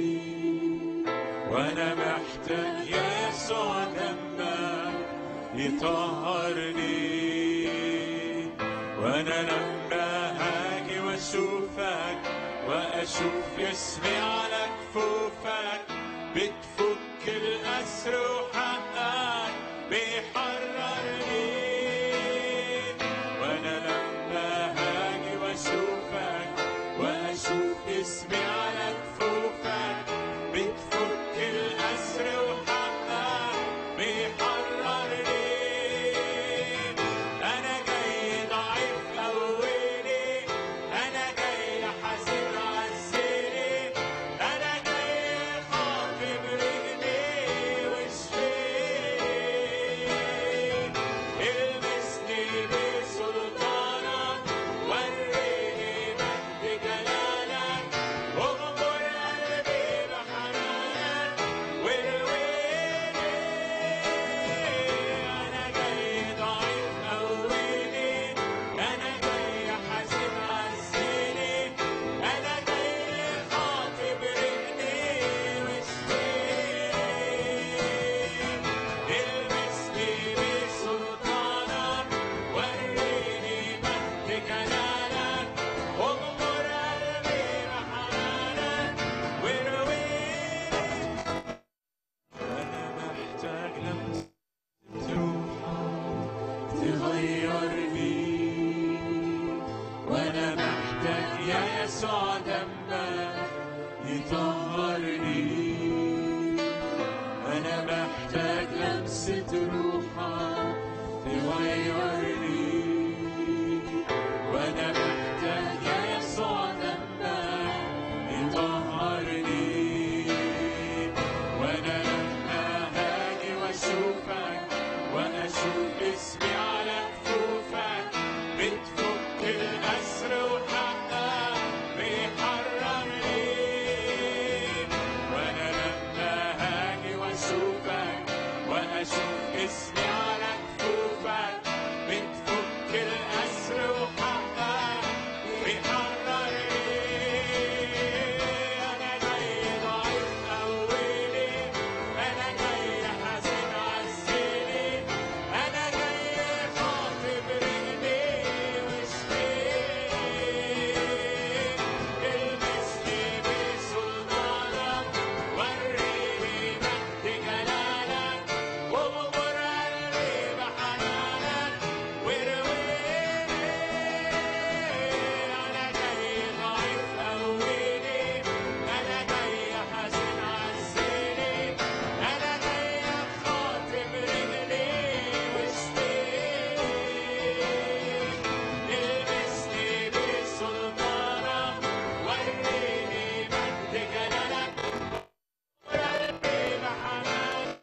وانا محتاج يا يسوع دمك يطهرني وانا لما هاجي واشوفك واشوف اسمي على كفوفك بتفك الاسر وحقك بيحررني وانا لما هاجي واشوفك واشوف اسمي على كفوفك بتفك الاسر وحقك بيحررني انا جاي ضعيف قويني انا جاي حزين عزيني انا جاي خاطب رجلي وشفيني المسني بسلطانك وريني مجد جلالك واغمر قلبي بحنانك وارويني انا جاي ضعيف قويني انا جاي حزين عزيني انا جاي خاطب رجلي وشفيني المسني بسلطانك وريني مجد جلالك واغمر قلبي بحنانك وارويني انا محتاج لمسة روحك تغيرني وانا محتاج يا يسوع دمك يطهرني انا محتاج لمسة روحك تغيرني وانا محتاج يا يسوع دمك يطهرني وانا لما هاجي واشوفك واشوف اسمي على كفوفك بتفك الاسر وحقك بيحررني وانا لما هاجي واشوفك واشوف اسمي على كفوفك بتفك الاسر وحقك بيحررني انا جاي ضعيف قويني انا جاي حزين عزيني انا جاي خاطب رجلي وشفيني المسني بسلطانك وريني مجد جلالك واغمر قلبي بحنانك وارويني انا جاي ضعيف قويني انا جاي حزين عزيني انا جاي خاطب رجلي وشفيني المسني بسلطانك وريني مجد جلالك وقلبي بحنانك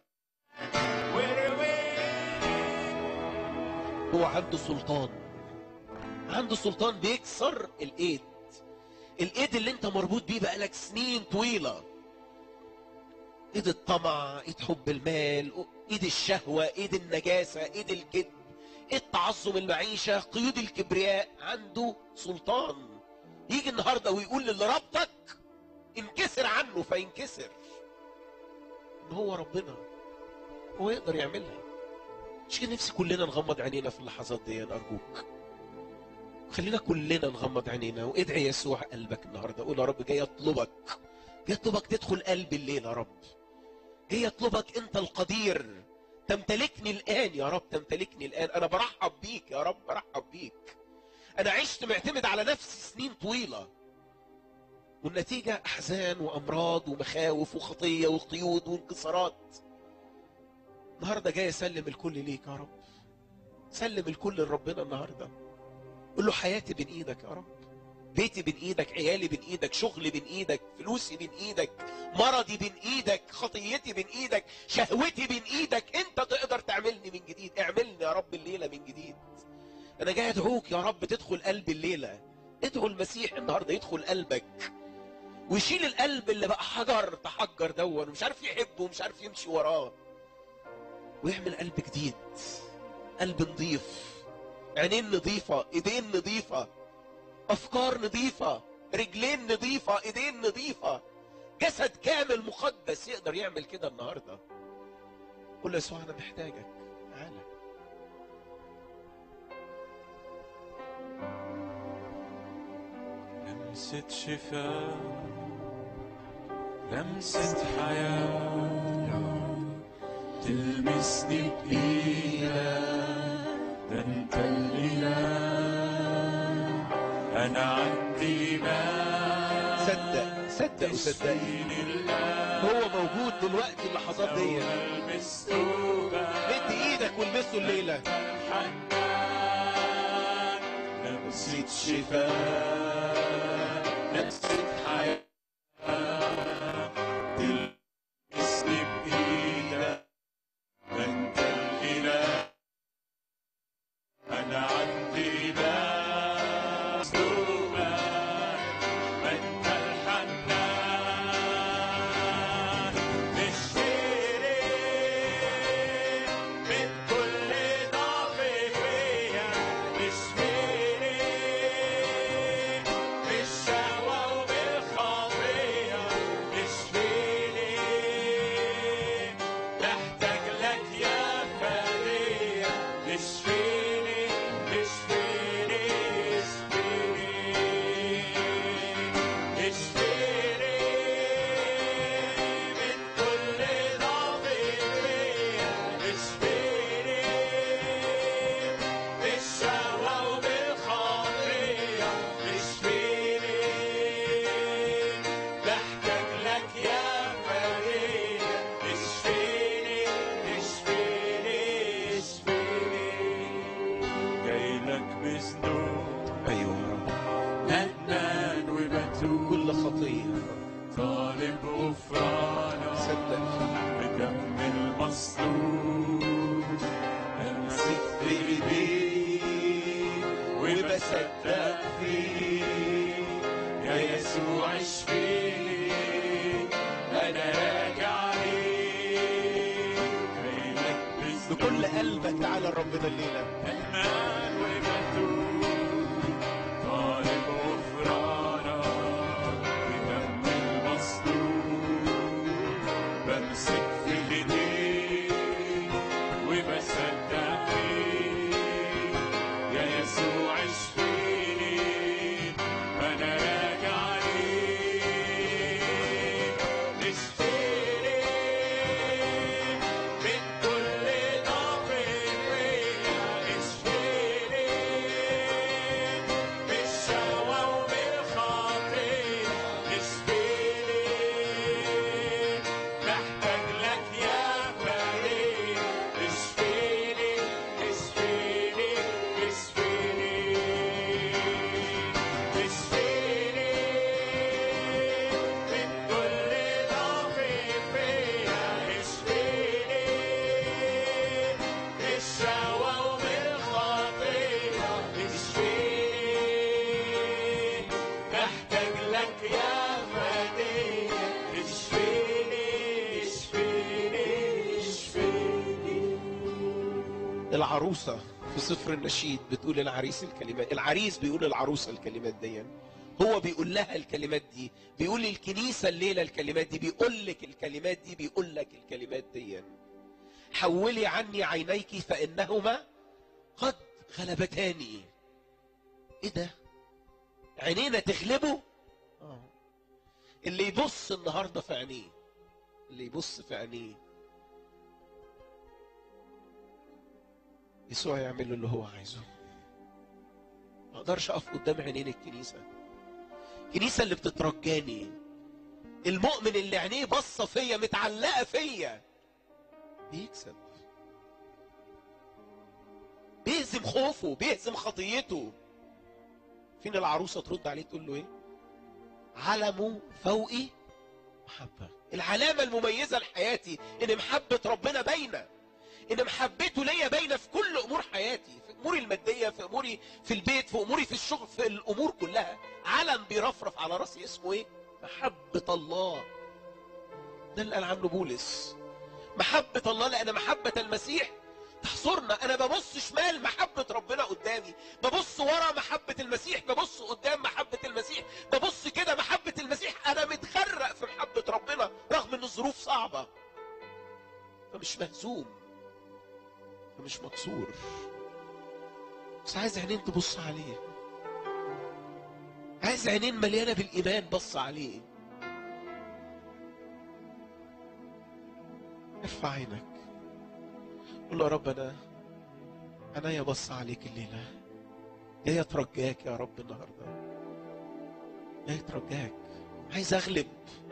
وارويني هو عنده سلطان عنده سلطان بيكسر الايد الايد اللي انت مربوط بيه بقالك سنين طويلة ايد الطمع ايد حب المال ايد الشهوة ايد النجاسة ايد الكذب ايد تعظم المعيشة قيود الكبرياء عنده سلطان يجي النهاردة ويقول للي ربطك انكسر عنه فينكسر ان هو ربنا هو يقدر يعملها مش كده نفسي كلنا نغمض عينينا في اللحظات دي ارجوك خلينا كلنا نغمض عينينا وادعي يسوع قلبك النهارده قول يا رب جاي اطلبك جاي اطلبك تدخل قلبي الليل يا رب جاي اطلبك انت القدير تمتلكني الان يا رب تمتلكني الان انا برحب بيك يا رب برحب بيك انا عشت معتمد على نفسي سنين طويله والنتيجه احزان وامراض ومخاوف وخطيه وقيود وانكسارات النهارده جاي اسلم الكل ليك يا رب سلم الكل لربنا النهارده قول له حياتي بين ايدك يا رب بيتي بين ايدك عيالي بين ايدك شغلي بين ايدك فلوسي بين ايدك مرضي بين ايدك خطيتي بين ايدك شهوتي بين ايدك انت تقدر تعملني من جديد اعملني يا رب الليله من جديد انا جاي ادعوك يا رب تدخل قلب الليله ادعو المسيح النهارده يدخل قلبك ويشيل القلب اللي بقى حجر تحجر دون ومش عارف يحبه ومش عارف يمشي وراه ويعمل قلب جديد قلب نظيف عينين نظيفة ايدين نظيفة افكار نظيفة رجلين نظيفة ايدين نظيفة جسد كامل مقدس يقدر يعمل كده النهاردة قول له يسوع انا محتاجك تعالى لمسة شفاء لمسة حياة تلمسني بإيدك ده انت الإله أنا عندي ما صدق صدق وصدقني هو موجود دلوقتي اللحظات دي ألمس ثوبك مد ايدك والمسه الليلة الحنان لمسة شفاء لمسة حياة تلمسني بإيدك ده أنت الإله أنا عندي بس دوبك ما أنت الحنان نشتري من كل ضعف فيا نشتري بالشهوة وبالخطية نشفيني نحتاج لك يا فدية نشفيني نشفيني اشفيني اشفيني من كل ضعف فيا اشفيني بالشهوة وبالخطية اشفيني بحتاج لك يا فريد اشفيني اشفيني اشفيني جاي لك بذنوب ايوه ندمان وبتوب كل خطية طالب غفرانك صدق بدم المصلوب امسك بايديك وبصدق فيك يا يسوع اشفيني انا راجع ليك جاي لك بكل قلبك تعالى لربنا الليلة ندمان وبتوب طالب غفرانك بدم المصلوب بمسك في ايديك وبصدق فيك يا يسوع اشفيني انا راجع ليك اشفيني من كل ضعف فيا اشفيني بالشهوة وبالخطية اشفيني محتاج لك يا فريد اشفيني اشفيني اشفيني اشفيني من كل ضعف فيا اشفيني بالشهوة وبالخطية اشفيني محتاج لك يا فدية اشفيني اشفيني اشفيني العروسة في سفر النشيد بتقول العريس الكلمات العريس بيقول العروسة الكلمات دي هو بيقول لها الكلمات دي بيقول للكنيسة الليلة الكلمات دي بيقول لك الكلمات دي بيقول لك الكلمات دي حولي عني عينيك فإنهما قد غلبتاني ايه ده عينينا تغلبه آه. اللي يبص النهاردة في عينيه اللي يبص في عينيه يسوع يعمل له اللي هو عايزه ما اقدرش اقف قدام عينين الكنيسه الكنيسه اللي بتترجاني المؤمن اللي عينيه باصه فيا متعلقه فيا بيكسب بيهزم خوفه بيهزم خطيته فين العروسه ترد عليه تقول له ايه علمه فوقي محبه العلامه المميزه لحياتي ان محبه ربنا باينه ان محبته ليا باينه في كل امور حياتي في اموري الماديه في اموري في البيت في اموري في الشغل في الامور كلها علم بيرفرف على راسي اسمه ايه محبه الله ده اللي قال عنه بولس محبه الله لان محبه المسيح تحصرنا انا ببص شمال محبه ربنا قدامي ببص ورا محبه المسيح ببص قدام محبه المسيح ببص كده محبه المسيح انا متغرق في محبه ربنا رغم ان الظروف صعبه فمش مهزوم فمش مكسور بس عايز عينين تبص عليه عايز عينين مليانه بالايمان بص عليه ارفع عينك قول له يا رب انا انا يا بص عليك الليله جاي اترجاك يا رب النهارده جاي اترجاك عايز اغلب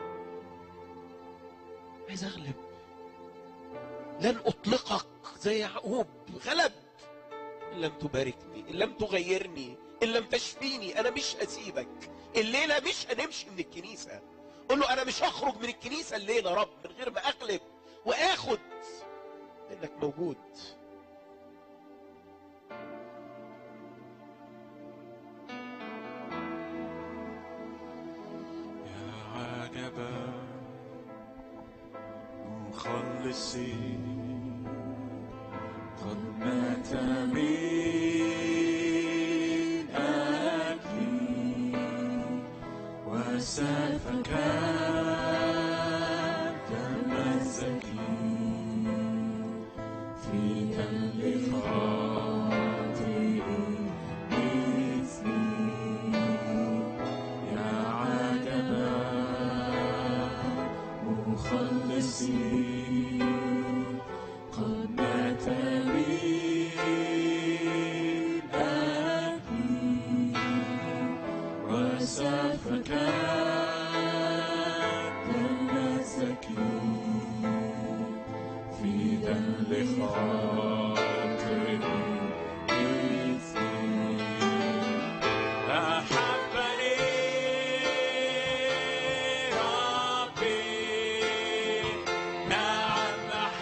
عايز اغلب لن اطلقك زي يعقوب غلب ان لم تباركني ان لم تغيرني ان لم تشفيني انا مش هسيبك الليله مش هنمشي من الكنيسه قول له انا مش هخرج من الكنيسه الليله يا رب من غير ما اغلب واخد انك موجود يا عجبا مخلصي قد مات من أجلي وسفك دم الزكي في دم خاطئ مثلي يا عجبا مخلصي قد مات من أجلي وسفك دم الزكي في دم خاطئ مثلي أحبني ربي نعم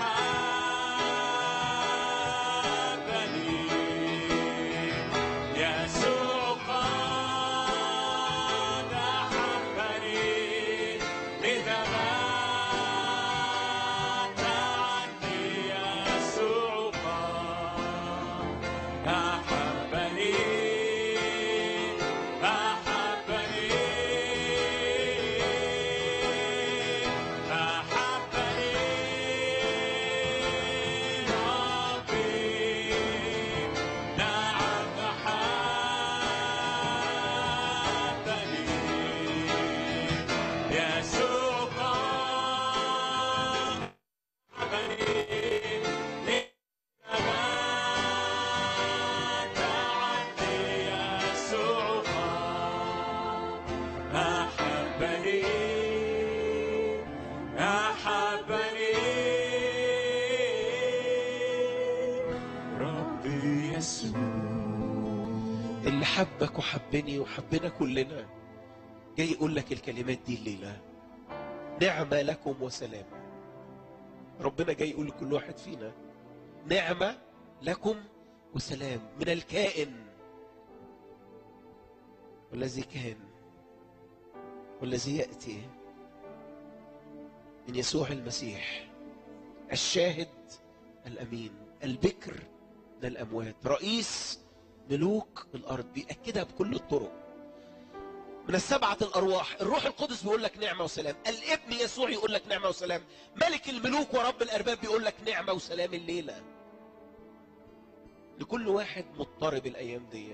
أحبني يسوع قد أحبني لذا مات عني يسوع قد أحبني أحبني أحبني ربي نعم أحبني يسوع قد أحبني مات عني يسوع أحبني أحبني ربي يسوع اللي حبك وحبني وحبنا كلنا جاي يقول لك الكلمات دي الليله نعمه لكم وسلام ربنا جاي يقول لكل واحد فينا نعمه لكم وسلام من الكائن والذي كان والذي ياتي من يسوع المسيح الشاهد الامين البكر من الاموات رئيس ملوك الارض بياكدها بكل الطرق من السبعة الأرواح الروح القدس بيقول لك نعمة وسلام الابن يسوع يقول لك نعمة وسلام ملك الملوك ورب الأرباب بيقول لك نعمة وسلام الليلة لكل واحد مضطرب الأيام دي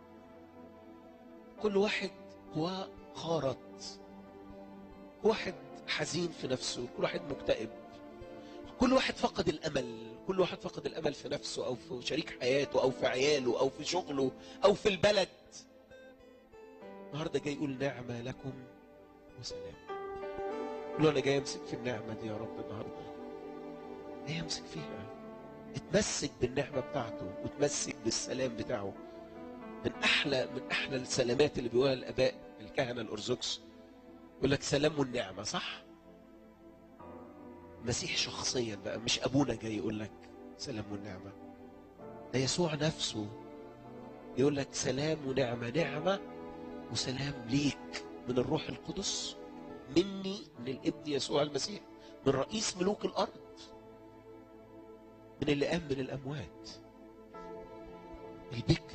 كل واحد هو خارط كل واحد حزين في نفسه كل واحد مكتئب كل واحد فقد الأمل كل واحد فقد الأمل في نفسه أو في شريك حياته أو في عياله أو في شغله أو في البلد النهارده جاي يقول نعمة لكم وسلام قول له أنا جاي أمسك في النعمة دي يا رب النهارده جاي أمسك فيها اتمسك بالنعمة بتاعته وتمسك بالسلام بتاعه من أحلى من أحلى السلامات اللي بيقولها الآباء الكهنة الأرثوذكس يقول لك سلام والنعمة صح؟ المسيح شخصيا بقى مش أبونا جاي يقول لك سلام والنعمة ده يسوع نفسه يقول لك سلام ونعمة نعمة وسلام ليك من الروح القدس مني من الابن يسوع المسيح من رئيس ملوك الأرض من اللي قام من الأموات البكر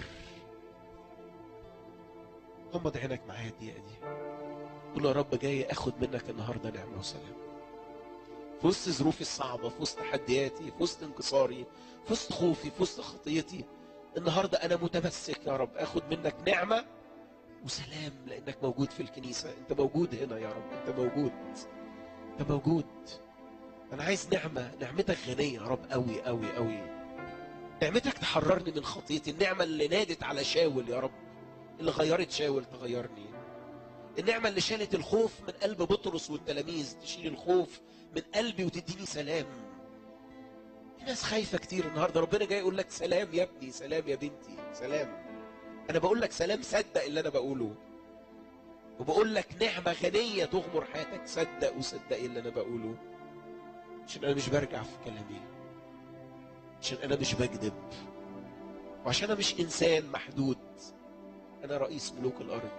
غمض عينك معايا الدقيقة دي قول له يا رب جاي اخد منك النهارده نعمة وسلام في وسط ظروفي الصعبة في وسط تحدياتي في وسط انكساري في وسط خوفي في وسط خطيتي النهاردة أنا متمسك يا رب أخد منك نعمة وسلام لأنك موجود في الكنيسة أنت موجود هنا يا رب أنت موجود أنت موجود أنا عايز نعمة نعمتك غنية يا رب أوي أوي أوي نعمتك تحررني من خطيتي النعمة اللي نادت على شاول يا رب اللي غيرت شاول تغيرني النعمة اللي شالت الخوف من قلب بطرس والتلاميذ تشيل الخوف من قلبي وتديني سلام في ناس خايفة كتير النهاردة ربنا جاي يقول لك سلام يا ابني سلام يا بنتي سلام أنا بقول لك سلام صدق اللي أنا بقوله وبقول لك نعمة غنية تغمر حياتك صدق وصدقي اللي أنا بقوله عشان أنا مش برجع في كلامي عشان أنا مش بكذب وعشان أنا مش إنسان محدود أنا رئيس ملوك الأرض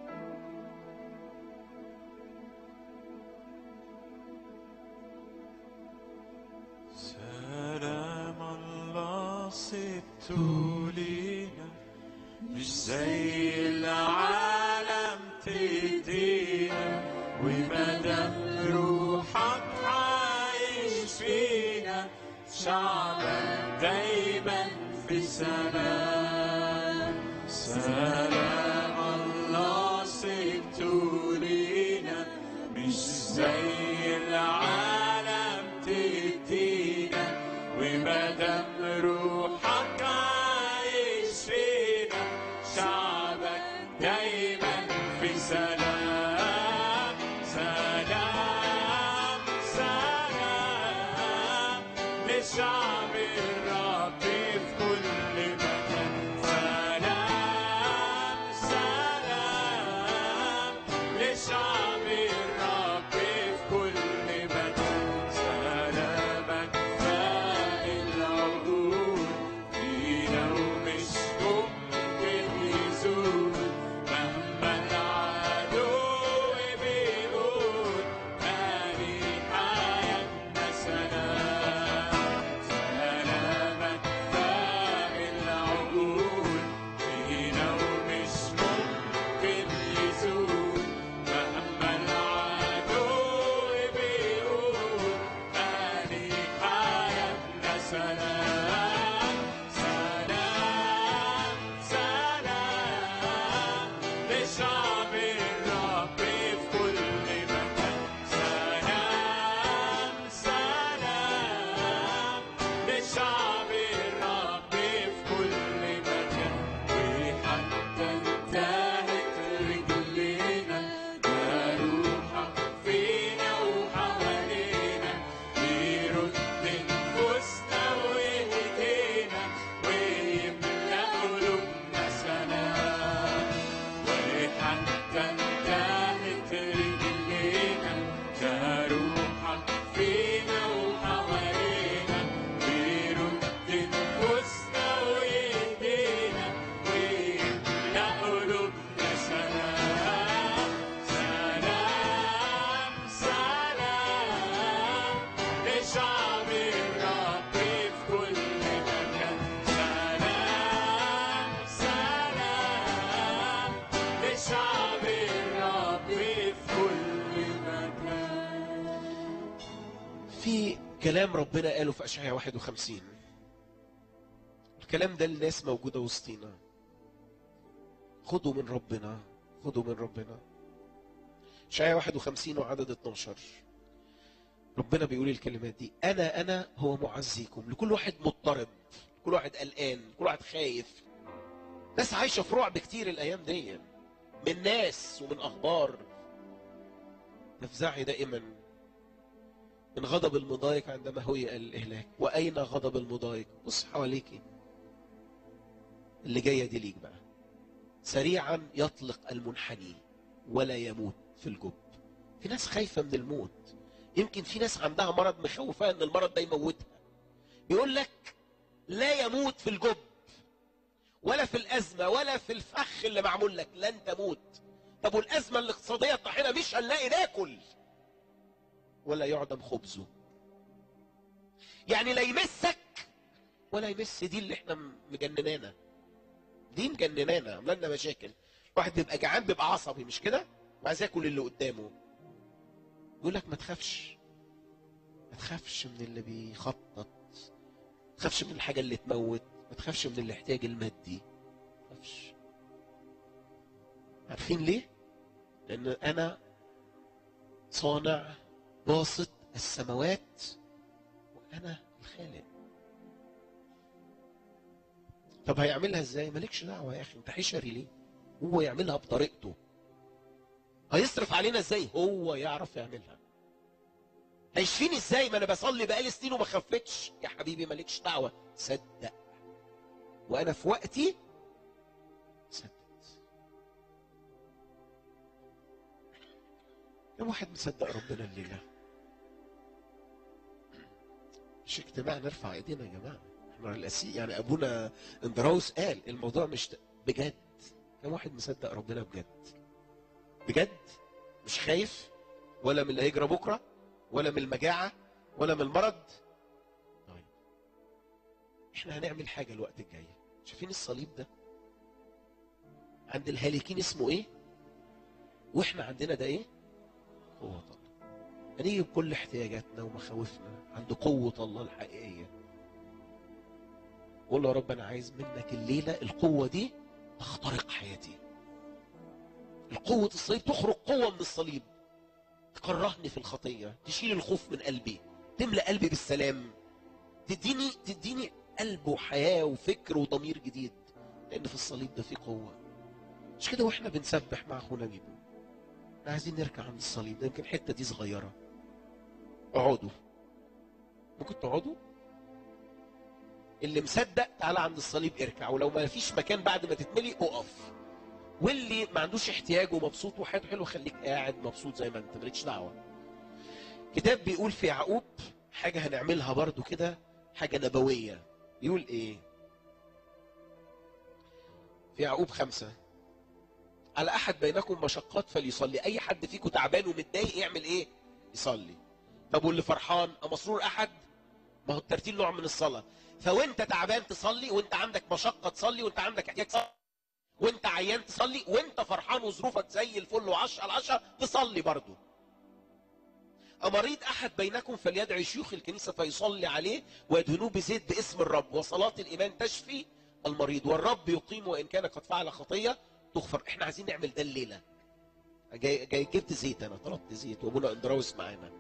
سلام الله سبته لينا مش زي العالم تدينا ومادام روحك عايش فينا شعبك دايما في سلام سلام الله سبته لينا مش زي العالم تدينا ومادام روحك عايش فينا شعبك دايما في سلام سلام سلام لشعب الرب في كل مكان سلام سلام لشعب الرب في كل مكان سلامك فاق العقول فينا ومش ممكن يزول مهما العدو بيقول مالي حياتنا سلام سلامك فاق العقول فينا ومش ممكن يزول مهما العدو بيقول مالي حياتنا سلام سلام سلام لشعب الرب في كل مكان سلام سلام لشعب الرب في كل مكان وحتى انتهت رجلينا يا روحك فينا وحوالينا يرد نفوسنا ويهدينا ويملأ قلوبنا سلام وحتى انتهت رجلينا يا روحك فينا وحوالينا يرد نفوسنا ويهدينا ويملأ قلوبنا سلام سلام سلام لشعب الرب في كل مكان سلام سلام لشعب الرب في كل مكان في كلام ربنا قاله في أشعياء 51 الكلام ده الناس موجودة وسطينا خدوا من ربنا خدوا من ربنا أشعياء 51 وعدد 12 ربنا بيقول الكلمات دي أنا أنا هو معزيكم لكل واحد مضطرب كل واحد قلقان كل واحد خايف ناس عايشة في رعب كتير الأيام دي من ناس ومن أخبار تفزعي دائما من غضب المضايق عندما هوي الإهلاك وأين غضب المضايق بص حواليك اللي جاية دي ليك بقى سريعا يطلق المنحني ولا يموت في الجب في ناس خايفة من الموت يمكن في ناس عندها مرض مخوفة ان المرض ده يموتها بيقول لك لا يموت في الجب ولا في الازمه ولا في الفخ اللي معمول لك لن تموت طب والازمه الاقتصاديه الطاحنه مش هنلاقي ناكل ولا يعدم خبزه يعني لا يمسك ولا يمس دي اللي احنا مجننانا دي مجننانا عامله لنا مشاكل واحد بيبقى جعان بيبقى عصبي مش كده وعايز ياكل اللي قدامه يقول لك ما تخافش ما تخافش من اللي بيخطط ما تخافش من الحاجه اللي تموت ما تخافش من الاحتياج المادي ما تخافش عارفين ليه لان انا صانع باسط السماوات وانا الخالق طب هيعملها ازاي مالكش دعوه يا اخي انت حشري ليه هو يعملها بطريقته هيصرف علينا ازاي هو يعرف يعملها هيشفيني ازاي ما انا بصلي بقالي سنين وما خفتش يا حبيبي مالكش دعوه صدق وانا في وقتي صدق كم واحد مصدق ربنا الليله مش اجتماع نرفع ايدينا يا جماعه احنا الاسيء يعني ابونا اندراوس قال الموضوع مش ت- بجد كم واحد مصدق ربنا بجد بجد مش خايف ولا من اللي هيجرى بكره ولا من المجاعه ولا من المرض طيب احنا هنعمل حاجه الوقت الجاي شايفين الصليب ده عند الهالكين اسمه ايه واحنا عندنا ده ايه قوه الله هنيجي بكل احتياجاتنا ومخاوفنا عند قوه الله الحقيقيه قول له يا رب انا عايز منك الليله القوه دي تخترق حياتي القوة الصليب تخرج قوة من الصليب تكرهني في الخطية تشيل الخوف من قلبي تملأ قلبي بالسلام تديني تديني قلب وحياة وفكر وضمير جديد لأن في الصليب ده في قوة مش كده واحنا بنسبح مع اخونا ميدو احنا عايزين نركع عند الصليب ده يمكن الحتة دي صغيرة اقعدوا ممكن تقعدوا اللي مصدق تعالى عند الصليب اركع ولو ما فيش مكان بعد ما تتملي اقف واللي ما عندوش احتياج ومبسوط وحياته حلوه خليك قاعد مبسوط زي ما انت مالكش دعوه كتاب بيقول في يعقوب حاجه هنعملها برضو كده حاجه نبويه بيقول ايه في يعقوب خمسة على احد بينكم مشقات فليصلي اي حد فيكم تعبان ومتضايق يعمل ايه يصلي طب واللي فرحان مسرور احد ما هو الترتيل نوع من الصلاه فوانت تعبان تصلي وانت عندك مشقه تصلي وانت عندك احتياج تصلي وانت عيان تصلي وانت فرحان وظروفك زي الفل وعشرة على عشرة تصلي برضو أمريض أحد بينكم فليدعي شيوخ الكنيسة فيصلي عليه ويدهنوه بزيت باسم الرب وصلاة الإيمان تشفي المريض والرب يقيم وإن كان قد فعل خطية تغفر احنا عايزين نعمل ده الليلة جاي, جاي جبت زيت أنا طلبت زيت وأبونا أندراوس معانا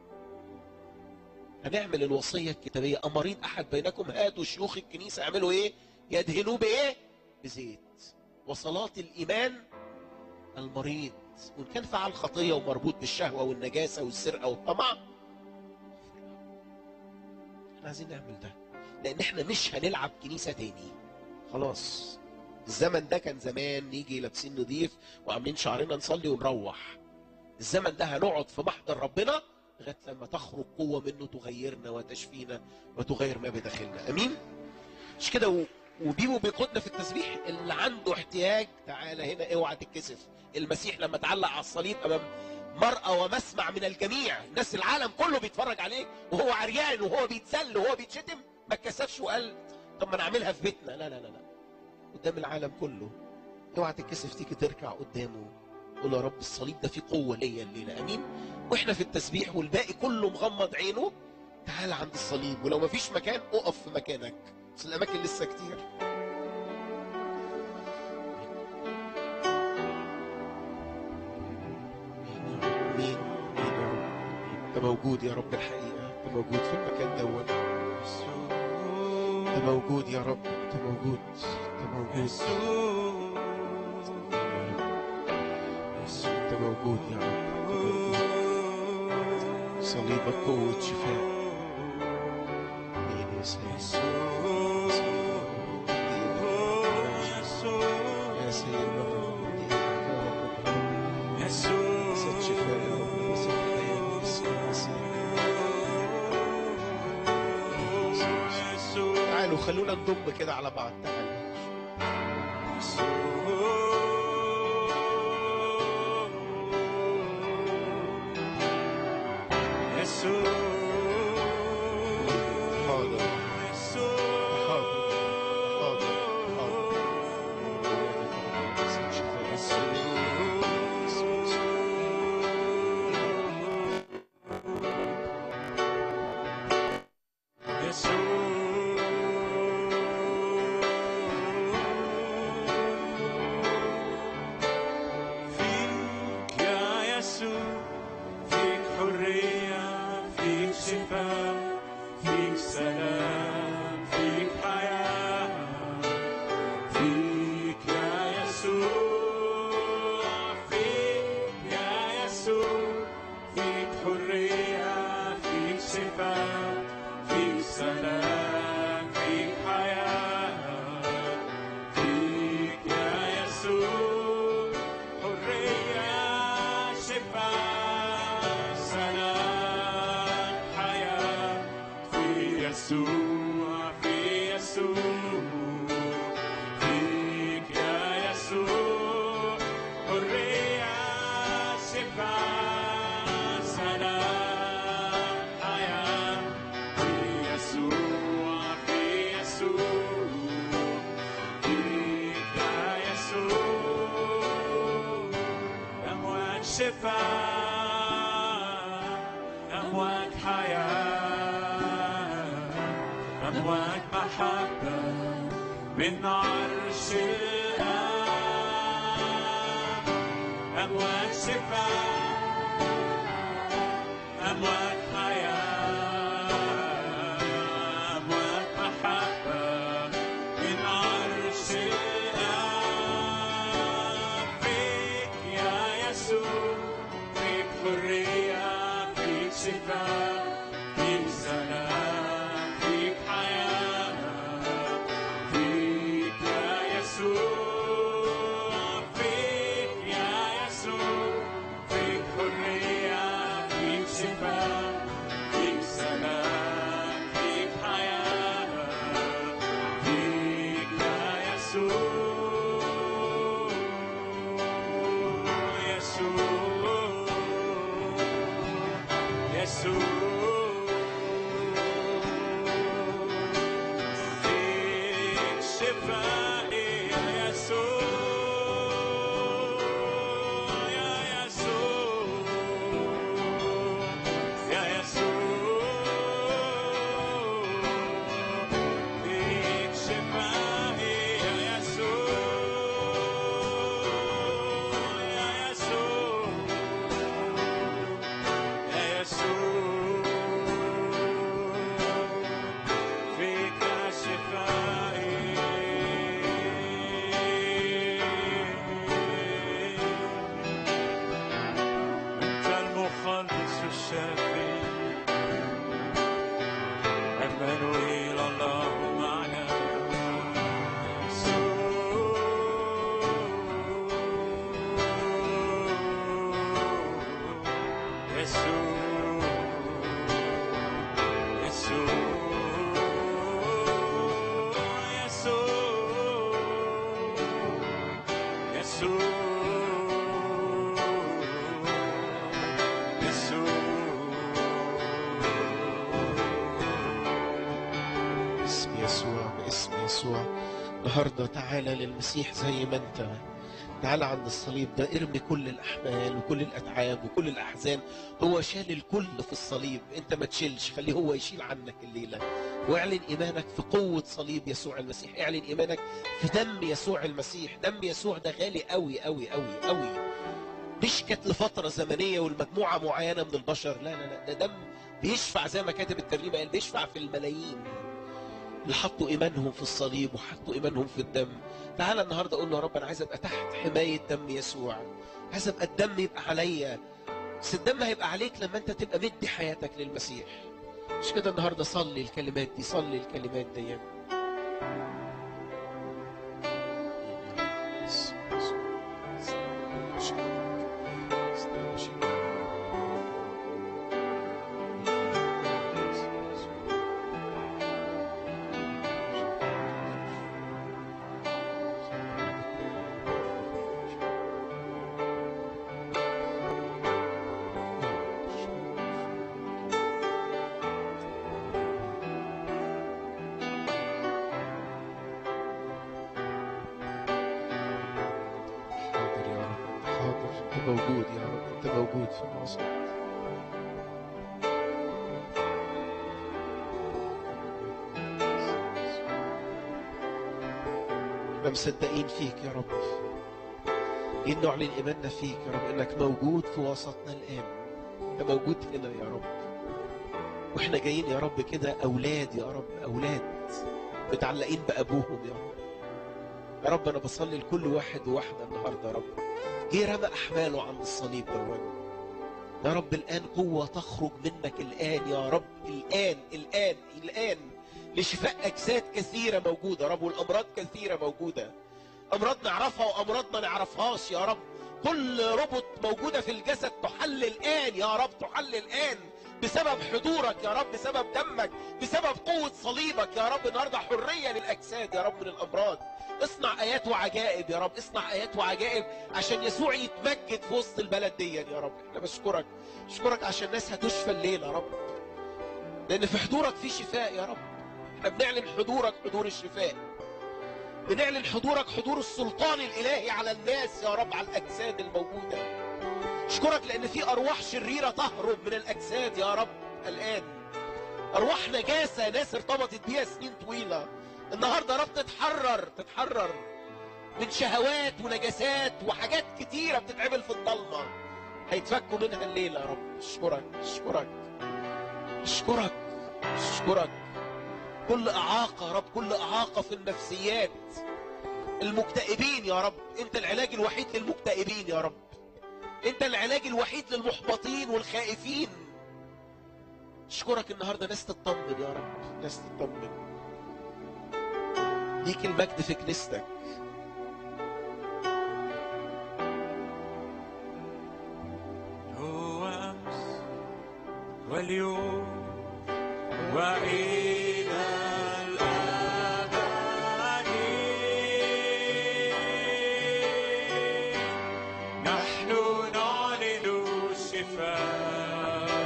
هنعمل الوصية الكتابية أمريض أحد بينكم هاتوا شيوخ الكنيسة يعملوا إيه يدهنوه بإيه بزيت وصلاة الإيمان المريض وإن كان فعل خطية ومربوط بالشهوة والنجاسة والسرقة والطمع احنا عايزين نعمل ده لأن احنا مش هنلعب كنيسة تاني خلاص الزمن ده كان زمان نيجي لابسين نضيف وعاملين شعرنا نصلي ونروح الزمن ده هنقعد في محضر ربنا لغايه لما تخرج قوه منه تغيرنا وتشفينا وتغير ما بداخلنا امين مش كده و... وبيبو بيقودنا في التسبيح اللي عنده احتياج تعالى هنا اوعى تتكسف المسيح لما اتعلق على الصليب امام مرأة ومسمع من الجميع الناس العالم كله بيتفرج عليه وهو عريان وهو بيتذل وهو بيتشتم ما اتكسفش وقال طب ما نعملها في بيتنا لا لا لا لا قدام العالم كله اوعى تتكسف تيجي تركع قدامه قول يا رب الصليب ده فيه قوة ليا الليلة امين واحنا في التسبيح والباقي كله مغمض عينه تعال عند الصليب ولو ما فيش مكان اقف في مكانك بس الاماكن لسه كتير مين مين يا رب انت موجود يا رب الحقيقه انت موجود في المكان دوت انت موجود يا رب انت موجود انت موجود انت موجود يا رب انت موجود صليبك قوة شفاء مين يا سيد يا سيدنا مسد شفاء يا رب مسد حياة باسم المسيح تعالوا خلونا نضم كده على بعض تعالوا حاضر حاضر حاضر حاضر فيك يا يسوع فيك حرية فيك شفاء فيك سلام فيك حياة فيك يا يسوع فيك يا يسوع فيك حرية فيك شفاء فيك سلام فيك حياة فيك يا يسوع حرية شفاء سلام حياة في يسوع في يسوع فيك يا يسوع حرية شفاء سلام حياة في يسوع في يسوع فيك يا يسوع أمواج شفاء أمواج حياة أمواج محبة من عرش الآب أمواج شفاء أمواج حياة أمواج محبة من عرش الآب فيك يا يسوع فيك حرية فيك شفاء فيك سلام فيك حياة فيك يا يسوع فيك يا يسوع فيك حرية فيك شفاء فيك سلام فيك حياة فيك يا يسوع يسوع يسوع فيك شفائي يا يسوع يا يسوع يا يسوع فيك شفائي يا يسوع يا يسوع يا يسوع فيك شفائي أنت المخلص الشافي عمانويل الله معنا يسوع يسوع يسوع يسوع يسوع باسم يسوع باسم يسوع النهارده تعالى للمسيح زي ما انت تعالى عند الصليب ده ارمي كل الاحمال وكل الاتعاب وكل الاحزان هو شال الكل في الصليب انت ما تشيلش خليه هو يشيل عنك الليله واعلن ايمانك في قوه صليب يسوع المسيح اعلن ايمانك في دم يسوع المسيح دم يسوع ده غالي قوي قوي قوي قوي مش كانت لفتره زمنيه والمجموعه معينه من البشر لا لا لا ده دم بيشفع زي ما كاتب الترنيمه قال بيشفع في الملايين اللي حطوا ايمانهم في الصليب وحطوا ايمانهم في الدم تعالى النهارده قول له يا رب انا عايز ابقى تحت حمايه دم يسوع عايز ابقى الدم يبقى عليا بس الدم هيبقى عليك لما انت تبقى مدي حياتك للمسيح مش كده النهارده صلي الكلمات دي صلي الكلمات دي موجود يا رب انت موجود في الوسط احنا مصدقين فيك يا رب جايين نعلن ايماننا فيك يا رب انك موجود في وسطنا الان انت موجود هنا يا رب واحنا جايين يا رب كده اولاد يا رب اولاد متعلقين بابوهم يا رب يا رب انا بصلي لكل واحد وواحده النهارده يا رب جه رمى احماله عند الصليب دوت يا رب الان قوه تخرج منك الان يا رب الان الان الان لشفاء اجساد كثيره موجوده يا رب والامراض كثيره موجوده امراض نعرفها وامراض ما نعرفهاش يا رب كل ربط موجوده في الجسد تحل الان يا رب تحل الان بسبب حضورك يا رب بسبب دمك بسبب قوة صليبك يا رب النهاردة حرية للأجساد يا رب من الأمراض اصنع آيات وعجائب يا رب اصنع آيات وعجائب عشان يسوع يتمجد في وسط البلد دي يا رب احنا بشكرك بشكرك عشان الناس هتشفى الليلة يا رب لأن في حضورك في شفاء يا رب احنا بنعلن حضورك حضور الشفاء بنعلن حضورك حضور السلطان الإلهي على الناس يا رب على الأجساد الموجودة اشكرك لان في ارواح شريره تهرب من الاجساد يا رب الان ارواح نجاسه ناس ارتبطت بيها سنين طويله النهارده يا رب تتحرر تتحرر من شهوات ونجاسات وحاجات كتيره بتتعمل في الضلمه هيتفكوا منها الليله يا رب اشكرك اشكرك اشكرك اشكرك كل اعاقه يا رب كل اعاقه في النفسيات المكتئبين يا رب انت العلاج الوحيد للمكتئبين يا رب انت العلاج الوحيد للمحبطين والخائفين اشكرك النهارده ناس تطمن يا رب ناس تطمن ليك المجد في كنيستك هو أمس واليوم وإلى الأبد نحن نعلن الشفاء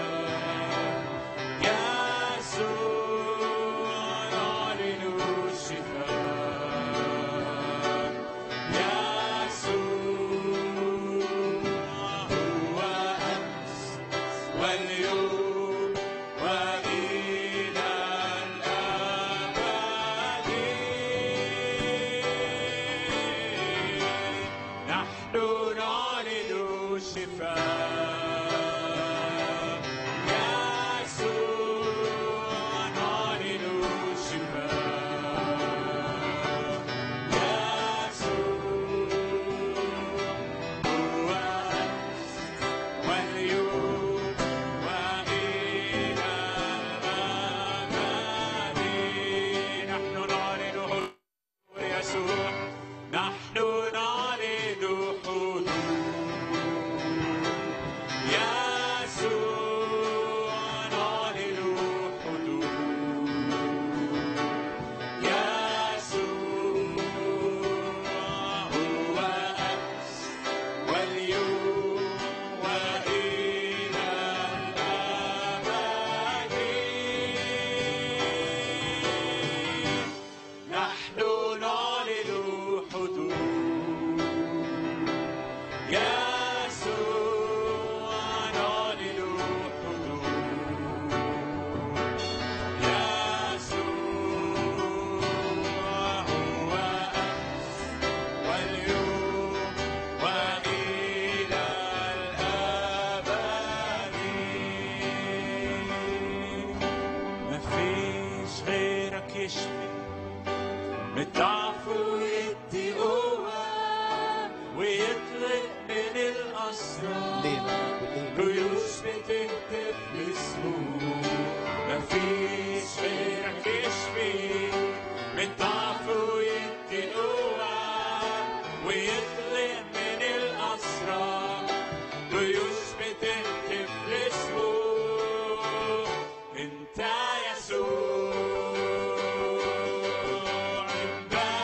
يسوع نعلن الشفاء يسوع هو أمس واليوم وإلى الأبد نحن نعلن الشفاء يسوع نعلن الشفاء يسوع هو أمس واليوم وإلى الأبد نحن نعلن حضور يسوع نحن نعلن حضور يسوع نعلن حضور يسوع هو أمس واليوم وإلى الأبد نحن نعلن حضور يسوع نعلن حضور يسوع هو أمس واليوم وإلى الأبد مفيش غيرك يشفي من الضعف ويدي قوة ويطلق من الأسرار ليلة ليلة جيوش بتهتف باسمه مفيش غيرك يشفي من ضعف ويدي قوة ويطلق من الأسرار جيوش بتهتف باسمه انت يسوع انت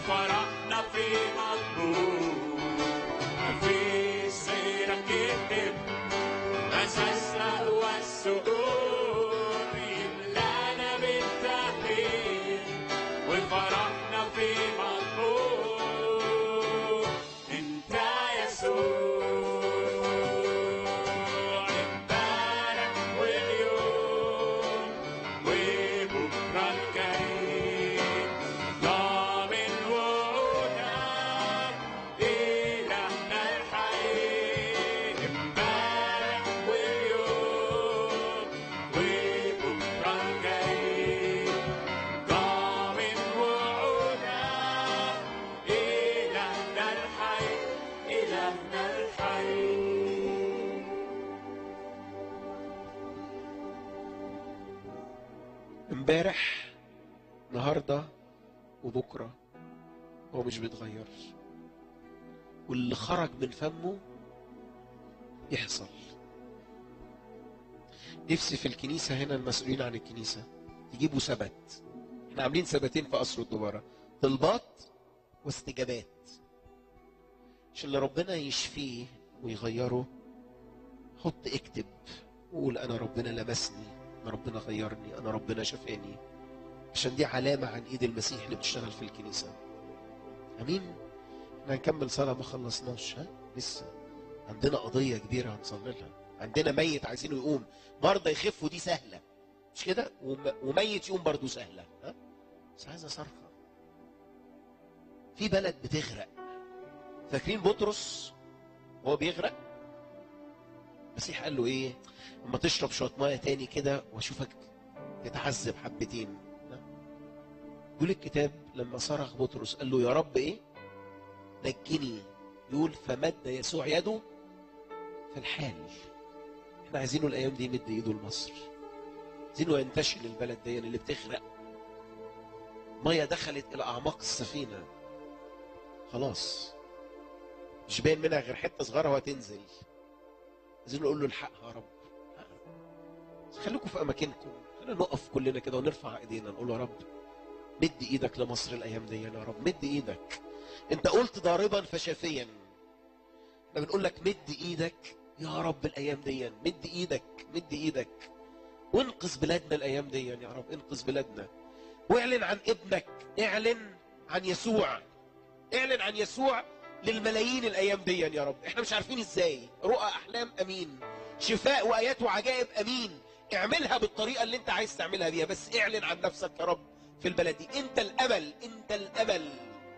وفرحنا في مطلوب مفيش غيرك يكتب أساسنا هو السرور يملانا بالتهليل وفرحنا في مطلوب انت يسوع امبارح واليوم وبكره الجاي ضامن وعودك إلهنا الحي امبارح واليوم وبكره الجاي ضامن وعودك إلهنا الحي إلهنا الحي امبارح النهارده وبكره هو مش بيتغير واللي خرج من فمه يحصل نفسي في الكنيسة هنا المسؤولين عن الكنيسة يجيبوا ثبت احنا عاملين ثبتين في قصر الدبارة طلبات واستجابات عشان اللي ربنا يشفيه ويغيره حط اكتب وقول انا ربنا لمسني انا ربنا غيرني انا ربنا شفاني عشان دي علامة عن ايد المسيح اللي بتشتغل في الكنيسة امين احنا هنكمل صلاة ما خلصناش ها لسه عندنا قضية كبيرة هنصلي لها عندنا ميت عايزينه يقوم مرضى يخفوا دي سهلة مش كده وم- وميت يقوم برضو سهلة ها بس عايزة صرخة في بلد بتغرق فاكرين بطرس وهو بيغرق المسيح قال له ايه اما تشرب شويه ميه تاني كده واشوفك تتعذب حبتين ها؟ يقول الكتاب لما صرخ بطرس قال له يا رب ايه نجني يقول فمد يسوع يده في الحال احنا عايزينه الايام دي يمد ايده لمصر عايزينه ينتشل البلد دي اللي بتغرق ميه دخلت الى اعماق السفينه خلاص مش باين منها غير حته صغيره وهتنزل عايزين نقول له الحق يا رب خليكم في اماكنكم خلينا نقف كلنا كده ونرفع ايدينا نقول له يا رب مد ايدك لمصر الايام دي يا رب مد ايدك انت قلت ضاربا فشافيا احنا بنقول لك مد ايدك يا رب الايام دي مد ايدك مد ايدك وانقذ بلادنا الايام دي يا رب انقذ بلادنا واعلن عن ابنك اعلن عن يسوع اعلن عن يسوع للملايين الايام دي يا رب احنا مش عارفين ازاي رؤى احلام امين شفاء وايات وعجائب امين اعملها بالطريقه اللي انت عايز تعملها بيها بس اعلن عن نفسك يا رب في البلد دي انت الامل انت الامل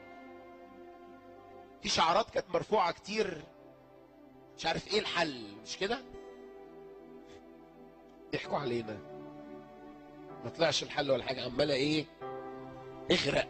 في شعارات كانت مرفوعه كتير مش عارف ايه الحل مش كده ضحكوا علينا ما طلعش الحل ولا حاجه عماله ايه اغرق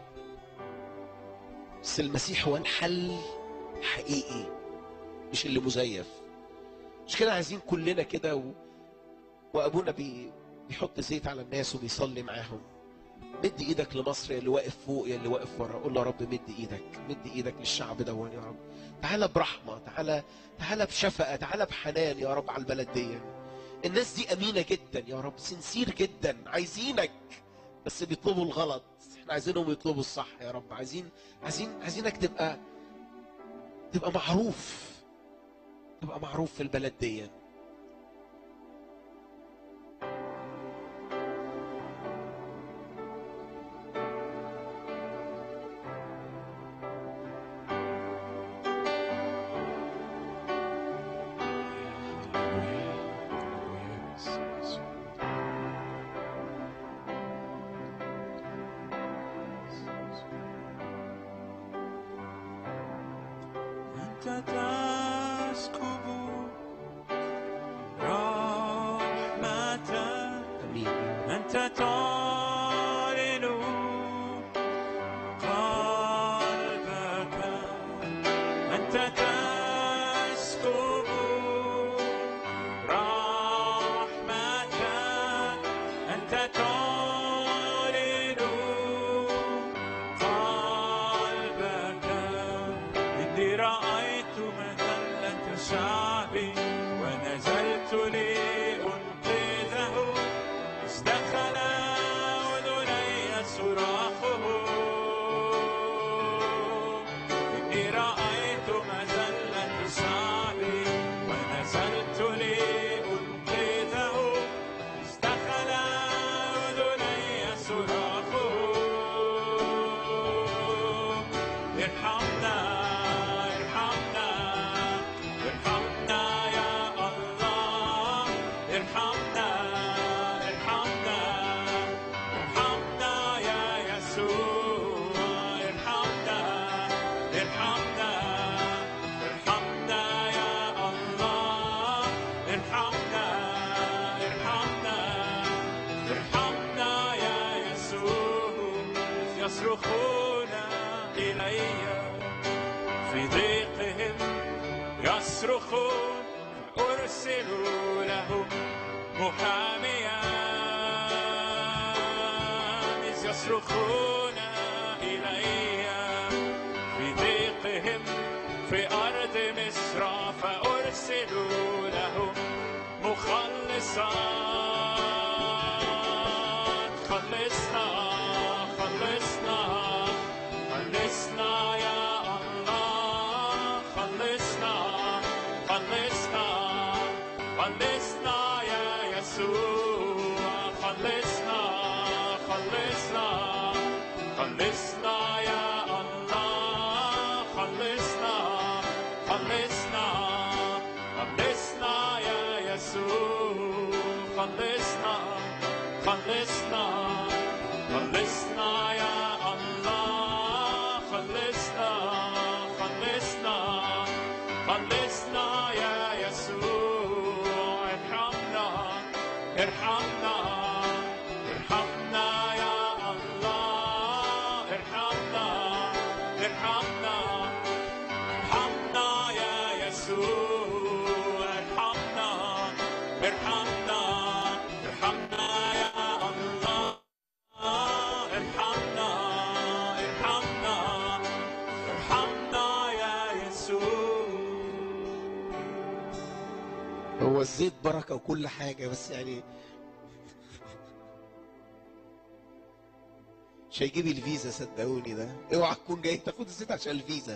بس المسيح هو الحل حقيقي مش اللي مزيف مش كده عايزين كلنا كده و... وابونا بي... بيحط زيت على الناس وبيصلي معاهم مد ايدك لمصر يا اللي واقف فوق يا اللي واقف ورا قول له يا رب مد ايدك مد ايدك للشعب دون يا رب تعالى برحمه تعالى تعالى بشفقه تعالى بحنان يا رب على البلد دي الناس دي امينه جدا يا رب سنسير جدا عايزينك بس بيطلبوا الغلط احنا عايزينهم يطلبوا الصح يا رب عايزين عايزين عايزينك تبقى تبقى معروف تبقى معروف في البلد دي أنت تسكب رحمتك امين أنت تعلن قلبك أنت تسكب رحمتك أنت تعلن قلبك إني رأيت مذلة شعبي ونزلت لأنقذه ازدخل ارحمنا ارحمنا ارحمنا يا الله ارحمنا ارحمنا ارحمنا يا يسوع ارحمنا ارحمنا ارحمنا يا الله ارحمنا ارحمنا ارحمنا يا يسوع يصرخون إلي في ضيقهم يصرخون فأرسل لهم محاميا إذ يصرخون إلي في ضيقهم في أرض مصر فأرسل لهم مخلصات خلصنا خلصنا خلصنا يا الله خلصنا خلصنا خلصنا يا يسوع خلصنا خلصنا خلصنا يا الله خلصنا خلصنا خلصنا يا يسوع خلصنا خلصنا خلصنا يا الله خلصنا خلصنا خلصنا يا يسوع ارحمنا ارحمنا ارحمنا يا الله ارحمنا ارحمنا ارحمنا يا يسوع ارحمنا ارحمنا ارحمنا يا الله ارحمنا ارحمنا ارحمنا يا يسوع هو الزيت بركه وكل حاجه بس يعني مش هيجيب الفيزا صدقوني ده اوعى تكون جاي تاخد الزيت عشان الفيزا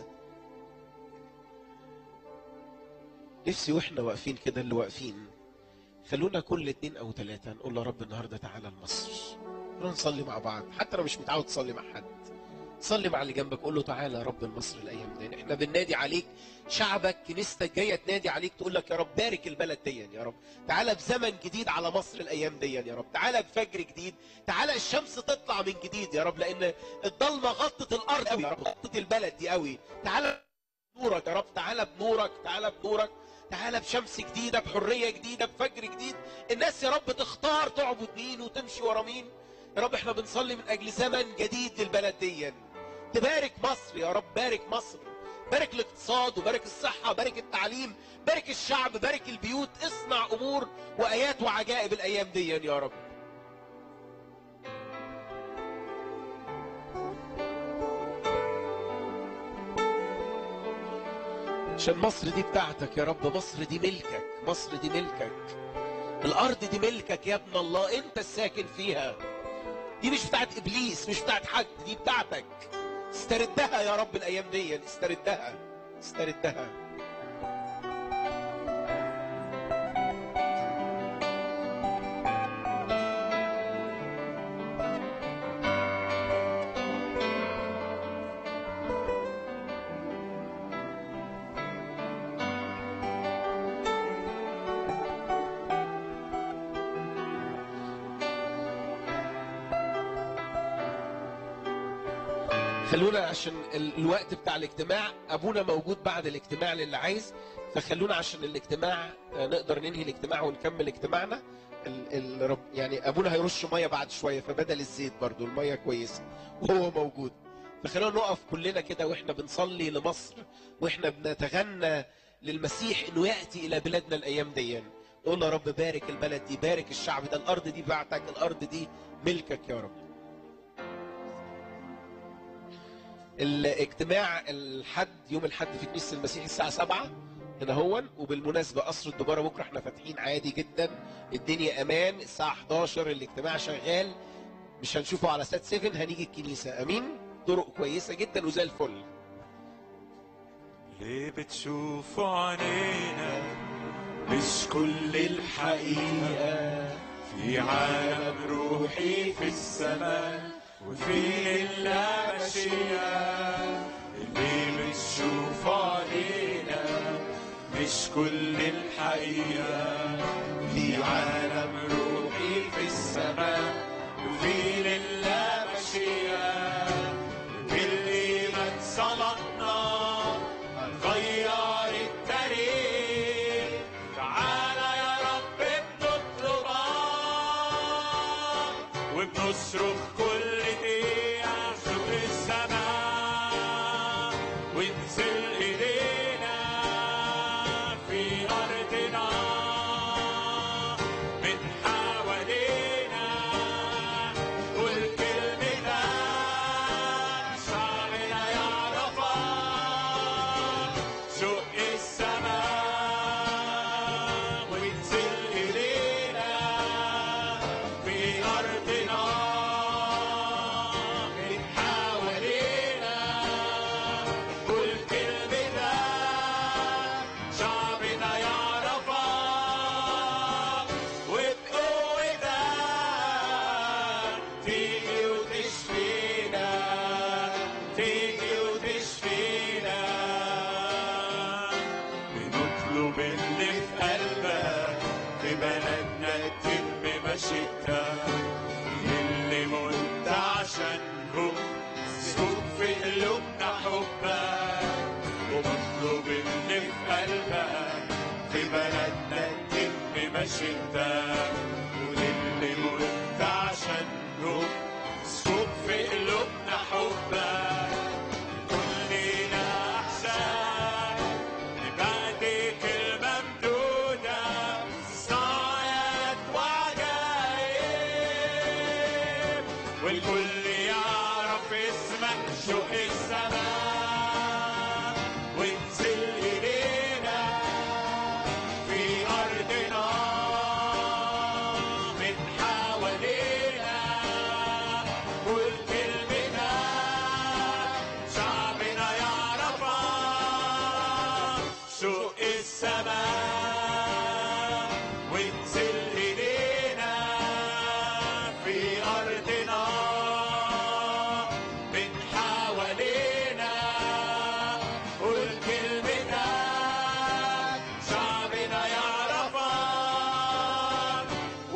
نفسي واحنا واقفين كده اللي واقفين خلونا كل اتنين او تلاتة نقول له رب النهارده تعالى لمصر خلونا نصلي مع بعض حتى لو مش متعود تصلي مع حد صلي مع اللي جنبك قول له تعالى يا رب لمصر الايام دي احنا بننادي عليك شعبك كنيستك جايه تنادي عليك تقول لك يا رب بارك البلد دي يا رب تعالى بزمن جديد على مصر الايام دي يا رب تعالى بفجر جديد تعالى الشمس تطلع من جديد يا رب لان الضلمه غطت الارض قوي يا رب غطت البلد دي قوي تعالى بنورك يا رب تعالى بنورك تعالى بنورك تعالى بشمس جديده بحريه جديده بفجر جديد الناس يا رب تختار تعبد مين وتمشي ورا مين يا رب احنا بنصلي من اجل زمن جديد للبلد دي تبارك مصر يا رب بارك مصر بارك الاقتصاد وبارك الصحة بارك التعليم بارك الشعب بارك البيوت اصنع أمور وآيات وعجائب الأيام دي يا رب عشان مصر دي بتاعتك يا رب مصر دي ملكك مصر دي ملكك الأرض دي ملكك يا ابن الله أنت الساكن فيها دي مش بتاعت إبليس مش بتاعت حد دي بتاعتك استردها يا رب الايام دي استردها استردها خلونا عشان ال- الوقت بتاع الاجتماع ابونا موجود بعد الاجتماع للي عايز فخلونا عشان الاجتماع آه، نقدر ننهي الاجتماع ونكمل اجتماعنا ال- ال- رب- يعني ابونا هيرش ميه بعد شويه فبدل الزيت برضو الميه كويسه وهو موجود فخلونا نقف كلنا كده واحنا بنصلي لمصر واحنا بنتغنى للمسيح انه ياتي الى بلادنا الايام دي نقول له يا رب بارك البلد دي بارك الشعب ده الارض دي بتاعتك الارض دي ملكك يا رب الاجتماع الحد يوم الحد في كنيسه المسيح الساعه 7 هنا هو وبالمناسبه قصر الدباره بكره احنا فاتحين عادي جدا الدنيا امان الساعه 11 الاجتماع شغال مش هنشوفه على سات 7 هنيجي الكنيسه امين طرق كويسه جدا وزي الفل ليه بتشوفوا عينينا مش كل الحقيقة في عالم روحي في السماء وفي اللامشية اللي كل الحقيقة في عالم روحي في السماء في لله مشيئة بالإيمان صلتنا غير التاريخ تعالى يا رب بنطلبك وبنصرخ كل دقيقة شوف السماء وانزل إلينا في أرضنا من حوالينا قول كلمة شعبنا يعرفك شق السماء وانزل إلينا في أرضنا من حوالينا قول كلمة شعبنا يعرفك وبقوتك تيجي وتشفينا تيجي وتشفينا ونطلب اللي في قلبك في بلدنا تتم مشيتك اللي مت عشانهم اسكب في قلوبنا حبك وبطلب اللي في قلبك في بلدنا تتم مشيتك وللي مت عشانهم اسكب في قلوبنا حبك كلنا احسان لبعدك الممدودة صايت وعجائب والكل يعرف اسمك شوق السماء وانزل إلينا في أرضنا من حوالينا قول كلمتك شعبنا يعرفك شق السماء وانزل إلينا في أرضنا من حوالينا قول كلمتك شعبنا يعرفك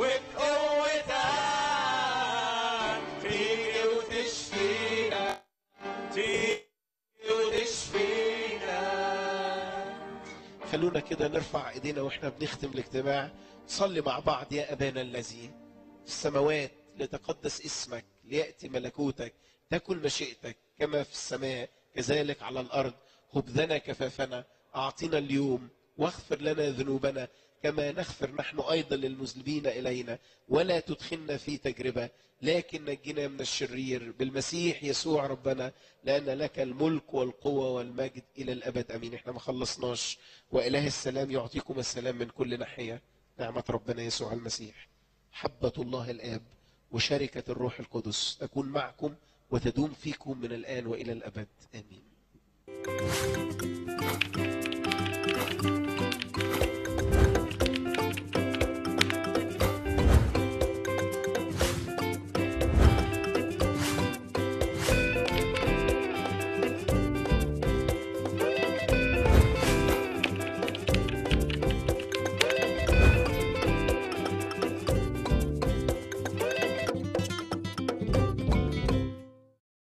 وبقوتك تيجي وتشفينا تيجي وتشفينا خلونا كده نرفع ايدينا واحنا بنختم الاجتماع صلي مع بعض يا ابانا الذي في السماوات لتقدس اسمك لياتي ملكوتك تكن مشيئتك كما في السماء كذلك على الارض خبزنا كفافنا اعطنا اليوم واغفر لنا ذنوبنا كما نغفر نحن ايضا للمذنبين الينا ولا تدخلنا في تجربه لكن نجنا من الشرير بالمسيح يسوع ربنا لان لك الملك والقوه والمجد الى الابد امين احنا ما خلصناش واله السلام يعطيكم السلام من كل ناحيه نعمه ربنا يسوع المسيح حبه الله الاب وشركه الروح القدس تكون معكم وتدوم فيكم من الان والى الابد امين